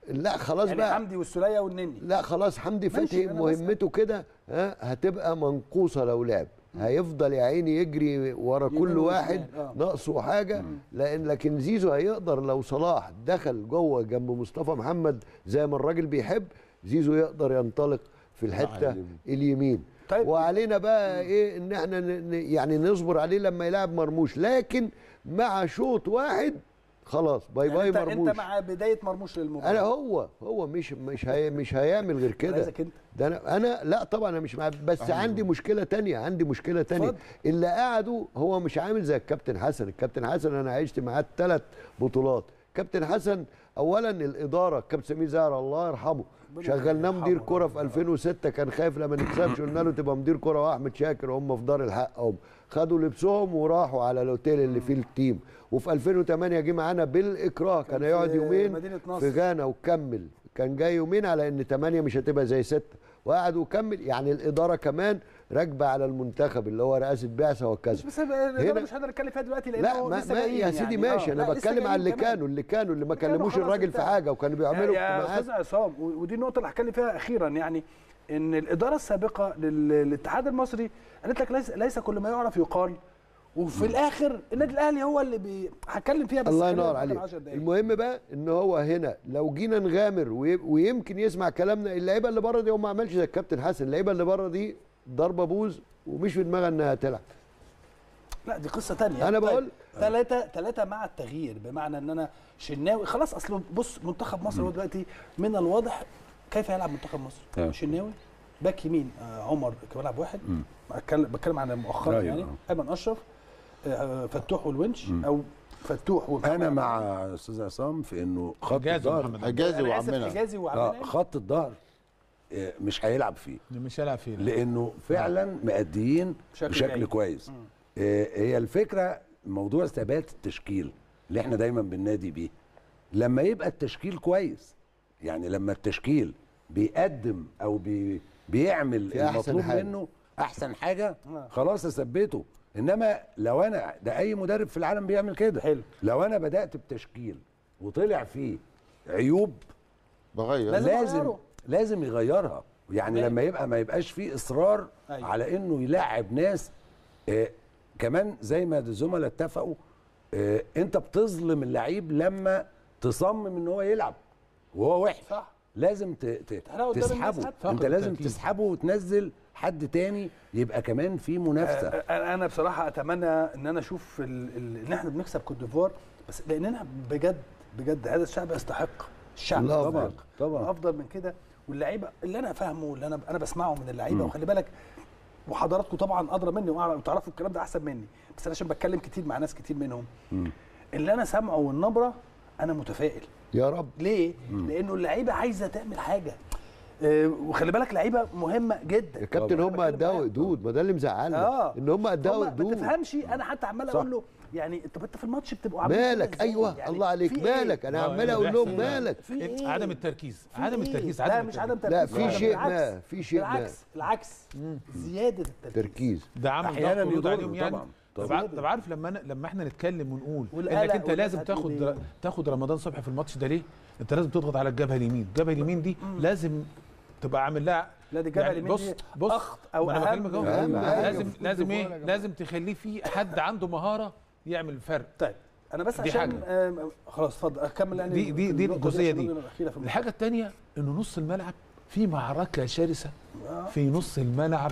لا خلاص يعني بقى حمدي والسوليه والنني لا خلاص حمدي ماشي، فتحي أنا بسأل. مهمته كده ها هتبقى منقوصه لو لعب هيفضل يا عيني يجري ورا يمين كل واحد وشمال، آه. ناقصه حاجه لان لكن زيزو هيقدر لو صلاح دخل جوه جنب مصطفى محمد زي ما الراجل بيحب زيزو يقدر ينطلق في الحته اليمين. اليمين طيب. وعلينا بقى ايه ان احنا ن- ن- يعني نصبر عليه لما يلعب مرموش لكن مع شوط واحد خلاص باي يعني باي انت مرموش انت مع بدايه مرموش للمباراه انا هو هو مش مش هي مش هيعمل غير كده عايزك انت. ده انا انا لا طبعا انا مش مع بس أيوه. عندي مشكله تانية عندي مشكله تانية اتفضل. اللي قعدوا هو مش عامل زي الكابتن حسن الكابتن حسن انا عشت معاه ثلاث بطولات كابتن حسن اولا الاداره كابتن سمير زهر الله يرحمه شغلناه مدير يرحمه. كره في 2006 كان خايف لما نكسبش قلنا له تبقى مدير كره واحمد شاكر هم في دار الحق هم خدوا لبسهم وراحوا على الاوتيل اللي فيه التيم وفي 2008 جه معانا بالاكراه كان في هيقعد يومين مدينة نصر. في غانا وكمل كان جاي يومين على ان 8 مش هتبقى زي 6 وقعد وكمل يعني الاداره كمان راكبه على المنتخب اللي هو رئاسه بعثه وكذا بس الإدارة هنا- مش هقدر اتكلم فيها دلوقتي لان لا هو ما, لسه ما جايين يا سيدي يعني. ماشي آه، انا لا، لسه بتكلم على اللي جايين كمان. كانوا اللي كانوا اللي ما كانوا كلموش خلاص الراجل في انتهى. حاجه وكانوا بيعملوا يا اجتماعات استاذ عصام و- ودي النقطه اللي هتكلم فيها اخيرا يعني ان الاداره السابقه لل- للاتحاد المصري قالت لك ليس ليس كل ما يعرف يقال وفي الاخر النادي الاهلي هو اللي بي... هتكلم فيها بس الله خلينا ينور نتكلم عليك 10 دقايق. المهم بقى ان هو هنا لو جينا نغامر وي- ويمكن يسمع كلامنا اللعيبه اللي بره دي هو ما عملش زي الكابتن حسن اللعيبه اللي بره دي ضربه بوز ومش في دماغها انها تلعب لا دي قصه تانية أنا بقول- ثلاثة ثلاثة مع التغيير بمعنى ان انا شناوي خلاص اصل بص منتخب مصر هو دلوقتي من الواضح كيف يلعب منتخب مصر آه. شناوي باك يمين آه عمر كان بيلعب واحد بتكلم بتكلم عن مؤخرا أيوة، يعني آه. ايمن اشرف آه فتوح والونش او فتوح ومحمد انا عبد مع استاذ عصام في انه خط حجازي الظهر ومحمد حجازي انا اسف وعمنا حجازي اه وعبد خط الظهر آه، مش هيلعب فيه مش هيلعب فيه لا. لانه فعلا مأديين بشكل بشكل جيد. كويس آه، هي الفكره موضوع ثبات التشكيل اللي احنا دايما بننادي بيه لما يبقى التشكيل كويس يعني لما التشكيل بيقدم او بي بيعمل في أحسن المطلوب حاجة. منه احسن حاجه آه. خلاص اثبته انما لو انا ده اي مدرب في العالم بيعمل كده حلو. لو انا بدات بتشكيل وطلع فيه عيوب بغير لازم لازم أغيره. لازم يغيرها يعني تمام. لما يبقى ما يبقاش فيه اصرار أيوة. أيوة. على انه يلعب ناس آه كمان زي ما الزملاء اتفقوا آه انت بتظلم اللعيب لما تصمم ان هو يلعب وهو وحش صح. لازم ت... ت... تحرقه قدام الناس تسحبه حتى. انت فقد لازم التركيز. تسحبه وتنزل حد تاني يبقى كمان في منافسه انا أنا بصراحه اتمنى ان انا اشوف ال- ال- ان احنا بنكسب كوت ديفوار بس لاننا بجد بجد هذا الشعب يستحق الشعب لا، يستحق طبعاً، طبعاً. افضل من كده واللعيبه اللي انا فاهمه واللي انا انا بسمعه من اللعيبه وخلي بالك وحضراتكم طبعا ادرى مني واعرف وتعرفوا الكلام ده احسن مني بس انا عشان بتكلم كتير مع ناس كتير منهم اللي انا سامعه والنبره انا متفائل يا رب ليه؟ لانه اللعيبه عايزه تعمل حاجه آه، وخلي بالك لعيبه مهمه جدا يا كابتن طبعاً. هم أنا بتكلم قدها معاك. قدود ما ده اللي مزعلنا اه ان هم قدها هم ما قدود تفهمش انا حتى عمال اقول له يعني طب انت في الماتش بتبقوا عاملين كده مالك إزاي؟ ايوه يعني الله عليك في إيه؟ مالك انا آه، عمال اللي اقول بيحصل لهم ده. مالك في إيه؟ عدم التركيز في عدم إيه؟ التركيز لا عدم مش التركيز. عدم تركيز لا في بالعكس. شيء ما في شيء ما بالعكس بالعكس زياده التركيز تركيز ده عامل أحياناً ضغط ورود يضر عليهم يعني طبعاً، طب طبعاً. ع- طب عارف لما أنا لما احنا نتكلم ونقول والقلق انك انت والناس لازم هتقول تاخد إيه؟ تاخد رمضان صبحي في الماتش ده ليه؟ انت لازم تضغط على الجبهه اليمين، الجبهه اليمين دي لازم تبقى عامل لها لا دي الجبهة يعني اليمين بص دي بص أخط أو ما أنا أهم بكلمك أهو. أهم حاجة لازم في كل لازم جول يا ايه؟ جماعة. لازم تخليه في حد عنده مهاره يعمل الفرق طيب انا بس دي عشان حاجة. آم، خلاص اتفضل اكمل يعني دي دي دي النقطة الجزئيه عشان دي النقطة الأخيرة في الموضوع. الحاجه الثانيه انه نص الملعب في معركه شرسه في نص الملعب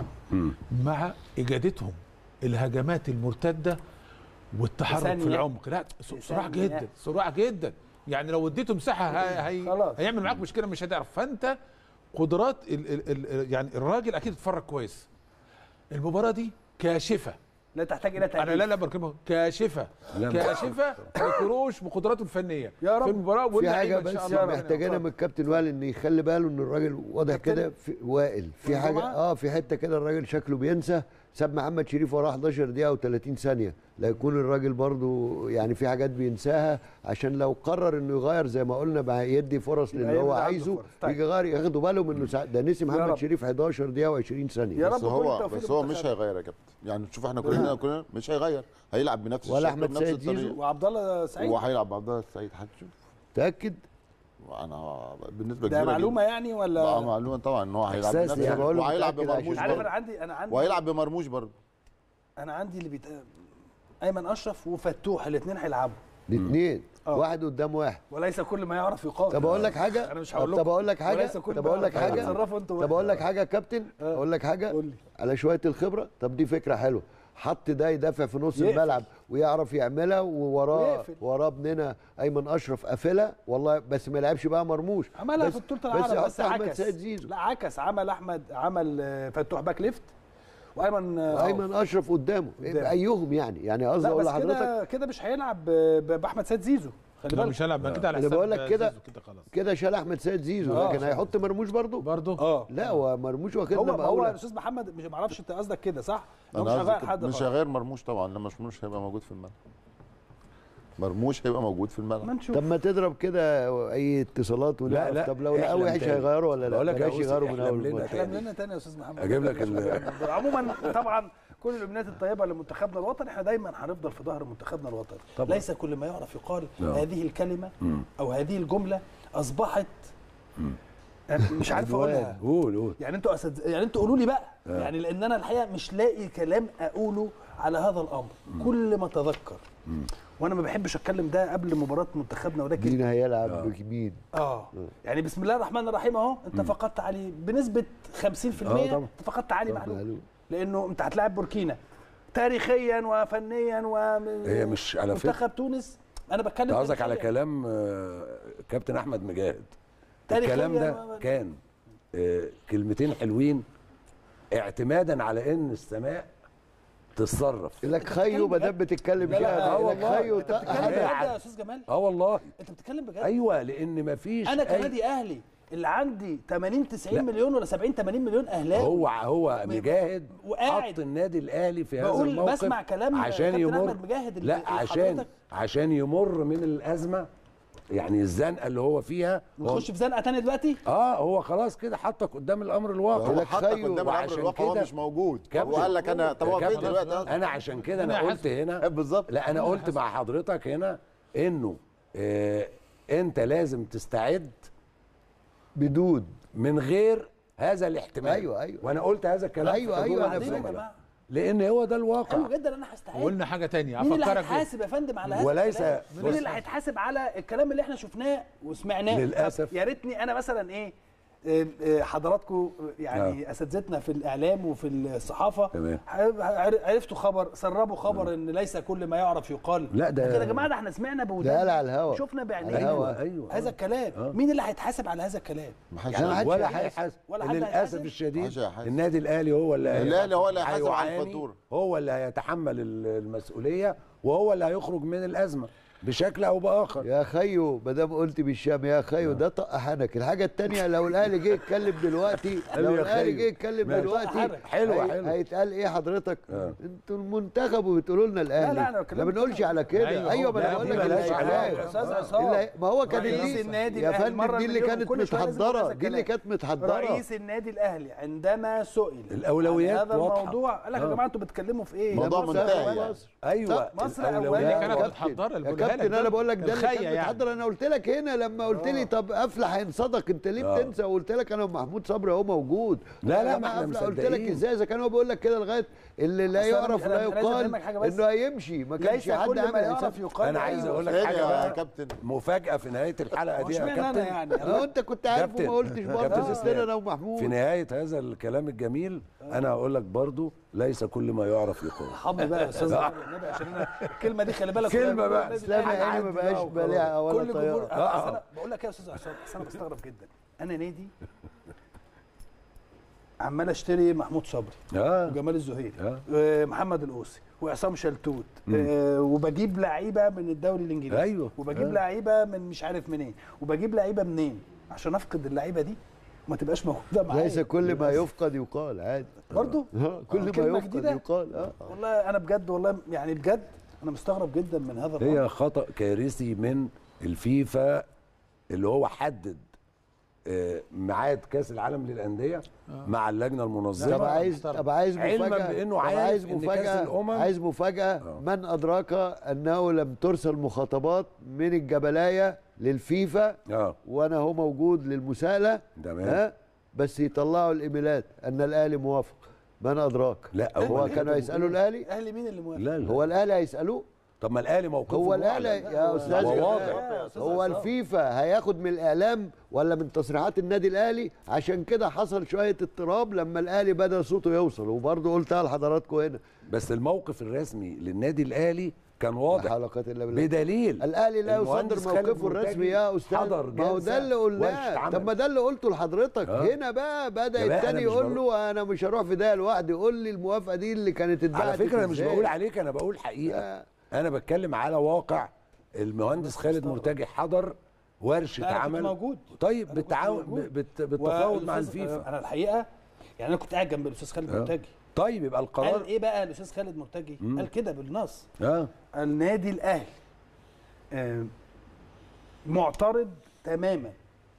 مع اجادتهم الهجمات المرتده والتحرك ثانية. في العمق لا س- في صراع ثانية. جدا صراع جدا يعني لو اديته مساحه هي هي خلاص. هيعمل معاك مشكله مش هتعرف فانت قدرات ال ال ال يعني الراجل اكيد اتفرج كويس المباراه دي كاشفه لا تحتاج الى انا تأكيد لا لا بركبها كاشفه لا، كاشفه لكروش بقدراته الفنيه يا رب. في المباراه في واللعيبة حاجه إن شاء بس الله ربنا محتاجانا يوفقهم. من الكابتن وائل ان يخلي باله ان الراجل واضح كابتن؟ كده في وائل في حاجه الجمعة؟ اه في حته كده الراجل شكله بينسى ساب محمد شريف وراه 11 دقيقه و30 ثانيه لا يكون الراجل برضو يعني في حاجات بينساها عشان لو قرر انه يغير زي ما قلنا بقى يدي فرص يبقى للي هو يبقى عنده عايزه فرص. طيب. يجي غير ياخدوا بالهم انه سا... ده نسي رب. محمد شريف 11 دقيقه و20 ثانيه يا رب بس كل هو التوفيق بس هو مش للمنتخب. هيغير يا كابتن يعني شوف احنا كلنا كلنا مش هيغير هيلعب بنفس ولا الشكل أحمد بنفس سيد زيزو؟ الطريقة. وعبد الله سعيد وهيلعب عبد الله السعيد هتشوف تاكد انا بالنسبه ده كبيره معلومه جداً. يعني آه، ولا معلومه طبعا ان هو هيلعب إحساس بنفس يعني. بقول له وهيلعب متأكد بمرموش عارف انا برضه عندي انا عندي وهيلعب بمرموش برضه انا عندي اللي بيت... ايمن اشرف وفتوح الاثنين هيلعبوا الاثنين آه. واحد قدام واحد وليس كل ما يعرف يقال طب اقول لك حاجه انا مش هقول لكم طب اقول لك حاجه وليس كل طب ما اقول لك يعرف يقال. حاجه اتصرفوا انتوا طب اقول لك حاجه يا كابتن آه. اقول لك حاجه قول لي. على شويه الخبره طب دي فكره حلوه حط ده يدافع في نص يقفل. الملعب ويعرف يعملها ووراه ويقفل. وراه ابننا ايمن اشرف قافلها والله بس ما يلعبش بقى مرموش عملها بس في بطوله بس العالم بس يحط احمد عكس سيد زيزو لا عكس عمل احمد عمل آه، فتوح باك ليفت وايمن آه، ايمن اشرف قدامه قدامه. ايهم يعني يعني قصدي لا اقول بس لحضرتك كده كده مش هيلعب ب- ب- باحمد سيد زيزو خلي لا بالك مش هلعب كده على أنا حساب بقول لك كده- زيزو كده خلاص كده شال احمد سيد زيزو آه. لكن هيحط مرموش برضه برضه اه لا هو مرموش واخدنا هو هو مقاولة. الاستاذ محمد مش معرفش انت قصدك كده صح؟ هو مش انا هيغير قصدي حد مش خالص. هيغير مرموش طبعا لما مرموش هيبقى موجود في الملعب مرموش هيبقى موجود في ما الملعب نشوف طب ما تضرب كده اي اتصالات ونعرف لا، طب لو لقاه احلم وحش تاني. هيغيروا ولا لا بقول لك يا بلاش أوسي، يغيروا من احلم اول لنا مرة. احلم لنا تاني يا استاذ محمد أجيب لك عموما طبعا كل الامنيات الطيبه لمنتخبنا الوطني احنا دايما هنفضل في ظهر منتخبنا الوطني طبعاً. ليس كل ما يعرف يقال نعم. هذه الكلمه مم. او هذه الجمله اصبحت مش عارف عدوان. اقولها قول قول يعني انتوا أسد... يعني انتوا قولوا لي بقى آه. يعني لان انا الحقيقه مش لاقي كلام اقوله على هذا الامر كل ما اتذكر وانا ما بحبش اتكلم ده قبل مباراه منتخبنا ولكن مين هيلعب بيمين اه يعني بسم الله الرحمن الرحيم اهو انت فقدت علي بنسبه 50% آه طبعا. انت فقدت علي معلول معلول. لانه انت هتلاعب بوركينا تاريخيا وفنيا و هي مش على فكرة. منتخب تونس انا بتكلم انت قصدك على تاريخياً. كلام آه، كابتن احمد مجاهد تاريخياً الكلام ده و- كان آه، كلمتين حلوين اعتمادا على ان السماء تتصرف يقول لك خيو ما دام بتتكلم لا، لا، كده آه يقول لك والله. خيو انت بتتكلم طق- بجد حاجة. يا استاذ جمال اه والله انت بتتكلم بجد ايوه لان مفيش انا أي- كنادي اهلي اللي عندي 80 90 لا. مليون ولا 70 80 مليون اهلاوي هو هو مجاهد وقاعد حط النادي الاهلي في هذا بقول الموقف بسمع كلام عشان كابتن يمر أحمد مجاهد اللي- لا اللي عشان حضرتك- عشان يمر من الازمه يعني الزنقه اللي هو فيها هو نخش في زنقه ثانيه دلوقتي اه هو خلاص كده حطك قدام الامر الواقع هو لك حطك خيو. قدام الامر وعشان الواقع هو كده- مش موجود كابتن. هو قال لك انا طب هو يا فين كابتن، دلوقتي أصلاً؟ انا عشان كده أنا انا قلت هنا بالظبط لا انا قلت مع حضرتك هنا انه آه انت لازم تستعد بدون من غير هذا الاحتمال أيوة، أيوة. وانا قلت هذا الكلام أيوة، في أيوة، حضور أنا الناس بعدين يا فاهم. جماعه لان هو ده الواقع حلو جدا انا هستعد وقلنا حاجه تانية مين اللي افكرك بيه. هيتحاسب يا فندم على هذا وليس- الكلام؟ بص- مين اللي هيتحاسب على الكلام اللي احنا شفناه وسمعناه للأسف. طب يا ريتني انا مثلا ايه آه، آه، حضراتكم يعني اساتذتنا في الاعلام وفي الصحافه تمام. عر- عرفتوا خبر سربوا خبر ان ليس كل ما يعرف يقال لا، ده- لكن يا جماعه ده احنا سمعنا بودانا ده قال على الهوا. شفنا على بعينينا الهوا. ايوه ايوه هذا الكلام آه. مين اللي هيتحاسب على هذا الكلام ما حدش لا، ما حدش ولا هيحاسب. هيحاسب ولا حد للاسف هيحاسب. الشديد محدش هيحاسب. النادي الاهلي هو اللي هي- الأهلي هو اللي هيحاسب على هيعاني، الفاتورة. هو اللي هيتحمل ال- المسؤوليه وهو اللي هيخرج من الازمه بشكل او باخر يا خيو ما دام قلت بالشام يا خيو ده طق حنك الحاجه الثانيه لو الاهلي جه يتكلم دلوقتي قال لو يا الاهلي خيو. جه يتكلم ماشي. دلوقتي حنك. حلوة، هي- حلوة. هيتقال ايه حضرتك آه. انتوا المنتخب وبتقولوا لنا الاهلي لا، أنا ما بكلمك بنقولش أنا. على كده أيوة، ايوه, هو ما ده انا بقول دي لك ملهاش اللي علاقة. هيتقال. يا أستاذ آه. عصام. اللي- ما هو كان رئيس دي النادي يا الأهلي مرة فندم دي اللي مليون كانت وكل شوية لازم يقول متحضره هذا دي اللي الكلام. كانت متحضره رئيس النادي الاهلي عندما سئل الأولويات عن هذا واضحة. الموضوع قال لك يا آه. جماعه انتوا بتتكلموا في ايه؟ موضوع ده مصر منتهي أولاً. يعني. ايوه مصر الأولويات أولاً. اللي كانت واضحة. متحضره اللي يا بقولها لك كابتن انا ده بقول لك ده اللي الخية كان يعني. متحضر انا قلت لك هنا لما قلت لي طب افلح هينصدق انت ليه آه. بتنسى وقلت لك انا ومحمود صبري اهو موجود لا، لا، يا ما جماعة احنا أفلح قلت لك مصدقين. ازاي اذا كان هو بيقول لك كده لغايه اللي لا أصل أنا- يعرف أنا ولا عايز يقال أفهمك حاجة بس. انه هيمشي ما كانش ليس حد كل ما عامل يعرف حساب يقال انا عايز أيوة. اقول لك فين حاجه يا بقى كابتن مفاجاه في نهايه الحلقه هو دي يا اشمعنى انا كابتن يعني اه انت كنت عارف كابتن. وما قلتش برضه كابتن قلت إسلام. لنا انا ومحمود في نهايه هذا الكلام الجميل انا هقول لك برضو ليس كل ما يعرف يقال حمي بقى يا استاذ النبي عشان انا الكلمه دي خلي بالك كلمة كلها بقى. النادي اسلام الأهلي. يا عيني ما بقاش بليعه ولا كل جمهور طياره أنا- أصل انا بقول لك إيه يا استاذ عصام أصل انا بستغرب جدا انا نادي عمال اشتري محمود صبري اه وجمال الزهيري آه. ومحمد القوسي وعصام شلتوت آه وبجيب لعيبه من الدوري الانجليزي أيوه. وبجيب آه. لعيبه من مش عارف منين وبجيب لعيبه منين عشان افقد اللعيبه دي وما تبقاش موجوده معايا ليس كل ما يفقد يقال عادي برضه آه، كل ما كلمة يفقد جديدة؟ يقال اه والله انا بجد والله يعني بجد انا مستغرب جدا من هذا الامر هي خطا كارثي من الفيفا اللي هو حدد آه، ميعاد كاس العالم للانديه مع اللجنه طب المنظمه عايز طب عايز علماً مفاجاه بأنه طب عارف عايز إن كأس مفاجاه الأمم- عايز مفاجاه من ادراك انه لم ترسل مخاطبات من الجبلايه للفيفا اه وانا هو موجود للمساءله تمام. ها بس يطلعوا الايميلات ان الاهلي موافق من ادراك لا هو هو كانوا هيسالوا الاهلي اهلي مين اللي موافق لا لا هو الاهلي هيسالوه طب ما الاهلي موقفه هو الاهلي معلن. يا استاذ هو جمال، واضح هو الفيفا هياخد من الاعلام ولا من تصريحات النادي الاهلي عشان كده حصل شويه اضطراب لما الاهلي بدا صوته يوصل وبرضه قلتها لحضراتكم هنا بس الموقف الرسمي للنادي الاهلي كان واضح حلقات الا بالله بدليل الاهلي لا المهندس يصدر خالد موقفه مرتجي الرسمي يا استاذ حضر ما هو جلسة ده اللي ورشة قلناه عمل. طب ما ده اللي قلته لحضرتك آه. هنا بقى بدا يا بقى التاني أنا مش يقول بقول- له انا مش هروح في ده لوحدي قول لي الموافقه دي اللي كانت اتبعت على فكره انا مش إزاي؟ بقول عليك انا بقول حقيقه لا. انا بتكلم على واقع المهندس خالد مرتجي حضر ورشه لا، أنا كنت عمل موجود. طيب أنا كنت بالتعاون موجود. بت- بالتفاوض مع والأستاذ- الفيفا انا الحقيقه يعني انا كنت قاعد جنب الاستاذ خالد آه. مرتجي طيب يبقى قال القرار ايه بقى الاستاذ خالد مرتجي قال كده بالنص اه النادي الاهلي آه، معترض تماما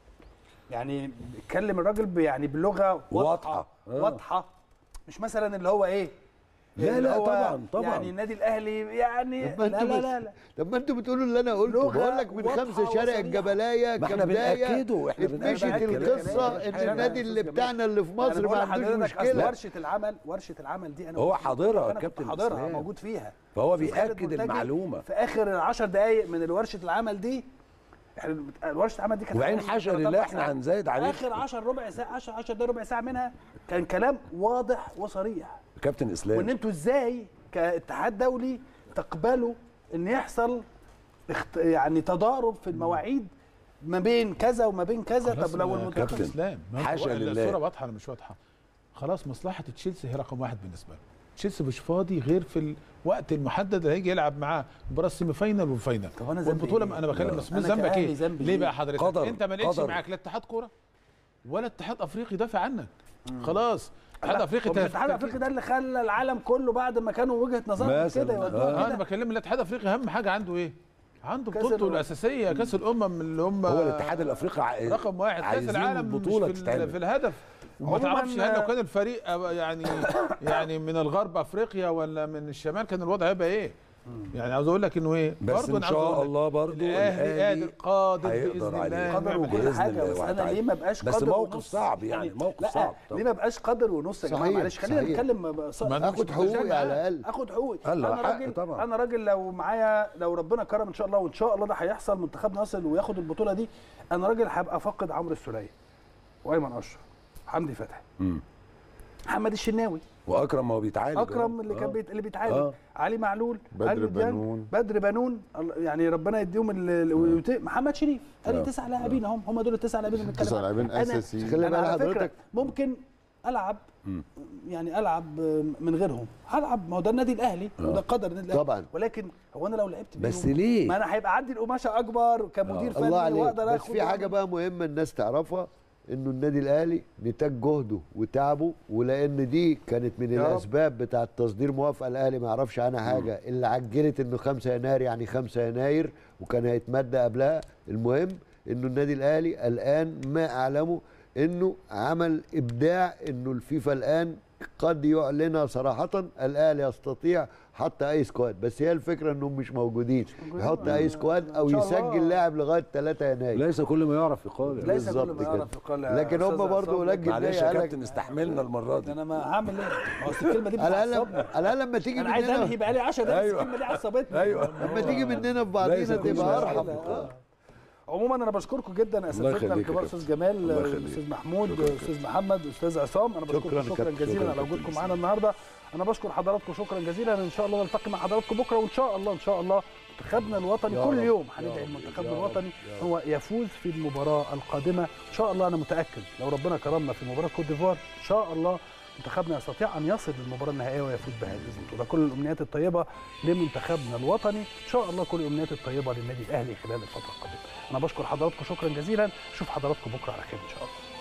يعني بيتكلم الراجل ب- يعني بلغه واضحة. واضحه آه. واضحه مش مثلا اللي هو ايه لا، اللي لا، هو طبعاً، طبعاً. يعني النادي الاهلي يعني طب ما لا انتوا لا بس- لا, لا. طب ما انتوا بتقولوا اللي انا قلته لغة بقول لك من واضحة خمسه شارع وصريحة. الجبلايه ما احنا كبدايه بنأكده، احنا بنأكد اتمشت الكلام. القصه مش ان حاجة. النادي اللي أستاذ بتاعنا اللي في أنا مصر بقول ما عندوش لحضرتك أصل مشكله ورشه العمل ورشه العمل دي انا هو كنت- حاضرها أنا كنت كابتن حاضرها إسلام. موجود فيها فهو أستاذ خالد بيأكد مرتجي المعلومة. في اخر العشر دقائق من ورشه العمل دي يعني ورشه العمل دي كانت وبعدين حوالي حاشا ثلاث لله أربع احنا ساعات. هنزايد عليك اخر 10 ربع ساعه 10 10 دقائق ربع ساعه منها كان كلام واضح وصريح كابتن وان اسلام انتوا ازاي كاتحاد دولي تقبلوا ان يحصل اخت... يعني تضارب في المواعيد ما بين كذا وما بين كذا خلاص طب لو يا المنتخب كابتن اسلام ما هو حاشا الصورة لله. واضحه ولا مش واضحه خلاص مصلحه تشيلسي هي رقم واحد بالنسبه له تشيلسي مش فاضي غير في الوقت المحدد اللي هيجي يلعب معاه مباراه السيمي فاينال والفاينال طب أنا ذنبي والبطوله إيه؟ انا بكلم لا. بس أنا ذنبك كأهلي ايه ذنبي ليه إيه؟ بقى حضرتك قدر، انت ما لقيتش قدر. معاك لا اتحاد كوره ولا اتحاد افريقي يدافع عنك خلاص اتحاد لا، افريقي هو مش الاتحاد الافريقي ده اللي خلى العالم كله بعد ما كانوا وجهه نظرهم مثلاً. كده آه. يودوها آه انا كده بكلم الاتحاد الافريقي اهم حاجه عنده ايه عنده كأس بطولته الأمم. الاساسيه كاس الامم اللي هم هو الاتحاد الافريقي ع- رقم واحد كاس عايزين العالم البطوله مش في, ال- تتعمل في الهدف وما عموماً، تعرفش هل لو كان الفريق أب- يعني يعني من الغرب افريقيا ولا من الشمال كان الوضع هيبقى ايه؟ يعني عاوز اقول لك انه ايه؟ بس برضه ان أنا عاوز شاء أقول لك الله برضه الاهلي قادر قادر هيقدر باذن عليه. الله قدر نعمل وكل بإذن حاجه الله بس انا وتعالى. ليه ما بقاش بس قدر موقف ونص؟ صعب يعني، موقف لا صعب طبعا. ليه ما بقاش قدر ونص يا جماعه صحيح، معلش خلينا صحيح. نتكلم بص- ما أنا اخد مش حقوقي متشجع. على الاقل اخد حقوقي قال له انا حق راجل طبعا. انا راجل لو معايا لو ربنا كرم ان شاء الله وان شاء الله ده هيحصل منتخبنا يصل وياخد البطوله دي انا راجل هبقى فاقد عمرو السوليه وايمن اشرف حمدي فتحي مم. محمد الشناوي واكرم ما هو بيتعالج اكرم أهو. اللي آه. كان بيت... اللي بيتعالج آه. علي معلول بدر علي ديانج، بنون. بدر بنون الله- يعني ربنا يديهم ال... ال- محمد شريف ادي آه. تسع لاعبين هم هم دول التسع لاعبين اللي بنتكلم تسع عنهم. لاعبين أنا- اساسيين خلي انا بال على فكره حضرتك ممكن العب مم. يعني العب من غيرهم هلعب ما هو ده النادي الاهلي وده قدر النادي الاهلي طبعاً. ولكن هو انا لو لعبت بس بيهم، ليه؟ ما انا هيبقى عندي القماشه اكبر كمدير فني الله عليك واقدر بس اخد في حاجه وأعمل. بقى مهمه الناس تعرفها انه النادي الاهلي نتاج جهده وتعبه ولان دي كانت من يا رب. الاسباب بتاعه تصدير موافقه الاهلي ما يعرفش عنها حاجه اللي عجلت انه 5 يناير يعني 5 يناير وكان هيتمدى قبلها المهم انه النادي الاهلي الان ما اعلمه انه عمل ابداع انه الفيفا الان قد يعلنها صراحه الاهلي يستطيع حط اي سكواد بس هي الفكره انهم مش موجودين يحط اي سكواد او إن شاء الله. يسجل لاعب لغايه 3 يناير ليس كل ما يعرف يقال ليس كل بالظبط ما كده. يعرف يقال يا لكن هم أستاذ برضه عصام. ولاد جدية معلش يا قال لك- كابتن استحملنا المره ده دي انا ما هعمل ايه؟ ما هو أصل الكلمه دي على بتعصبني الاقل على الاقل لما تيجي انا عايز مننا انهي بقالي 10 دقايق أيوة. بس الكلمه دي عصبتني ايوه لما تيجي مننا ليس ببعضينا كل تبقى ما ارحم آه. عموما انا بشكركم جدا الله اساتذتنا يخليك يا الكبار كابتن. استاذ جمال الله يخليك. استاذ محمود استاذ محمد استاذ عصام انا بشكركم شكراً شكرا, كابتن. جزيلا شكراً على كابتن وجودكم معانا النهارده انا بشكر حضراتكم شكرا جزيلا ان شاء الله نلتقي مع حضراتكم بكره وان شاء الله ان شاء الله منتخبنا الوطني يا كل رب. يوم يا هندعي رب. منتخبنا يا رب. الوطني يا رب. هو يفوز في المباراه القادمه ان شاء الله انا متاكد لو ربنا كرمنا في مباراه كوت ديفوار ان شاء الله منتخبنا يستطيع ان يصل للمباراه النهائيه ويفوز بهذه البطوله كل الامنيات الطيبه لمنتخبنا الوطني ان شاء الله كل الامنيات الطيبه للنادي الاهلي خلال الفتره القادمه انا بشكر حضراتكم شكرا جزيلا اشوف حضراتكم بكره على خير ان شاء الله